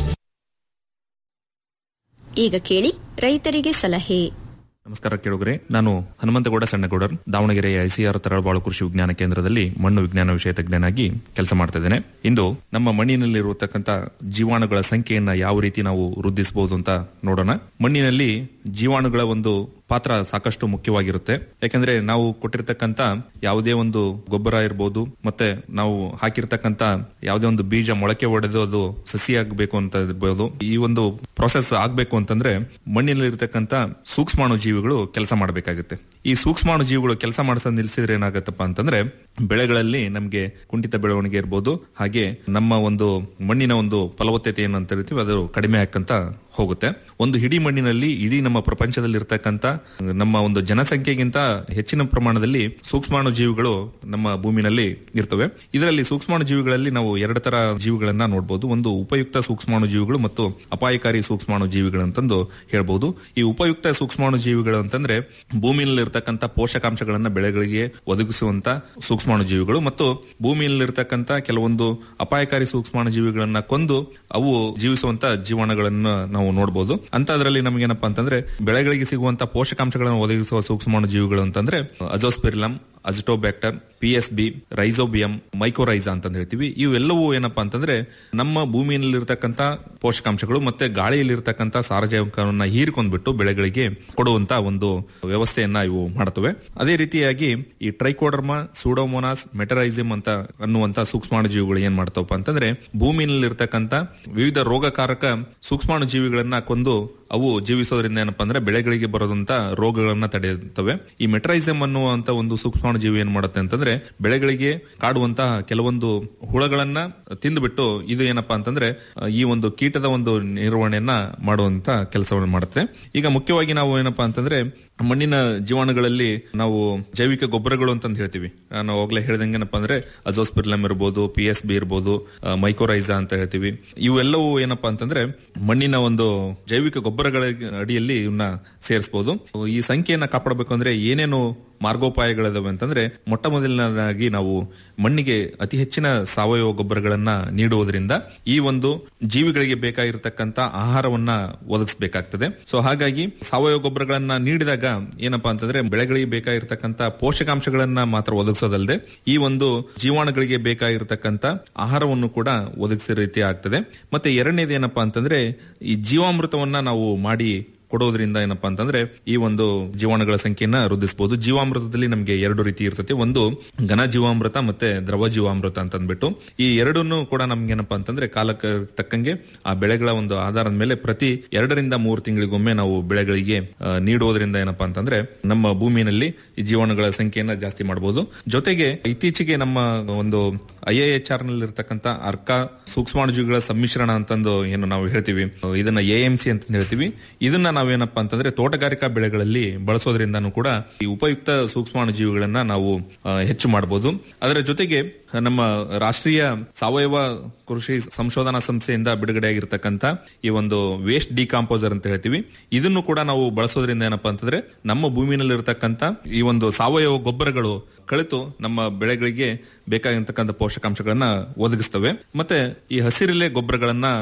ಈಗ ಕೇಳಿ ರೈತರಿಗೆ ಸಲಹೆ ನಮಸ್ಕಾರ ಕೇಳುಗರೆ ನಾನು ಹನುಮಂತಗೌಡ ಸಣ್ಣಗೌಡರ್ ದಾವಣಗೆರೆಯ ಐಸಿಆರ್ ತರಳಬಾಳು ಕೃಷಿ ವಿಜ್ಞಾನ ಕೇಂದ್ರದಲ್ಲಿ ಮಣ್ಣು ವಿಜ್ಞಾನ ವಿಷಯ ತಜ್ಞನಾಗಿ ಕೆಲಸ ಮಾಡ್ತಾ ಇದ್ದೇನೆ ಇಂದು ನಮ್ಮ ಮಣ್ಣಿನಲ್ಲಿರುವತಕ್ಕಂತ ಜೀವಾಣುಗಳ ಸಂಖ್ಯೆಯನ್ನ ಯಾವ ರೀತಿ ನಾವು ವೃದ್ಧಿಸಬಹುದು ಅಂತ ನೋಡೋಣ ಮಣ್ಣಿನಲ್ಲಿ ಜೀವಾಣುಗಳ ಒಂದು ಪಾತ್ರ ಸಾಕಷ್ಟು ಮುಖ್ಯವಾಗಿರುತ್ತೆ ಯಾಕಂದ್ರೆ ನಾವು ಕೊಟ್ಟಿರ್ತಕ್ಕಂತ ಯಾವುದೇ ಒಂದು ಗೊಬ್ಬರ ಇರಬಹುದು ಮತ್ತೆ ನಾವು ಹಾಕಿರ್ತಕ್ಕಂತ ಯಾವುದೇ ಒಂದು ಬೀಜ ಮೊಳಕೆ ಒಡೆದು ಅದು ಸಸಿ ಆಗ್ಬೇಕು ಅಂತ ಇರ್ಬೋದು ಈ ಒಂದು ಪ್ರೊಸೆಸ್ ಆಗ್ಬೇಕು ಅಂತಂದ್ರೆ ಮಣ್ಣಿನಲ್ಲಿರ್ತಕ್ಕಂತ ಸೂಕ್ಷ್ಮಾಣು ಜೀವಿಗಳು ಕೆಲಸ ಮಾಡಬೇಕಾಗುತ್ತೆ ಈ ಸೂಕ್ಷ್ಮಾಣು ಜೀವಿಗಳು ಕೆಲಸ ಮಾಡಿಸೋದು ನಿಲ್ಸಿದ್ರೆ ಏನಾಗತ್ತಪ್ಪ ಅಂತಂದ್ರೆ ಬೆಳೆಗಳಲ್ಲಿ ನಮಗೆ ಕುಂಠಿತ ಬೆಳವಣಿಗೆ ಇರ್ಬೋದು ಹಾಗೆ ನಮ್ಮ ಒಂದು ಮಣ್ಣಿನ ಒಂದು ಫಲವತ್ತತೆ ಏನು ಅಂತ ಹೇಳ್ತೀವಿ ಅದು ಕಡಿಮೆ ಆಕ್ಕಂತ ಹೋಗುತ್ತೆ ಒಂದು ಇಡೀ ಮಣ್ಣಿನಲ್ಲಿ ಇಡೀ ನಮ್ಮ ಪ್ರಪಂಚದಲ್ಲಿ ಇರ್ತಕ್ಕಂತ ನಮ್ಮ ಒಂದು ಜನಸಂಖ್ಯೆಗಿಂತ ಹೆಚ್ಚಿನ ಪ್ರಮಾಣದಲ್ಲಿ ಸೂಕ್ಷ್ಮಾಣು ಜೀವಿಗಳು ನಮ್ಮ ಭೂಮಿನಲ್ಲಿ ಇರ್ತವೆ ಇದರಲ್ಲಿ ಸೂಕ್ಷ್ಮಾಣು ಜೀವಿಗಳಲ್ಲಿ ನಾವು ಎರಡು ತರ ಜೀವಿಗಳನ್ನ ನೋಡಬಹುದು ಒಂದು ಉಪಯುಕ್ತ ಸೂಕ್ಷ್ಮಾಣು ಜೀವಿಗಳು ಮತ್ತು ಅಪಾಯಕಾರಿ ಸೂಕ್ಷ್ಮಾಣು ಜೀವಿಗಳು ಅಂತಂದು ಹೇಳ್ಬಹುದು ಈ ಉಪಯುಕ್ತ ಸೂಕ್ಷ್ಮಾಣು ಜೀವಿಗಳು ಅಂತಂದ್ರೆ ಭೂಮಿಯಲ್ಲಿ ಇರ್ತಕ್ಕಂಥ ಪೋಷಕಾಂಶಗಳನ್ನ ಬೆಳೆಗಳಿಗೆ ಒದಗಿಸುವಂತ ಸೂಕ್ಷ್ಮಾಣು ಜೀವಿಗಳು ಮತ್ತು ಭೂಮಿಯಲ್ಲಿರ್ತಕ್ಕಂಥ ಕೆಲವೊಂದು ಅಪಾಯಕಾರಿ ಸೂಕ್ಷ್ಮಾಣು ಜೀವಿಗಳನ್ನ ಕೊಂದು ಅವು ಜೀವಿಸುವಂತ ಜೀವಾಣುಗಳನ್ನ ನಾವು ನೋಡಬಹುದು ಅಂತ ಅದರಲ್ಲಿ ನಮಗೇನಪ್ಪಾ ಅಂತಂದ್ರೆ ಬೆಳೆಗಳಿಗೆ ಸಿಗುವಂತ ಪೋಷಕಾಂಶಗಳನ್ನು ಒದಗಿಸುವ ಸೂಕ್ಷ್ಮಾಣು ಜೀವಿಗಳು ಅಂತಂದ್ರೆ azospirillum azotobacter P S B rhizobium mycorrhiza ಅಂತ ಹೇಳ್ತೀವಿ ಇವೆಲ್ಲವೂ ಏನಪ್ಪಾ ಅಂತಂದ್ರೆ ನಮ್ಮ ಭೂಮಿಯಲ್ಲಿರ್ತಕ್ಕಂಥ ಪೋಷಕಾಂಶಗಳು ಮತ್ತೆ ಗಾಳಿಯಲ್ಲಿರ್ತಕ್ಕಂಥ ಸಾರಜನಕವನ್ನ ಹೀರಿಕೊಂಡ್ಬಿಟ್ಟು ಬೆಳೆಗಳಿಗೆ ಕೊಡುವಂತ ಒಂದು ವ್ಯವಸ್ಥೆಯನ್ನ ಇವು ಮಾಡ್ತವೆ ಅದೇ ರೀತಿಯಾಗಿ ಈ ಟ್ರೈಕೋಡರ್ಮಾ ಸೂಡೋಮೋನಾಸ್ ಮೆಟರೈಸಿಮ್ ಅಂತ ಅನ್ನುವಂತ ಸೂಕ್ಷ್ಮಾಣು ಜೀವಿಗಳು ಏನ್ ಮಾಡ್ತಾವಪ್ಪ ಅಂತಂದ್ರೆ ಭೂಮಿಯಲ್ಲಿರ್ತಕ್ಕಂಥ ವಿವಿಧ ರೋಗಕಾರಕ ಸೂಕ್ಷ್ಮಾಣು ಜೀವಿಗಳನ್ನ ಕೊಂದು ಅವು ಜೀವಿಸೋದ್ರಿಂದ ಏನಪ್ಪಾ ಅಂದ್ರೆ ಬೆಳೆಗಳಿಗೆ ಬರೋದಂತ ರೋಗಗಳನ್ನ ತಡೆಯುತ್ತವೆ ಈ ಮೆಟ್ರೈಸಮ್ ಅನ್ನುವಂತ ಒಂದು ಸೂಕ್ಷ್ಮಾಣು ಜೀವಿ ಏನ್ ಮಾಡುತ್ತೆ ಅಂತಂದ್ರೆ ಬೆಳೆಗಳಿಗೆ ಕಾಡುವಂತಹ ಕೆಲವೊಂದು ಹುಳಗಳನ್ನ ತಿಂದುಬಿಟ್ಟು ಇದು ಏನಪ್ಪಾ ಅಂತಂದ್ರೆ ಅಹ್, ಈ ಒಂದು ಕೀಟದ ಒಂದು ನಿರ್ವಹಣೆಯನ್ನ ಮಾಡುವಂತ ಕೆಲಸವನ್ನು ಮಾಡುತ್ತೆ ಈಗ ಮುಖ್ಯವಾಗಿ ನಾವು ಏನಪ್ಪಾ ಅಂತಂದ್ರೆ ಮಣ್ಣಿನ ಜೀವಾಣುಗಳಲ್ಲಿ ನಾವು ಜೈವಿಕ ಗೊಬ್ಬರಗಳು ಅಂತಂದು ಹೇಳ್ತೀವಿ ನಾನು ಹೋಗ್ಲೇ ಹೇಳ್ದಂಗೆ ಏನಪ್ಪಾ ಅಂದ್ರೆ ಅಜೋಸ್ಪಿರ್ಲಮ್ ಇರ್ಬೋದು ಪಿ ಎಸ್ ಬಿ ಇರ್ಬೋದು ಮೈಕೋರೈಸಾ ಅಂತ ಹೇಳ್ತೀವಿ ಇವೆಲ್ಲವೂ ಏನಪ್ಪಾ ಅಂತಂದ್ರೆ ಮಣ್ಣಿನ ಒಂದು ಜೈವಿಕ ಗೊಬ್ಬರಗಳ ಅಡಿಯಲ್ಲಿ ಇವನ್ನ ಸೇರಿಸಬಹುದು ಈ ಸಂಖ್ಯೆಯನ್ನ ಕಾಪಾಡಬೇಕು ಅಂದ್ರೆ ಏನೇನು ಮಾರ್ಗೋಪಾಯಗಳಿದಾವೆ ಅಂತಂದ್ರೆ ಮೊಟ್ಟ ಮೊದಲನೇದಾಗಿ ನಾವು ಮಣ್ಣಿಗೆ ಅತಿ ಹೆಚ್ಚಿನ ಸಾವಯವ ಗೊಬ್ಬರಗಳನ್ನ ನೀಡುವುದರಿಂದ ಈ ಒಂದು ಜೀವಿಗಳಿಗೆ ಬೇಕಾಗಿರತಕ್ಕಂತ ಆಹಾರವನ್ನ ಒದಗಿಸಬೇಕಾಗ್ತದೆ ಸೊ ಹಾಗಾಗಿ ಸಾವಯವ ಗೊಬ್ಬರಗಳನ್ನ ನೀಡಿದಾಗ ಏನಪ್ಪಾ ಅಂತಂದ್ರೆ ಬೆಳೆಗಳಿಗೆ ಬೇಕಾಗಿರ್ತಕ್ಕಂತ ಪೋಷಕಾಂಶಗಳನ್ನ ಮಾತ್ರ ಒದಗಿಸೋದಲ್ಲದೆ ಈ ಒಂದು ಜೀವಾಣುಗಳಿಗೆ ಬೇಕಾಗಿರತಕ್ಕಂತ ಆಹಾರವನ್ನು ಕೂಡ ಒದಗಿಸೋ ರೀತಿ ಆಗ್ತದೆ ಮತ್ತೆ ಎರಡನೇದು ಏನಪ್ಪಾ ಅಂತಂದ್ರೆ ಈ ಜೀವಾಮೃತವನ್ನ ನಾವು ಮಾಡಿ ಕೊಡೋದ್ರಿಂದ ಏನಪ್ಪಾ ಅಂತಂದ್ರೆ ಈ ಒಂದು ಜೀವಾಣುಗಳ ಸಂಖ್ಯೆಯನ್ನ ವೃದ್ಧಿಸಬಹುದು ಜೀವಾಮೃತದಲ್ಲಿ ನಮಗೆ ಎರಡು ರೀತಿ ಇರ್ತದೆ ಒಂದು ಘನ ಜೀವಾಮೃತ ಮತ್ತೆ ದ್ರವ ಜೀವಾಮೃತ ಅಂತ ಅಂದ್ಬಿಟ್ಟು ಈ ಎರಡನ್ನು ಕೂಡ ನಮ್ಗೆ ಏನಪ್ಪಾ ಅಂತಂದ್ರೆ ಕಾಲಕ್ಕೆ ತಕ್ಕಂಗೆ ಆ ಬೆಳೆಗಳ ಒಂದು ಆಧಾರದ ಮೇಲೆ ಪ್ರತಿ ಎರಡರಿಂದ ಮೂರು ತಿಂಗಳಿಗೊಮ್ಮೆ ನಾವು ಬೆಳೆಗಳಿಗೆ ಆ, ನೀಡುವುದರಿಂದ ಏನಪ್ಪಾ ಅಂತಂದ್ರೆ ನಮ್ಮ ಭೂಮಿನಲ್ಲಿ ಈ ಜೀವಾಣುಗಳ ಸಂಖ್ಯೆಯನ್ನ ಜಾಸ್ತಿ ಮಾಡಬಹುದು ಜೊತೆಗೆ ಇತ್ತೀಚೆಗೆ ನಮ್ಮ ಒಂದು ಐ ಎ ಎಚ್ ಆರ್ ನಲ್ಲಿ ಇರ್ತಕ್ಕಂಥ ಅರ್ಕ ಸೂಕ್ಷ್ಮಾಣುಜೀವಿಗಳ ಸಮ್ಮಿಶ್ರಣ ಅಂತಂದು ಏನು ನಾವು ಹೇಳ್ತೀವಿ ಇದನ್ನ ಎ ಎಂ ಸಿ ಅಂತ ಹೇಳ್ತೀವಿ ಇದನ್ನ ನಾವೇನಪ್ಪಾ ಅಂತಂದ್ರೆ ತೋಟಗಾರಿಕಾ ಬೆಳೆಗಳಲ್ಲಿ ಬಳಸೋದ್ರಿಂದನೂ ಕೂಡ ಈ ಉಪಯುಕ್ತ ಸೂಕ್ಷ್ಮಾಣುಜೀವಿಗಳನ್ನ ನಾವು ಆ, ಹೆಚ್ಚು ಮಾಡಬಹುದು ಅದರ ಜೊತೆಗೆ ನಮ್ಮ ರಾಷ್ಟ್ರೀಯ ಸಾವಯವ ಕೃಷಿ ಸಂಶೋಧನಾ ಸಂಸ್ಥೆಯಿಂದ ಬಿಡುಗಡೆಯಾಗಿರ್ತಕ್ಕಂಥ ಈ ಒಂದು ವೇಸ್ಟ್ ಡಿಕಾಂಪೋಸರ್ ಅಂತ ಹೇಳ್ತೀವಿ ಇದನ್ನು ಕೂಡ ನಾವು ಬಳಸೋದ್ರಿಂದ ಏನಪ್ಪಾ ಅಂತಂದ್ರೆ ನಮ್ಮ ಭೂಮಿನಲ್ಲಿ ಇರತಕ್ಕಂತ ಈ ಒಂದು ಸಾವಯವ ಗೊಬ್ಬರಗಳು ಕಳಿತು ನಮ್ಮ ಬೆಳೆಗಳಿಗೆ ಬೇಕಾಗಿರ್ತಕ್ಕಂಥ ಪೋಷಕಾಂಶಗಳನ್ನ ಒದಗಿಸ್ತವೆ ಮತ್ತೆ ಈ ಹಸಿರಿಲೆ ಗೊಬ್ಬರಗಳನ್ನ